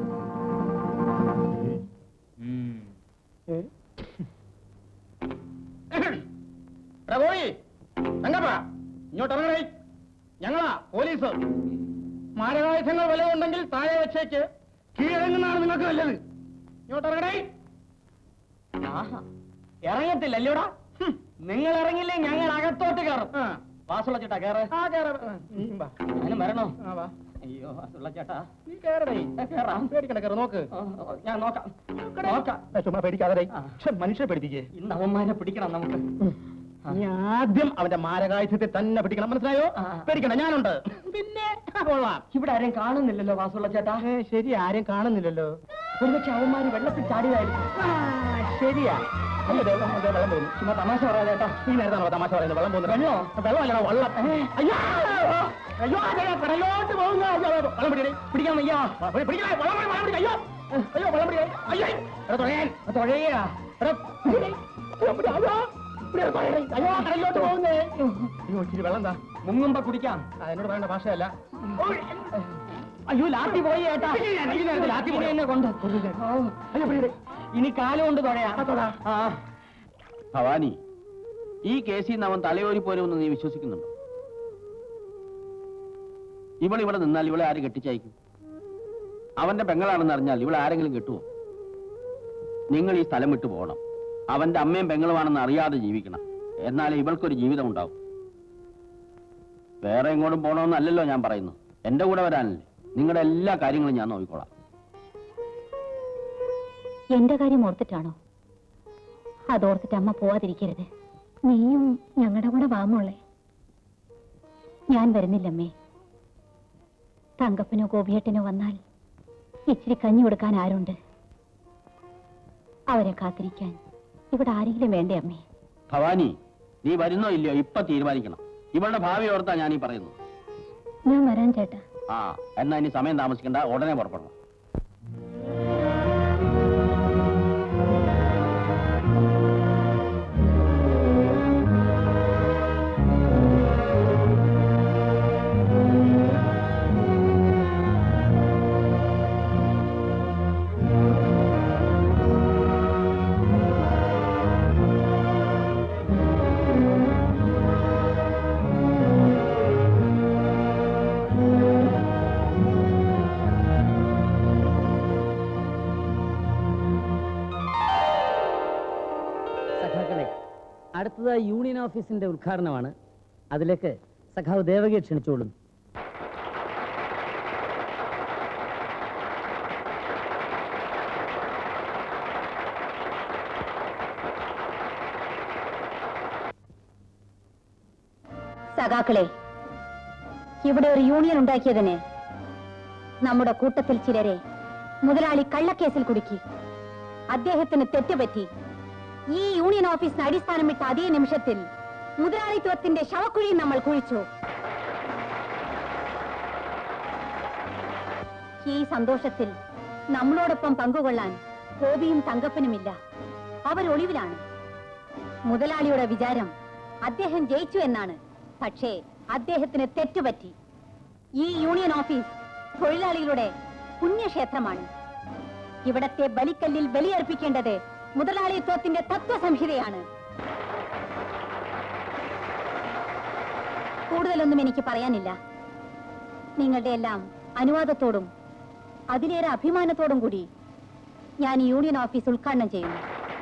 പോയി തങ്കപ്പ ഇങ്ങോട്ട് ഇറങ്ങണേ ഞങ്ങളാ പോലീസ് മാരകായുധങ്ങൾ വല്ലതുണ്ടെങ്കിൽ താഴെ വെച്ചേക്ക് കീഴടങ്ങുന്നതാണ് നിങ്ങൾക്ക് നല്ലത് ഇങ്ങോട്ട് ഇറങ്ങണേ ആഹാ ഇറങ്ങത്തില്ല അല്ലയോടാ ഹും, നിങ്ങൾ ഇറങ്ങില്ലേ ഞങ്ങൾ അകത്തോട്ട് കയറും വാസുള്ള ചേട്ടാ കയറ് ഞാനും വരണോ അയ്യോ വാസുള്ള ചേട്ടാ നീ കയറടേ കയറാം പേടിക്കണ്ട കയറ് നോക്ക് ഞാൻ നോക്കാം നോക്കാം ചുമ്മാ പേടിക്കാതെ മനുഷ്യരെ പേടിപ്പിക്കേ ഇന്ന് അവന്മാരെ പിടിക്കണം നമുക്ക് നീ ആദ്യം അവന്റെ മാരകായുധത്തെ തന്നെ പിടിക്കണം മനസ്സിലായോ പേടിക്കണ്ട ഞാനുണ്ട് പിന്നെ കൊള്ളാം ഇവിടെ ആരെയും കാണുന്നില്ലല്ലോ വാസുള്ള ചേട്ടാ ശരി ആരെയും കാണുന്നില്ലല്ലോ ഒരുപക്ഷെ അവന്മാര് വെള്ളത്തിൽ ചാടിയതായിരിക്കും ശരിയാ അല്ല ദേ, ദേ, വെള്ളം പോകുന്നു ചുമ്മാ തമാശ പറയാ ചേട്ടാ ഈ നേരത്താണോ തമാശ പറയുന്നത് വെള്ളം പോകുന്നു വെള്ളോ വെള്ളം അല്ലടാ വെള്ളം അയ്യോ അയ്യോ അതെ കടലോട്ട് പോകുന്നു അയ്യോ, വെള്ളം പിടിക്കണേ പിടിക്കാൻ വയ്യ പിടി- പിടിക്കണേ വെള്ളം പിടി, വെള്ളം പിടി, അയ്യോ അയ്യോ വെള്ളം പിടിക്കണേ അയ്യോ എടാ തുഴയാൻ തുഴയാ എടാ പിടി, അയ്യോ, പിടി, അയ്യോ ഇവിടെ ഒരു തുഴയണേ. അയ്യോ കടലിലോട്ട് പോകുന്നേ അയ്യോ ഇച്ചിരി വെള്ളം എന്താ മുങ്ങുമ്പോ കുടിക്കാം ആ, എന്നോട് വേണ്ട ഭാഷയല്ല അയ്യോ ലാത്തി പോയി ഏട്ടാ ലാത്തി പോയി എന്നെ കൊണ്ട് അയ്യോ പിടി, പിടി. ഇനി കാലുകൊണ്ട് തുഴയാ ആ ഭവാനി ഈ കേസിൽ നിന്ന് അവൻ തലയോരി പോരുമെന്ന് നീ വിശ്വസിക്കുന്നുണ്ടോ ഇവൾ ഇവിടെ നിന്നാൽ ഇവളെ ആര് കെട്ടിച്ചയക്കും അവന്റെ പെങ്ങളാണെന്ന് അറിഞ്ഞാൽ ഇവളെ ആരെങ്കിലും കെട്ടുവോ നിങ്ങൾ ഈ സ്ഥലം വിട്ടു പോകണം അവന്റെ അമ്മയും പെങ്ങളുമാണെന്ന് അറിയാതെ ജീവിക്കണം എന്നാലേ ഇവൾക്കൊരു ജീവിതം ഉണ്ടാവും വേറെ എങ്ങോട്ടും പോകണമെന്നല്ലല്ലോ ഞാൻ പറയുന്നു എന്റെ കൂടെ വരാനല്ലേ നിങ്ങളുടെ എല്ലാ കാര്യങ്ങളും ഞാൻ നോക്കിക്കോളാം എന്റെ കാര്യം ഓർത്തിട്ടാണോ അതോർത്തിട്ട് അമ്മ പോവാതിരിക്കരുത് നീയും ഞങ്ങളുടെ കൂടെ വാമോളെ ഞാൻ വരുന്നില്ലമ്മേ തങ്കപ്പനോ ഗോപിയേട്ടനോ വന്നാൽ ഇച്ചിരി കഞ്ഞി കൊടുക്കാൻ ആരുണ്ട് അവരെ കാത്തിരിക്കാൻ ഇവിടെ ആരെങ്കിലും വേണ്ടേ അമ്മേ ഭവാനി നീ വരുന്നോ ഇല്ലയോ ഇപ്പൊ തീരുമാനിക്കണം ഇവളുടെ ഭാവി ഓർത്താ ഞാൻ ഈ പറയുന്നു ഞാൻ വരാൻ ചേട്ടാ ആ എന്നാ ഇനി സമയം താമസിക്കണ്ട ഉടനെ പുറപ്പെടണം സഖാക്കളെ അടുത്തത് യൂണിയൻ ഓഫീസിന്റെ ഉദ്ഘാടനമാണ് അതിലേക്ക് സഖാവ് ദേവകിയെ ക്ഷണിച്ചോളും സഖാക്കളെ ഇവിടെ ഒരു യൂണിയൻ ഉണ്ടാക്കിയതിന് നമ്മുടെ കൂട്ടത്തിൽ ചിലരെ മുതലാളി കള്ളക്കേസിൽ കുടുക്കി അദ്ദേഹത്തിന് തെറ്റുപറ്റി ഈ യൂണിയൻ ഓഫീസിന് അടിസ്ഥാനമിട്ട അതേ നിമിഷത്തിൽ മുതലാളിത്വത്തിന്റെ ശവക്കുഴി നമ്മൾ കുഴിച്ചു ഈ സന്തോഷത്തിൽ നമ്മളോടൊപ്പം പങ്കുകൊള്ളാൻ ഗോപിയും തങ്കപ്പനുമില്ല അവരൊളിവിലാണ് മുതലാളിയുടെ വിചാരം അദ്ദേഹം ജയിച്ചു എന്നാണ് പക്ഷേ അദ്ദേഹത്തിന് തെറ്റുപറ്റി ഈ യൂണിയൻ ഓഫീസ് തൊഴിലാളികളുടെ പുണ്യക്ഷേത്രമാണ് ഇവിടത്തെ ബലിക്കല്ലിൽ ബലിയർപ്പിക്കേണ്ടത് മുതലാളിത്വത്തിന്റെ തത്വസംഹിതയാണ് കൂടുതലൊന്നും എനിക്ക് പറയാനില്ല നിങ്ങളുടെ എല്ലാം അനുവാദത്തോടും അതിലേറെ അഭിമാനത്തോടും കൂടി ഞാൻ ഈ യൂണിയൻ ഓഫീസ് ഉദ്ഘാടനം ചെയ്യുന്നു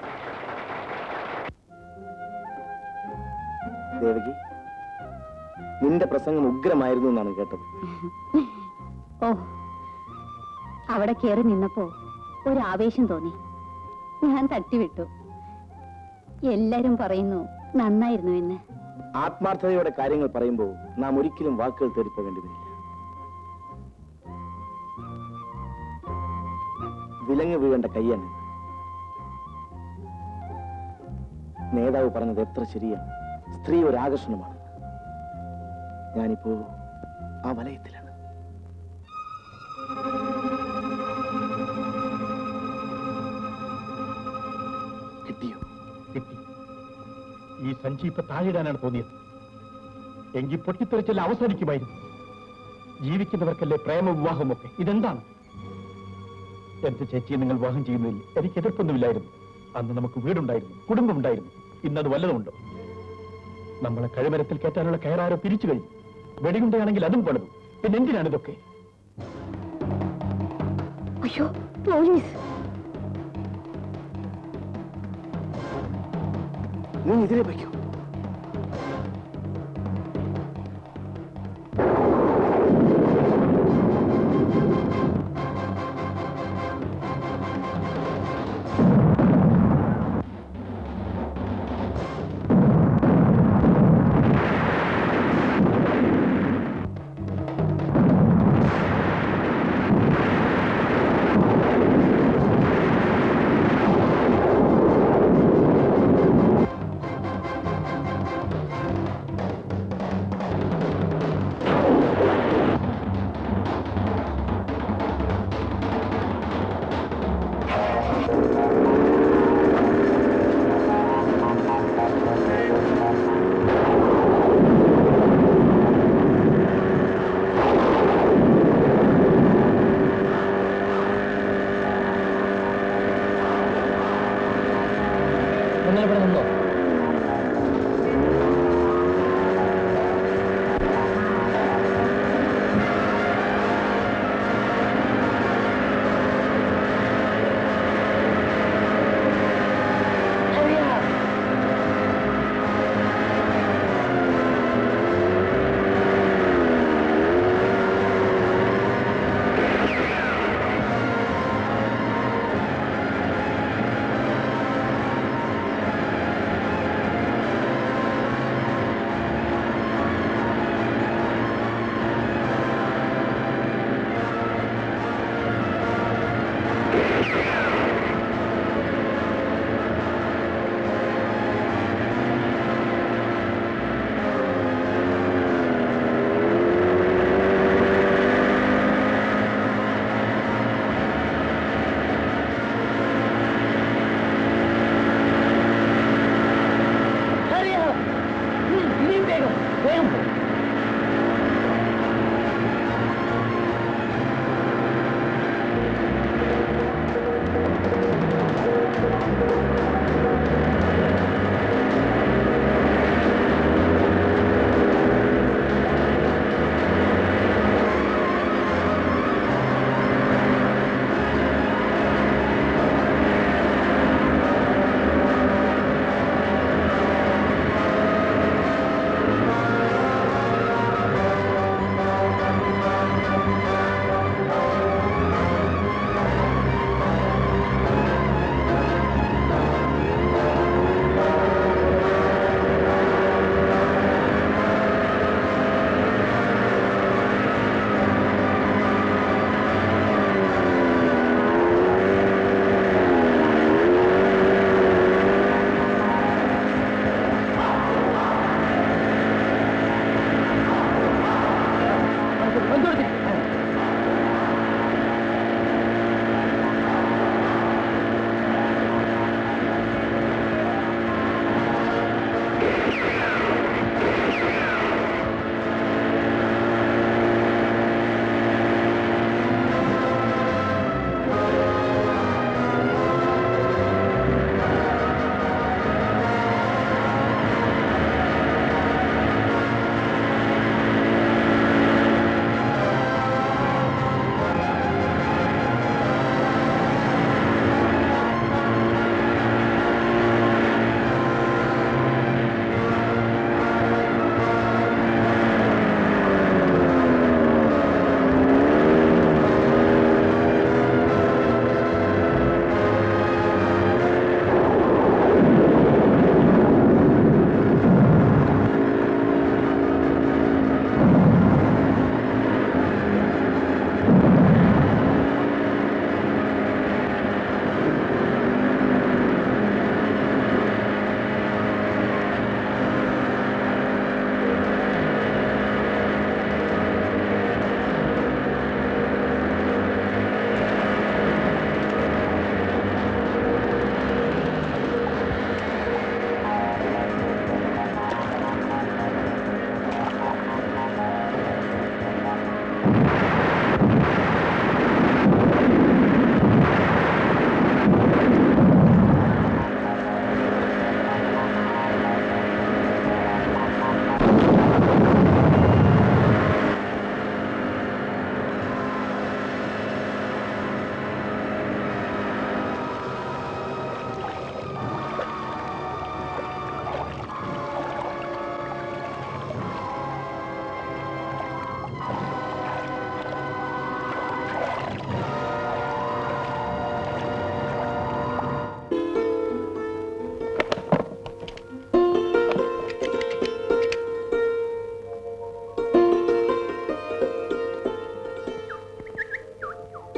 ദേവകി നിന്റെ പ്രസംഗം ഉഗ്രമായിരുന്നു എന്നാണ് കേട്ടത് ഓ അവിടെ കയറി നിന്നപ്പോ ഒരു ആവേശം തോന്നി ഞാൻ തട്ടിവിട്ടു എല്ലാരും പറയുന്നു നന്നായിരുന്നു എന്ന് ആത്മാർത്ഥതയോടെ കാര്യങ്ങൾ പറയുമ്പോൾ നാം ഒരിക്കലും വാക്കുകൾ തേടിപ്പോകേണ്ടി വരില്ല വിലങ്ങ് വീഴേണ്ട കയ്യാണ് നേതാവ് പറഞ്ഞത് എത്ര ശരിയാണ് സ്ത്രീ ഒരു ആകർഷണമാണ് ഞാനിപ്പോ ആ വലയത്തിലാണ് കിട്ടിയോ കിട്ടി ഈ സഞ്ചി ഇപ്പൊ താഴെയിടാനാണ് തോന്നിയത് എങ്കിൽ പൊട്ടിത്തെറിച്ചെല്ലാം അവസാനിക്കുമായിരുന്നു ജീവിക്കുന്നവർക്കല്ലേ പ്രേമ വിവാഹമൊക്കെ ഇതെന്താണ് എന്റെ ചേച്ചിയെ നിങ്ങൾ വിവാഹം ചെയ്യുന്നതിൽ എനിക്ക് എതിർപ്പൊന്നുമില്ലായിരുന്നു അന്ന് നമുക്ക് വീടുണ്ടായിരുന്നു കുടുംബമുണ്ടായിരുന്നു ഇന്നത് വല്ലതുമുണ്ടോ നമ്മളെ കഴിമരത്തിൽ കയറ്റാനുള്ള കയറാരോ പിരിച്ചു കഴിഞ്ഞു വെടികുണ്ടയാണെങ്കിൽ അതും പണിതു പിന്നെ എന്തിനാണ് ഇതൊക്കെ അയ്യോ പോലീസ് നീ ഇതിനെ വയ്ക്കൂ ആ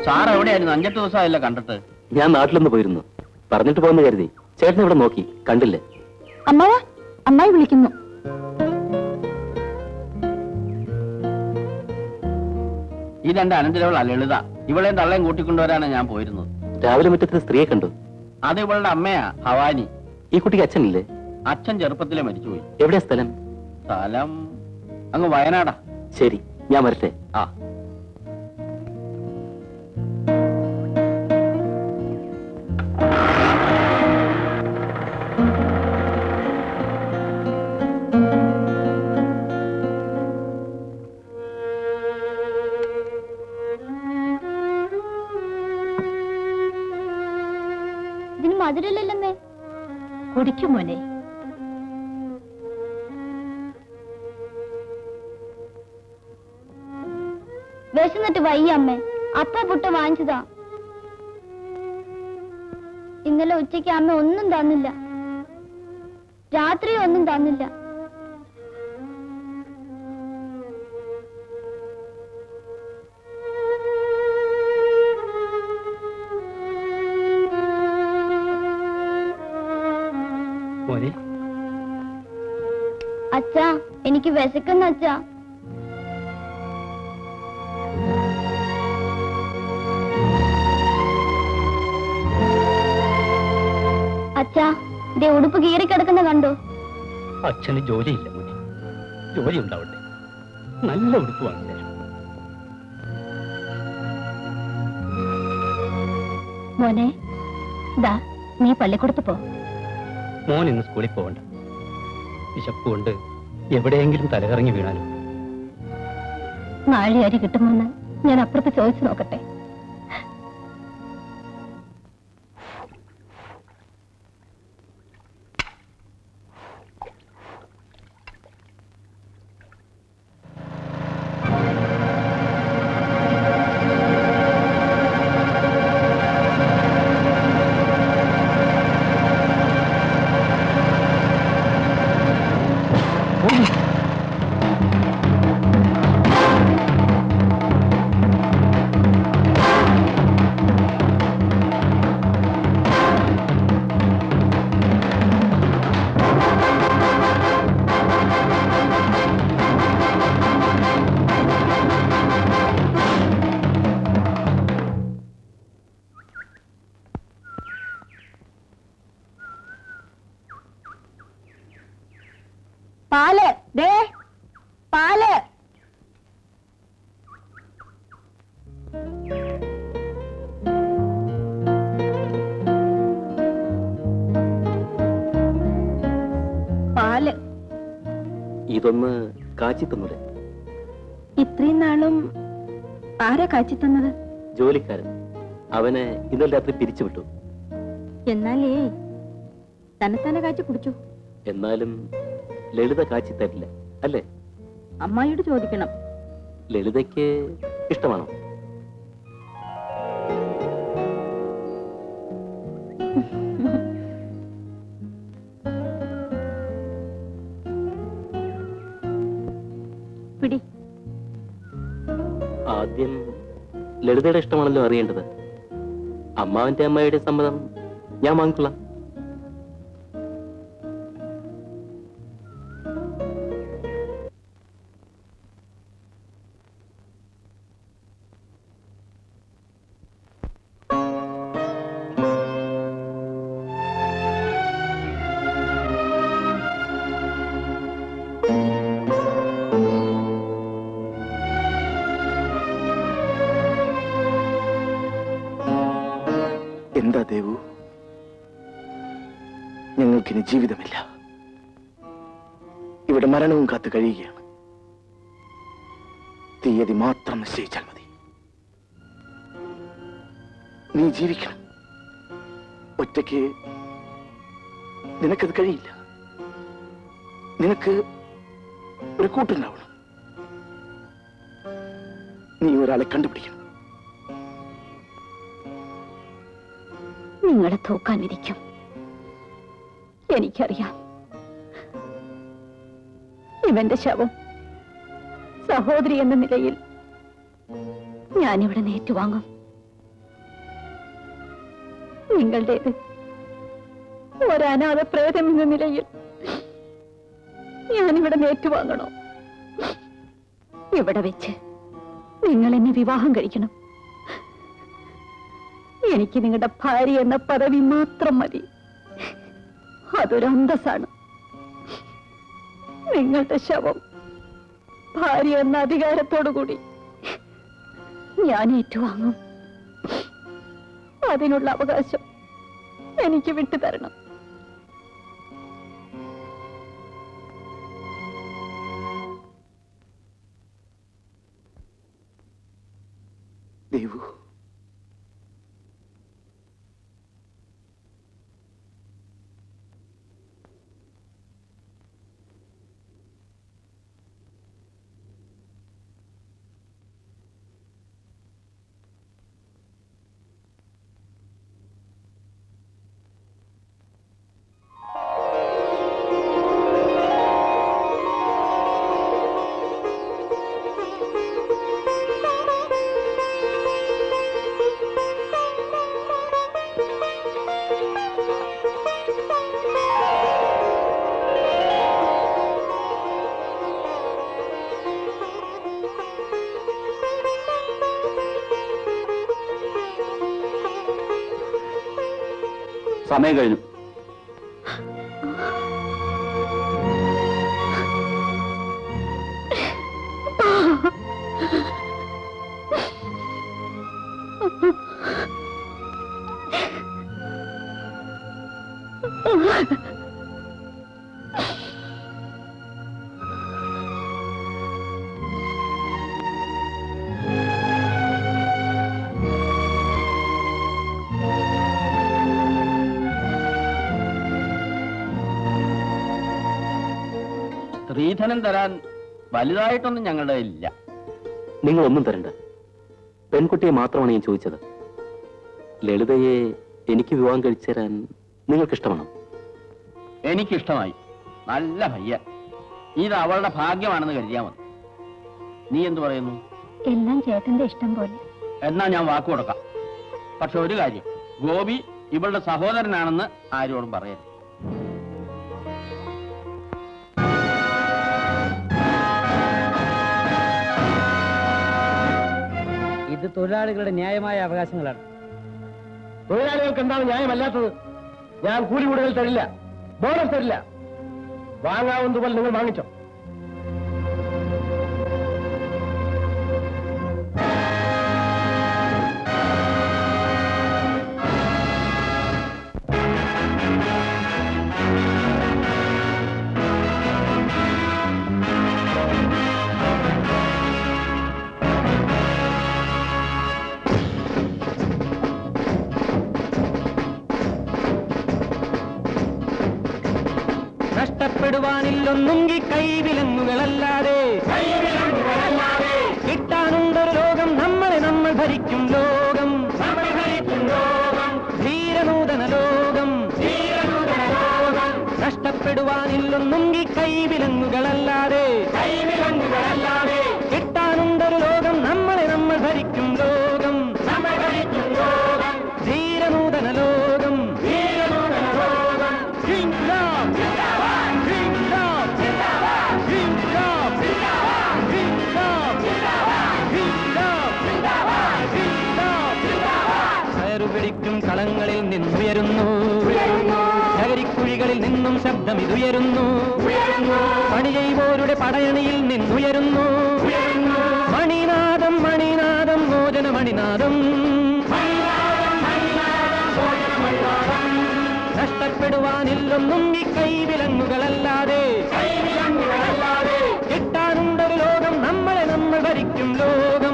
സാർ എവിടെയായിരുന്നു അഞ്ചെട്ട് ദിവസമായില്ല കണ്ടിട്ട് ഞാൻ നാട്ടിലൊന്ന് പോയിരുന്നു പറഞ്ഞിട്ട് പോകുന്ന കരുതി ചേട്ടൻ ഇവിടെ നോക്കി കണ്ടില്ലേ അമ്മാവ അമ്മായി വിളിക്കുന്നു ഈ രണ്ട് അനന്തരവള ലളിത ഇവളെയും തള്ളയും കൂട്ടിക്കൊണ്ടുവരാണ് ഞാൻ പോയിരുന്നത് രാവിലെ മുറ്റത്ത് സ്ത്രീയെ കണ്ടു അത് ഇവളുടെ അമ്മയാ ഭവാനി ഈ കുട്ടിക്ക് അച്ഛനില്ലേ അച്ഛൻ ചെറുപ്പത്തിലെ മരിച്ചുപോയി എവിടെയാ സ്ഥലം സ്ഥലം അങ്ങ് വയനാടാ ശരി ഞാൻ വരട്ടെ ആ ഇതിന് മധുരമില്ലല്ലേ കുടിക്കും മോനെ വിശന്നിട്ട് വയ്യ അമ്മേ അപ്പ പുട്ട് വാങ്ങിച്ചതാ ഇന്നലെ ഉച്ചയ്ക്ക് അമ്മ ഒന്നും തന്നില്ല രാത്രി ഒന്നും തന്നില്ല മോനെ അച്ഛാ എനിക്ക് വിശക്കുന്ന അച്ഛാ അച്ഛാ ദേ ഉടുപ്പ് കീറിക്കിടക്കുന്ന കണ്ടോ അച്ഛന് ജോലിയില്ല മോനെ ജോലി ഉണ്ടാവട്ടെ നല്ല ഉടുപ്പ് വാങ്ങിച്ചു തരാം മോനെ ദാ നീ പള്ളിക്കൂടത്ത് പോ മോൻ ഇന്ന് സ്കൂളിൽ പോകണ്ട വിശപ്പ് കൊണ്ട് എവിടെയെങ്കിലും തലകറങ്ങി വീണാലും നാളെ അരി കിട്ടുമെന്ന് ഞാൻ അപ്പുറത്ത് ചോദിച്ചു നോക്കട്ടെ പാല് ദേ പാല് പാല് ഇതൊന്ന് കാച്ചി തന്നൂടെ ഇത്രയും നാളും ആരാ കാച്ചി തന്നത് ജോലിക്കാരൻ അവനെ ഇന്നലെ രാത്രി പിരിച്ചുവിട്ടു എന്നാലേ തന്നെ തന്നെ കാച്ചി കുടിച്ചു എന്നാലും ലളിത കാച്ചി തരില്ല അല്ലേ അമ്മായിയോട് ചോദിക്കണം ലളിതയ്ക്ക് ഇഷ്ടമാണോ പിടി ആദ്യം ലളിതയുടെ ഇഷ്ടമാണല്ലോ അറിയേണ്ടത് അമ്മാവന്റെ അമ്മയുടെ സമ്മതം ഞാൻ വാങ്ങിക്കൊള്ളാം എന്താ ദേവു ഞങ്ങൾക്കിനി ജീവിതമില്ല ഇവിടെ മരണവും കാത്തു കഴിയുകയാണ് തീയതി മാത്രം നിശ്ചയിച്ചാൽ മതി നീ ജീവിക്കണം ഒറ്റയ്ക്ക് നിനക്കത് കഴിയില്ല നിനക്ക് ഒരു കൂട്ടുണ്ടാവണം നീ ഒരാളെ കണ്ടുപിടിക്കണം നിങ്ങളെ തൂക്കാൻ വിധിക്കും എനിക്കറിയാം ഇവന്റെ ശവം സഹോദരി എന്ന നിലയിൽ ഞാനിവിടെ നേറ്റുവാങ്ങും നിങ്ങളുടേത് ഒരനാഥ പ്രേതം എന്ന നിലയിൽ ഞാനിവിടെ നേറ്റുവാങ്ങണോ ഇവിടെ വെച്ച് നിങ്ങൾ എന്നെ വിവാഹം കഴിക്കണം എനിക്ക് നിങ്ങളുടെ ഭാര്യ എന്ന പദവി മാത്രം മതി അതൊരു അന്തസ്സാണ് നിങ്ങളുടെ ശവം ഭാര്യ എന്ന അധികാരത്തോടുകൂടി ഞാൻ ഏറ്റുവാങ്ങും അതിനുള്ള അവകാശം എനിക്ക് വിട്ടുതരണം ദേവു സമയം കഴിഞ്ഞു സ്ത്രീധനം തരാൻ വലുതായിട്ടൊന്നും ഞങ്ങളുടെ ഇല്ല നിങ്ങളൊന്നും തരണ്ട പെൺകുട്ടിയെ മാത്രമാണ് ഞാൻ ചോദിച്ചത് ലളിതയെ എനിക്ക് വിവാഹം കഴിച്ചു തരാൻ നിങ്ങൾക്കിഷ്ടമാണോ എനിക്കിഷ്ടമായി നല്ല പയ്യൻ ഇത് അവളുടെ ഭാഗ്യമാണെന്ന് കരുതിയാ മതി നീ എന്തു പറയുന്നു എല്ലാം ചേട്ടന്റെ ഇഷ്ടം പോലെ എന്നാ ഞാൻ വാക്ക് കൊടുക്കാം പക്ഷെ ഒരു കാര്യം ഗോപി ഇവളുടെ സഹോദരനാണെന്ന് ആരോടും പറയരുത് ഇത് തൊഴിലാളികളുടെ ന്യായമായ അവകാശങ്ങളാണ് തൊഴിലാളികൾക്ക് എന്താണ് ന്യായമല്ലാത്തത് ഞാൻ കൂലി കൂടുതൽ തരില്ല ബോണസ് തരില്ല വാങ്ങാവുന്നതുപോലെ നിങ്ങൾ വാങ്ങിച്ചോ നഷ്ടപ്പെടുവാനില്ലൊന്നുങ്കി കൈവിലങ്ങുകളല്ലാതെ കിട്ടാനുണ്ടൊരു ലോകം നമ്മളെ നമ്മൾ ഭരിക്കും ലോകം ധീരനൂതന ലോകം നഷ്ടപ്പെടുവാനില്ലൊന്നുങ്കി കൈവിലങ്ങുകളല്ലാതെ കിട്ടാനുണ്ടൊരു ലോകം നമ്മളെ നമ്മൾ ഭരിക്കും ലോകം ധീരനൂതന ലോകം ജിന്ദാബ് ജിന്ദാബ് ജിന്ദാബ് ജിന്ദാബ് കയറുപിടിക്കും കളങ്ങളിൽ നിന്നുയരുന്നു നഗരിക്കുഴികളിൽ നിന്നും ശബ്ദം ഇതുയരുന്നു പണി ചെയ്വോരുടെ പടയണിയിൽ നിന്നുയരുന്നു മണിനാദം മണിനാദം മോചന മണിനാദം നഷ്ടപ്പെടുവാനില്ലൊന്നും ഈ കൈവിലങ്ങുകളല്ലാതെ കിട്ടാനുണ്ടൊരു ലോകം നമ്മളെ നമ്മൾ ഭരിക്കും ലോകം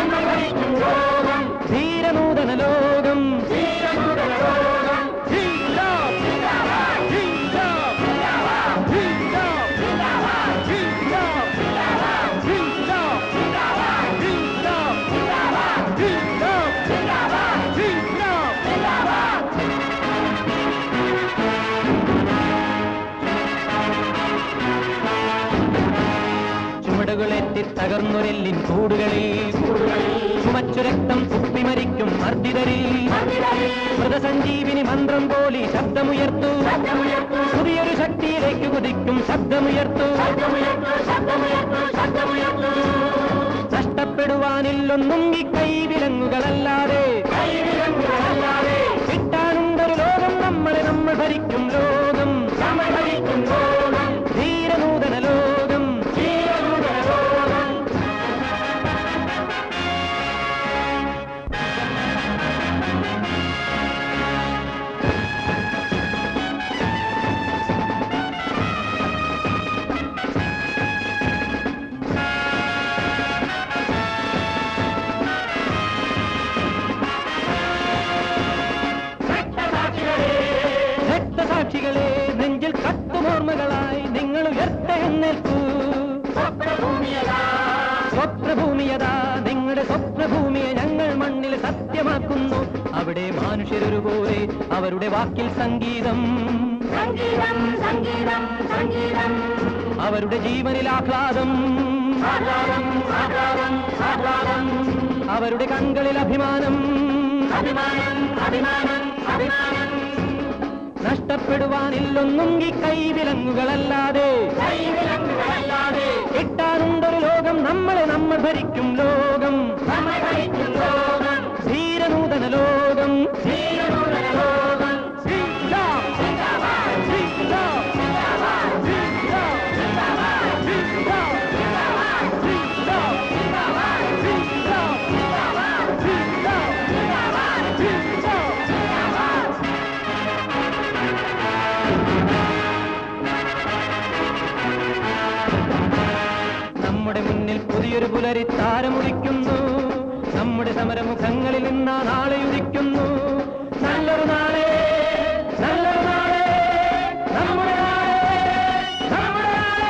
ധീരനൂതന ലോകം ജിന്ദാബ്! ജിന്ദാബ്! ജിന്ദാബ്! ജിന്ദാബ്! ജിന്ദാബ്! ജിന്ദാബ്! ജിന്ദാബ്! ജിന്ദാബ്! ജിന്ദാബ്! വാളുകളേറ്റി തകർന്നൊരെല്ലിൻ കൂടുകളിൽ ചുമച്ചു രക്തം തുപ്പിമരിക്കും മർദ്ദിതരിൽ മൃതസഞ്ജീവിനി മന്ത്രം പോലി ശബ്ദമുയർത്തു പുതിയൊരു ശക്തിയിലേക്ക് കുതിക്കും ശബ്ദമുയർത്തു നഷ്ടപ്പെടുവാനില്ലൊന്നും ഈ കൈവിലങ്ങുകളല്ലാതെ കിട്ടാനുണ്ടൊരു ലോകം നമ്മളെ നമ്മൾ ഭരിക്കും ലോകം നമ്മൾ ഭരിക്കും ലോകം ധീരനൂതന ലോകം ധീരനൂതന ലോകം രക്തസാക്ഷികളെ നെഞ്ചിൽ കത്തുമോർമ്മകളായി നിങ്ങൾ ഉയർത്തെഴുന്നേൽക്കൂ സ്വപ്നഭൂമിയതാ നിങ്ങളുടെ സ്വപ്നഭൂമിയെ ഞങ്ങൾ മണ്ണിൽ സത്യമാക്കുന്നു അവിടെ മനുഷ്യരൊരുപോലെ അവരുടെ വാക്കിൽ സംഗീതം സംഗീതം സംഗീതം സംഗീതം അവരുടെ ജീവനിൽ ആഹ്ലാദം ആഹ്ലാദം ആഹ്ലാദം ആഹ്ലാദം അവരുടെ കൺകളിൽ അഭിമാനം അഭിമാനം അഭിമാനം അഭിമാനം നഷ്ടപ്പെടുവാനില്ലൊന്നും ഈ കൈവിലങ്ങുകളല്ലാതെ കിട്ടാനുണ്ടൊരു ലോകം നമ്മളെ നമ്മൾ ഭരിക്കും ലോകം നമ്മൾ ഭരിക്കും ലോകം ധീരനൂതന ലോകം ധീരനൂതന ലോകം ജിന്ദാബാദ്, ജിന്ദാബാദ്, ജിന്ദാബാദ്, ജിന്ദാബാദ്, ജിന്ദാബാദ്, ജിന്ദാബാദ്, ജിന്ദാബാദ്, ജിന്ദാബാദ്, ജിന്ദാബാദ്, ജിന്ദാബാദ്, ജിന്ദാബാദ്, ജിന്ദാബാദ്, ജിന്ദാബാദ്, ജിന്ദാബാദ്. നമ്മുടെ മുന്നിൽ പുതിയൊരു പുലരി താരമുദിക്കുന്നു നമ്മുടെ സമരമുഖങ്ങളിൽ നിന്നാ നാളെ ഉദിക്കുന്നു നല്ലൊരു നാളെ നല്ലൊരു നാളെ നമ്മുടെ നാളെ നമ്മുടെ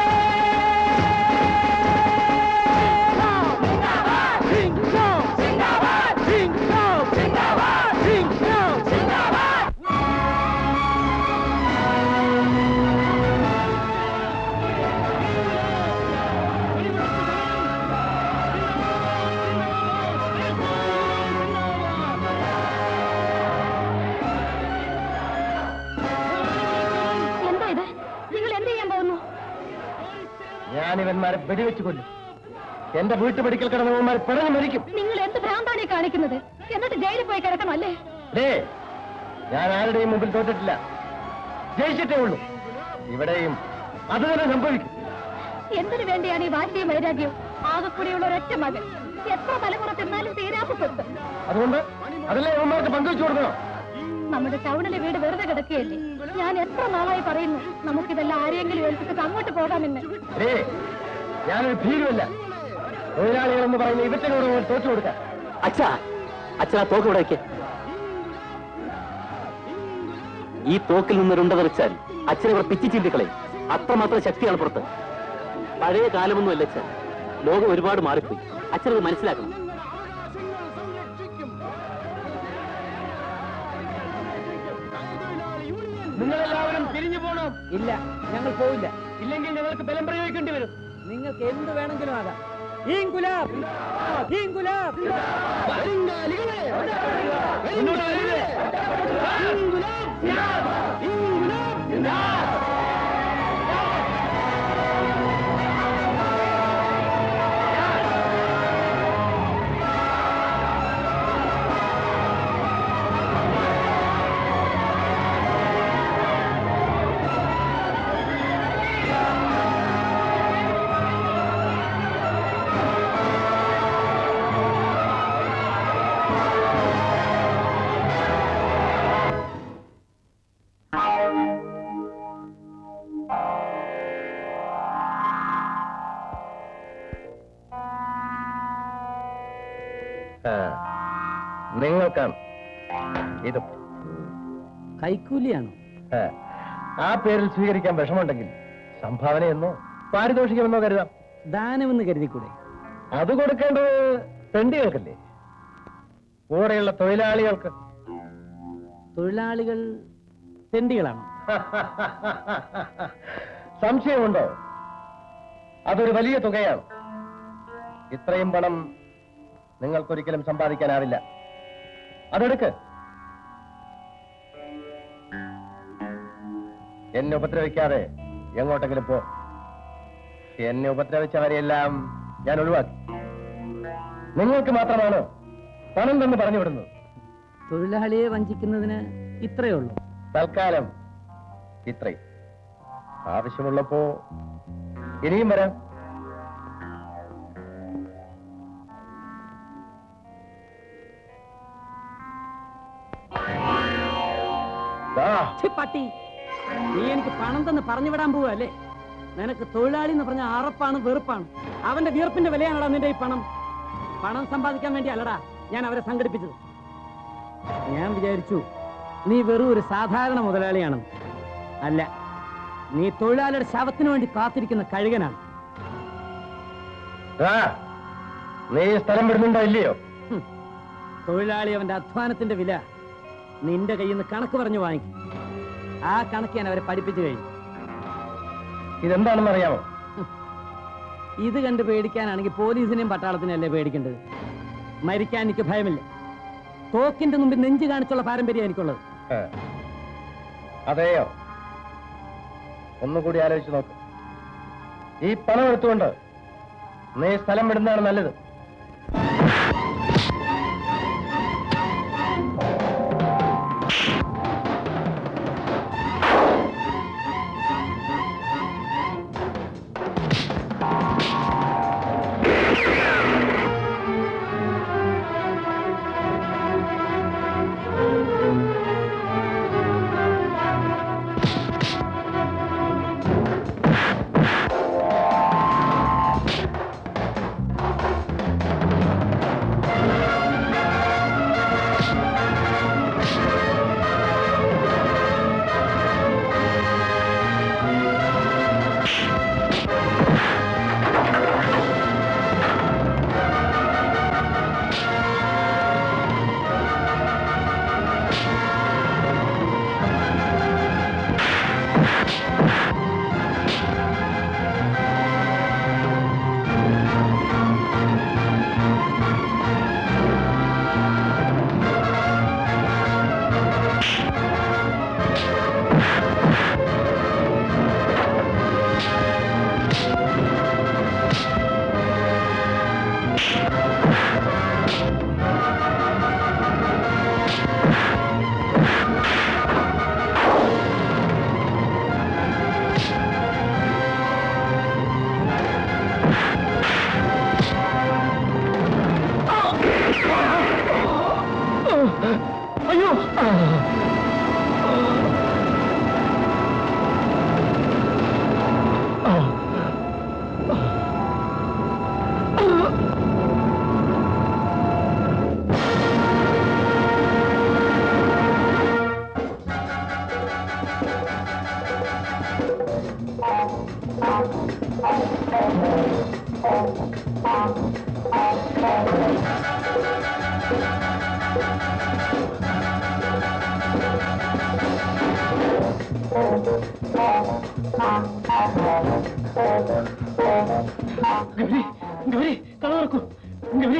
എന്താ ഇത് നിങ്ങൾ എന്ത് ചെയ്യാൻ പോകുന്നു ഞാൻ ഇവന്മാരെ വെടിവെച്ച് കൊല്ലും എന്റെ വീട്ടുപടിക്കൽ കിടന്നവന്മാർ പിടഞ്ഞു മരിക്കും നിങ്ങൾ എന്ത് ഭ്രാന്താണ് ഈ കാണിക്കുന്നത് എന്നിട്ട് ജയിലിൽ പോയി കിടക്കണം അല്ലേ ഡേ ഞാൻ ആരുടെയും മുമ്പിൽ തോറ്റിട്ടില്ല ജയിച്ചിട്ടേ ഉള്ളൂ ഇവിടെയും അത് തന്നെ സംഭവിക്കും എന്തിനു വേണ്ടിയാണ് ഈ വാശിയും വൈരാഗ്യവും ആകെക്കൂടിയുള്ള ഒരൊറ്റ മകൻ എത്ര തലമുറ തിന്നാലും തീരാത്ത സ്വത്ത് അതുകൊണ്ട് അതല്ലേ ഇവന്മാർക്ക് പങ്കുവെച്ചു കൊടുക്കണം നമ്മുടെ ടൗണിലെ വീട് വെറുതെ കിടക്കുകയല്ലേ ഞാൻ എത്ര നാളായി പറയുന്നു നമുക്കിതെല്ലാം ആരെയെങ്കിലും ഏൽപ്പിച്ചിട്ട് അങ്ങോട്ട് പോകാമെന്ന് ഡേ ഞാനൊരു ഭീരുവല്ല തൊഴിലാളികളെന്ന് പറയുന്ന ഇവറ്റനോട് പോയി തോറ്റു കൊടുക്കാൻ അച്ഛാ അച്ഛാ തോക്ക് ഇവിടെ വയ്ക്ക് ഈ തോക്കിൽ നിന്നൊരുണ്ട തെറിച്ചാൽ അച്ഛനെ ഇവിടെ പിച്ചി ചിന്തിക്കളെ അത്രമാത്രം ശക്തിയാണ് പുറത്ത് പഴയ കാലമൊന്നുമല്ല അച്ഛൻ ലോകം ഒരുപാട് മാറിപ്പോയി അച്ഛനത് മനസ്സിലാക്കണം നിങ്ങളെല്ലാവരും തിരിഞ്ഞു പോണം ഇല്ല ഞങ്ങൾ പോവില്ല ഇല്ലെങ്കിൽ ഞങ്ങൾക്ക് ബലം പ്രയോഗിക്കേണ്ടി വരും നിങ്ങൾക്ക് എന്ത് വേണമെങ്കിലും ആകാം ഈ ഗുലാബ് ഈ ഗുലാബ് ആ, നിങ്ങൾക്കാണ് ഇതും കൈക്കൂലിയാണോ ആ, ആ പേരിൽ സ്വീകരിക്കാൻ വിഷമമുണ്ടെങ്കിൽ സംഭാവനയെന്നോ പാരിതോഷികമെന്നോ കരുതാം ദാനമെന്ന് കരുതിക്കൂടെ അത് കൊടുക്കേണ്ടത് പെണ്ടികൾക്കല്ലേ കൂടെയുള്ള തൊഴിലാളികൾക്ക് തൊഴിലാളികൾ തെണ്ടികളാണോ സംശയമുണ്ടോ അതൊരു വലിയ തുകയാണ് ഇത്രയും പണം നിങ്ങൾക്കൊരിക്കലും സമ്പാദിക്കാനാവില്ല അതെടുക്ക് എന്നെ ഉപദ്രവിക്കാതെ എങ്ങോട്ടെങ്കിലും പോ എന്നെ ഉപദ്രവിച്ചവരെയെല്ലാം ഞാൻ ഒഴിവാക്കി നിങ്ങൾക്ക് മാത്രമാണ് പണം തന്നെ പറഞ്ഞു വിടുന്നത് തൊഴിലാളിയെ വഞ്ചിക്കുന്നതിന് ഇത്രയേ ഉള്ളൂ തൽക്കാലം ഇത്രയും ആവശ്യമുള്ളപ്പോ ഇനിയും വരാം ദാ, ഛെ, പട്ടി നീ എനിക്ക് പണം തന്ന് പറഞ്ഞു വിടാൻ പോവല്ലേ നിനക്ക് തൊഴിലാളി എന്ന് പറഞ്ഞ അറപ്പാണ് വെറുപ്പാണ് അവന്റെ വിയർപ്പിന്റെ വിലയാണടാ നിന്റെ ഈ പണം പണം സമ്പാദിക്കാൻ വേണ്ടി അല്ലടാ ഞാൻ അവരെ സംഘടിപ്പിച്ചത് ഞാൻ വിചാരിച്ചു നീ വെറും ഒരു സാധാരണ മുതലാളിയാണെന്ന് അല്ല നീ തൊഴിലാളിയുടെ ശവത്തിന് വേണ്ടി കാത്തിരിക്കുന്ന കഴുകനാണ് ദാ, നീ ഈ സ്ഥലം വിടുന്നുണ്ടോ ഇല്ലയോ ഹും. തൊഴിലാളി അവന്റെ അധ്വാനത്തിന്റെ വില നിന്റെ കയ്യിൽ നിന്ന് കണക്ക് പറഞ്ഞു വാങ്ങിക്കും ആ കണക്ക് ഞാൻ അവരെ പഠിപ്പിച്ചു കഴിഞ്ഞു ഇതെന്താണെന്ന് അറിയാമോ ഇത് കണ്ട് പേടിക്കാനാണെങ്കിൽ പോലീസിനെയും പട്ടാളത്തിനെയും അല്ലേ പേടിക്കേണ്ടത് മരിക്കാൻ എനിക്ക് ഭയമില്ല തോക്കിന്റെ മുമ്പിൽ നെഞ്ചു കാണിച്ചുള്ള പാരമ്പര്യം എനിക്കുള്ളത് ഏ. അതെയോ ഒന്നുകൂടി ആലോചിച്ച് നോക്ക് ഈ പണം എടുത്തുകൊണ്ട് നീ സ്ഥലം വിടുന്നതാണ് നല്ലത് അയ്യോ ഗൗരി ഗൗരി കഥ തുറക്കൂ ഗൗരി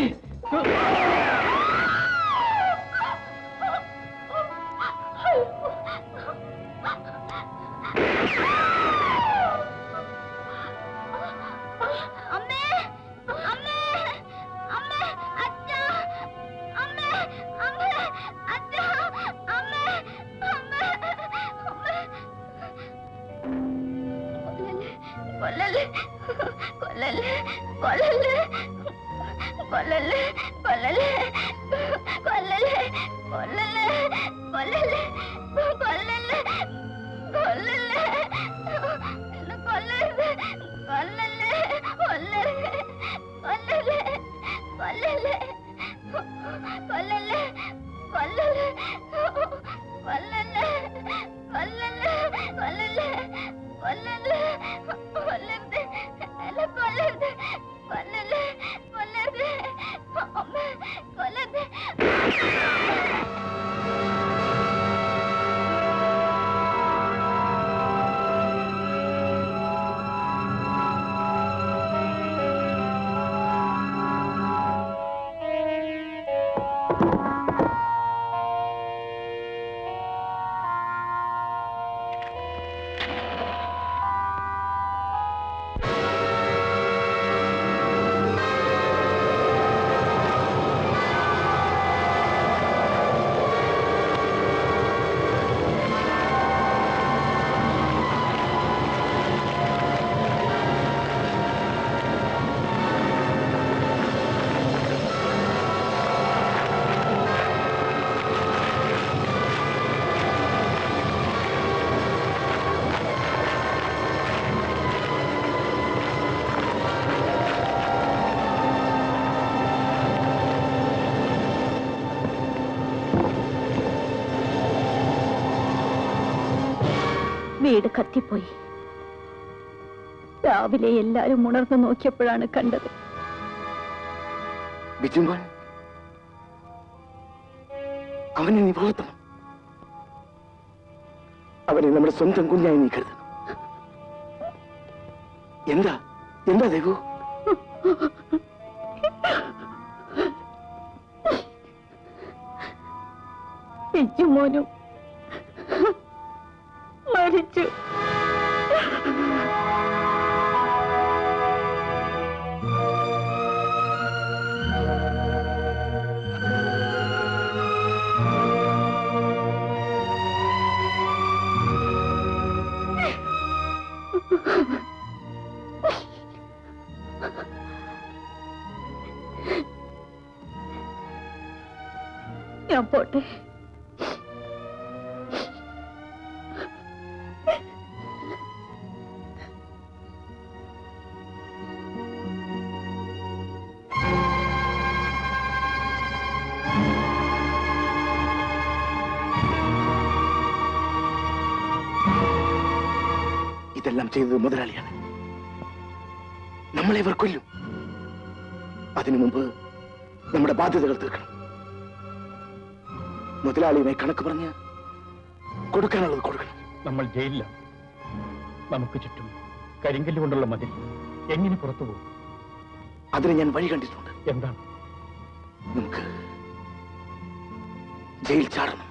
അമ്മേ അമ്മേ അമ്മേ അച്ഛാ അമ്മേ അമ്മേ അച്ഛാ അമ്മേ അമ്മേ അമ്മേ കൊല്ലല്ലേ കൊല്ലല്ലേ കൊല്ലല്ലേ കൊല്ലല്ലേ കൊല്ലല്ലേ കൊല്ലല്ലേ കൊല്ലല്ലേ കൊല്ലല്ലേ കൊല്ലല്ലേ കൊല്ലല്ലേ എന്നെ കൊല്ലരുത് കൊല്ലല്ലേ കൊല്ലരുത് കൊല്ലല്ലേ കൊല്ലല്ലേ കൊല്ലല്ലേ കൊല്ലല്ലേ കൊല്ലല്ലേ കൊല്ലല്ലേ കൊല്ലല്ലേ കൊല്ലല്ലേ കൊല്ലരുത് എന്നെ കൊല്ലരുത് കൊല്ലല്ലേ കൊല്ലരുത് അമ്മ കൊല്ലരുത് വീട് കത്തിപ്പോയി രാവിലെ എല്ലാരും ഉണർന്നു നോക്കിയപ്പോഴാണ് കണ്ടത് ബിജുമോൻ അവനെ നീ വളർത്തണം അവനെ നമ്മുടെ സ്വന്തം കുഞ്ഞായി നീ കരുതണം എന്താ എന്താ ദേവു ബിജുമോനും മരിച്ചു ഞാൻ പോട്ടെ ഇതെല്ലാം ചെയ്തത് മുതലാളിയാണ് നമ്മളെ ഇവർ കൊല്ലും അതിനു മുമ്പ് നമ്മുടെ ബാധ്യതകൾ തീർക്കണം മുതലാളിയുമായി കണക്ക് പറഞ്ഞ് കൊടുക്കാനുള്ളത് കൊടുക്കണം നമ്മൾ ജയിലിലാണ് നമുക്ക് ചുറ്റും കരിങ്കല്ല് കൊണ്ടുള്ള മതിൽ എങ്ങനെ പുറത്തു പോകും അതിന് ഞാൻ വഴി കണ്ടിട്ടുണ്ട് എന്താണ് നമുക്ക് ജയിൽ ചാടണം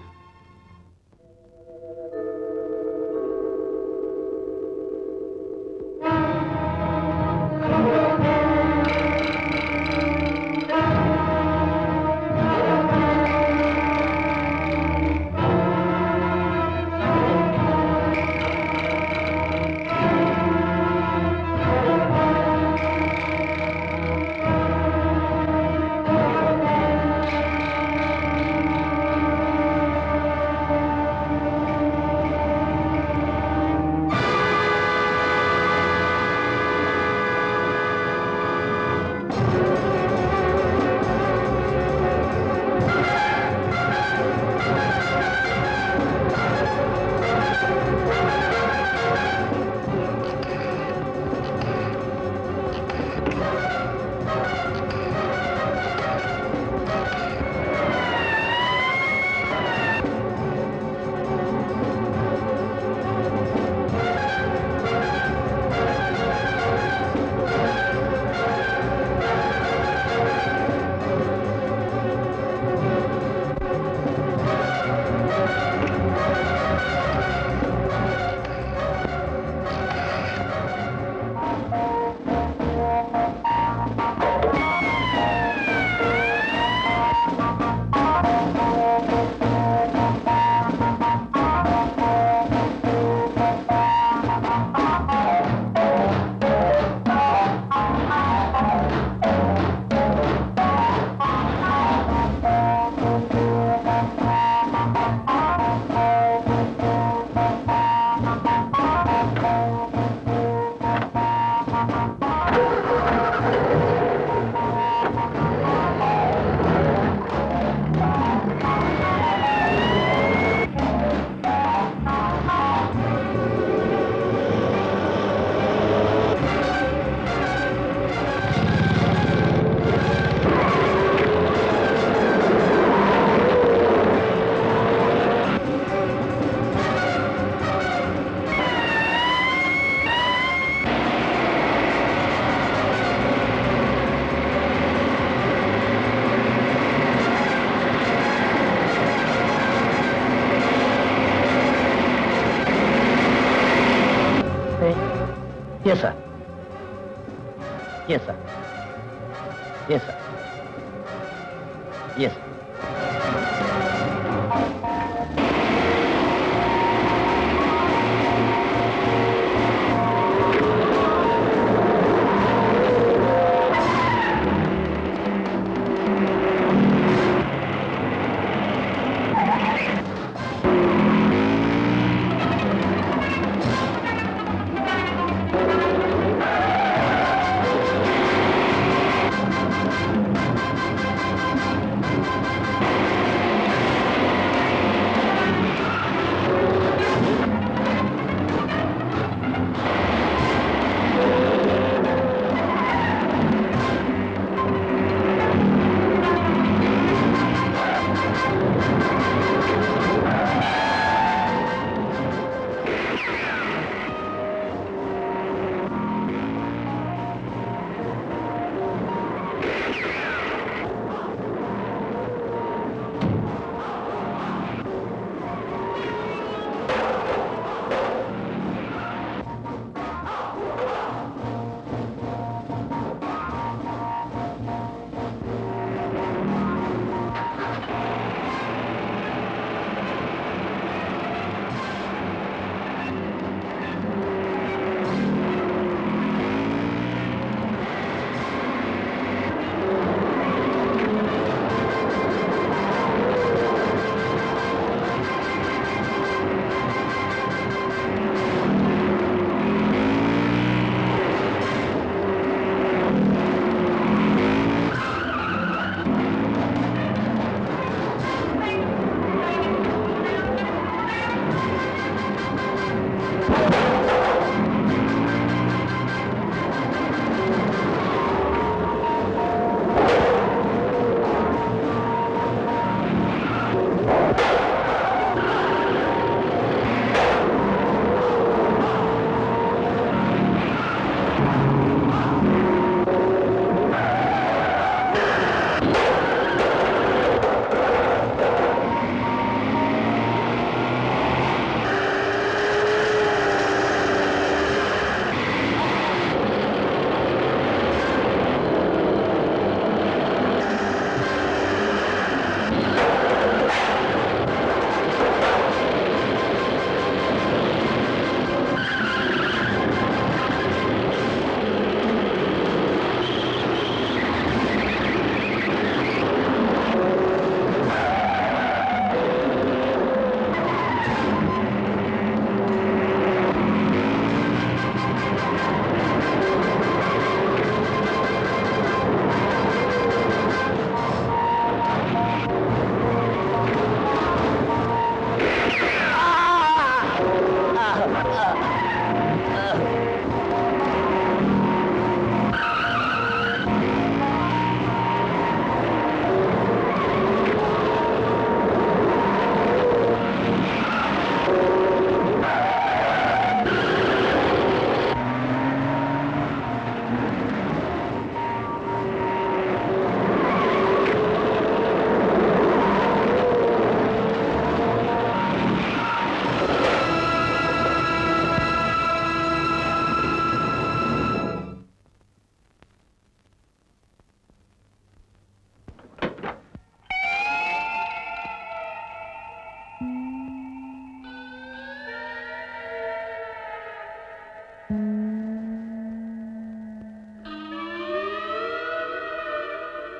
Yes, sir. Yes, sir. Yes, sir. Yes. Thank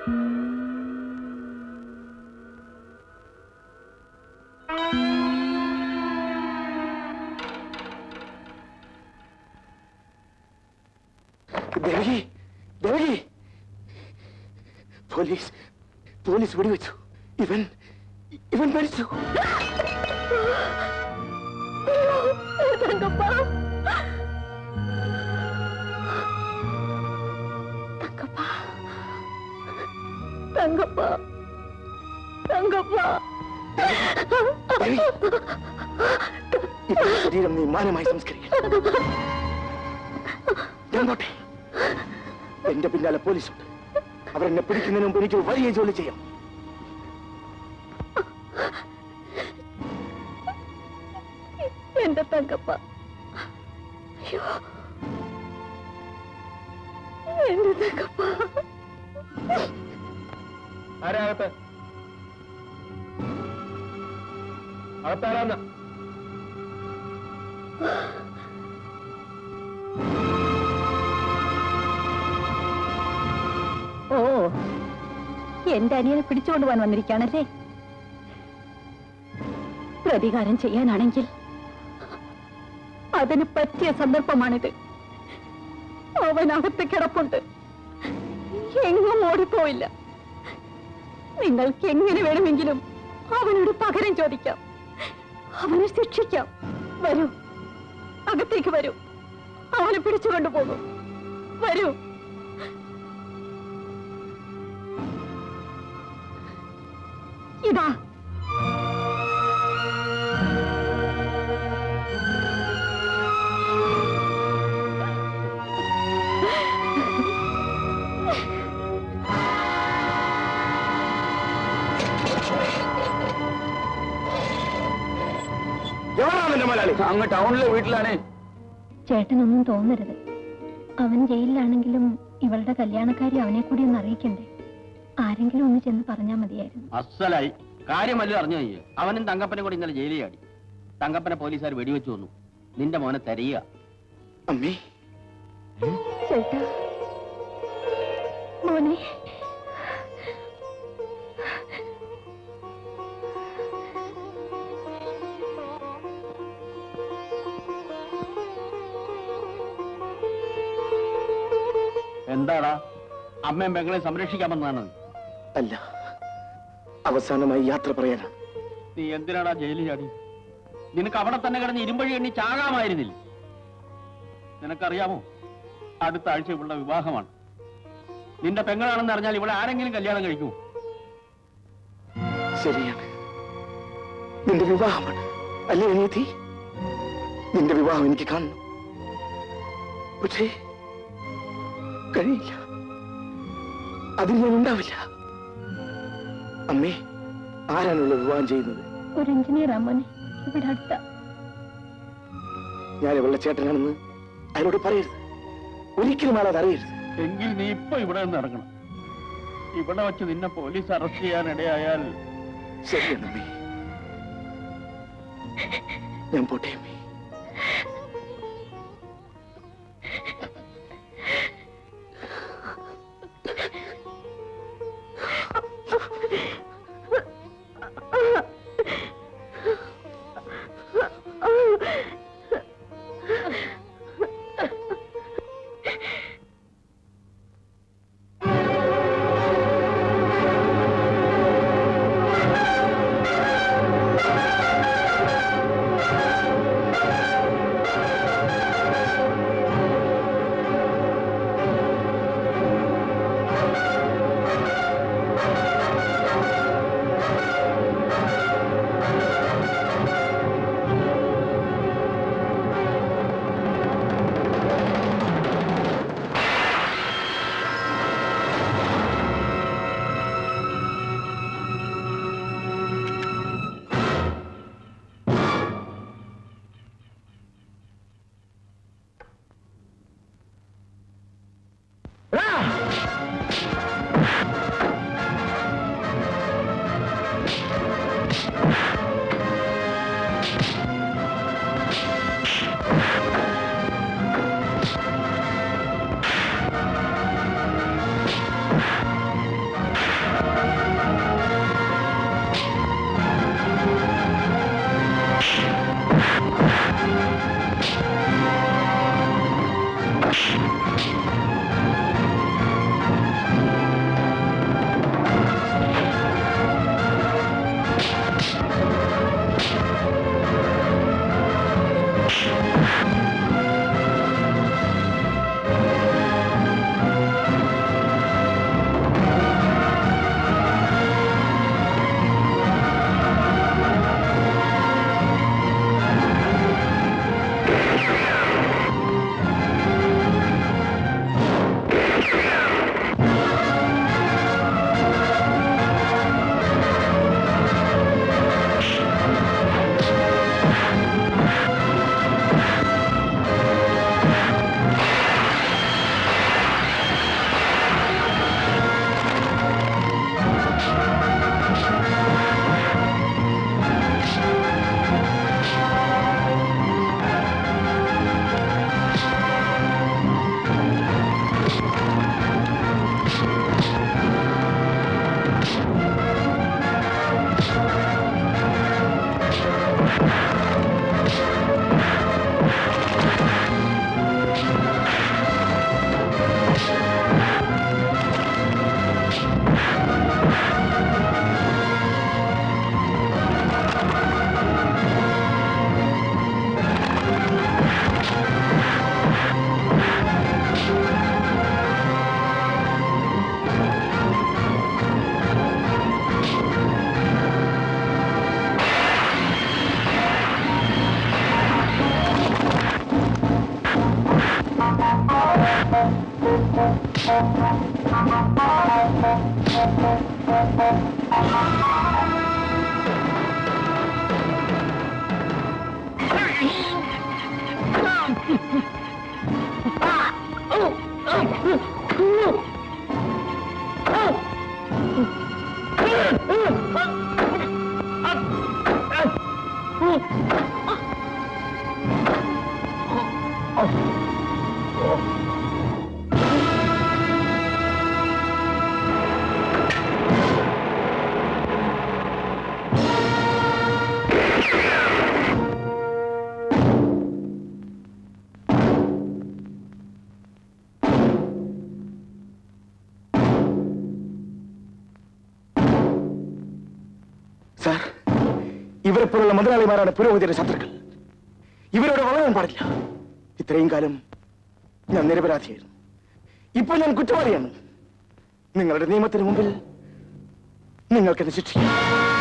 Devaki Devaki police police വെടിവെച്ചു ഇവൻ ഇവൻ മരിച്ചു തങ്കപ്പ തങ്കപ്പ തങ്കപ്പ ഇവന്റെ ശരീരം നീ മാനമായി സംസ്കരിക്കണം ഞാൻ പോട്ടെ എന്റെ പിന്നാലെ പോലീസുണ്ട് അവരെന്നെ പിടിക്കുന്നതിന് മുമ്പ് എനിക്ക് വലിയ ജോലി ചെയ്യാം എന്റെ തങ്കപ്പ അയ്യോ എന്റെ തങ്കപ്പ ആരാകത്ത് അകത്താരാന്ന ഓ എന്റെ അനിയനെ പിടിച്ചുകൊണ്ട് പോകാൻ വന്നിരിക്കുകയാണല്ലേ പ്രതികാരം ചെയ്യാനാണെങ്കിൽ അതിന് പറ്റിയ സന്ദർഭമാണിത് അവൻ അകത്ത് കിടപ്പുണ്ട് എങ്ങും ഓടിപ്പോയില്ല നിങ്ങൾക്ക് എങ്ങനെ വേണമെങ്കിലും അവനോട് പകരം ചോദിക്കാം അവനെ ശിക്ഷിക്കാം വരൂ അകത്തേക്ക് വരൂ അവനെ പിടിച്ചുകൊണ്ടു പോകും വരൂ ഇതാ എവിടാണ് മലയാളി അങ്ങ് ടൗണിലെ വീട്ടിലാണ് ചേട്ടനൊന്നും തോന്നരുത് അവൻ ജയിലിലാണെങ്കിലും ഇവളുടെ കല്യാണക്കാരി അവനെ കൂടി ഒന്ന് അറിയിക്കണ്ടേ ആരെങ്കിലും ഒന്ന് ചെന്ന് പറഞ്ഞാൽ മതിയായിരുന്നു അസലായി കാര്യമല്ലോ അറിഞ്ഞു നീ അവനും തങ്കപ്പനും കൂടി ഇന്നലെ ജയിലിൽ ചാടി തങ്കപ്പനെ പോലീസുകാർ വെടിവെച്ചു വന്നു നിന്റെ മോനെ തരിക അമ്മേ ചേട്ടാ മോനെ എന്താടാ അമ്മയും പെങ്ങളെ സംരക്ഷിക്കാമെന്നാണ് അല്ല അവസാനമായി യാത്ര പറയാനാണ് നീ എന്തിനാടാ ജയിലിൽ ചാടി നിനക്ക് അവിടെ തന്നെ കിടന്ന് ഇരുമ്പഴി എണ്ണി ചാകാമായിരുന്നില്ല നിനക്കറിയാമോ അടുത്ത ആഴ്ച ഇവളുടെ വിവാഹമാണ് നിന്റെ പെങ്ങളാണെന്ന് അറിഞ്ഞാൽ ഇവിടെ ആരെങ്കിലും കല്യാണം കഴിക്കൂ ശരിയാണ് നിന്റെ വിവാഹമാണ് അല്ലേ അനിയത്തി നിന്റെ വിവാഹം എനിക്ക് കാണണം പക്ഷേ കഴിയില്ല അതിന് ഞാൻ ഉണ്ടാവില്ല അമ്മേ ആരാണുള്ള വിവാഹം ചെയ്യുന്നത് ഒരു എഞ്ചിനീയർ മോനെ ഇവിടെ അടുത്ത ഞാൻ ഇവളുടെ ചേട്ടനാണെന്ന് അയാളോട് പറയരുത് ഒരിക്കലും അയാൾ അറിയരുത് എങ്കിൽ നീ ഇപ്പൊ ഇവിടെ നിന്ന് ഇറങ്ങണം ഇവിടെ വെച്ച് നിന്നെ പോലീസ് അറസ്റ്റ് ചെയ്യാൻ ഇടയായാൽ ശരിയാണ് അമ്മേ ഞാൻ പോട്ടെ അമ്മേ ആ സാർ ഇവരെ പോലുള്ള മുതലാളിമാരാണ് പുരോഗതിയുടെ ശത്രുക്കൾ ഇവരോട് വളരാൻ പാടില്ല ഇത്രയും കാലം ഞാൻ നിരപരാധിയായിരുന്നു ഇപ്പോൾ ഞാൻ കുറ്റവാളിയാണ് നിങ്ങളുടെ നിയമത്തിന് മുമ്പിൽ നിങ്ങൾക്കെന്നെ ശിക്ഷിക്കാം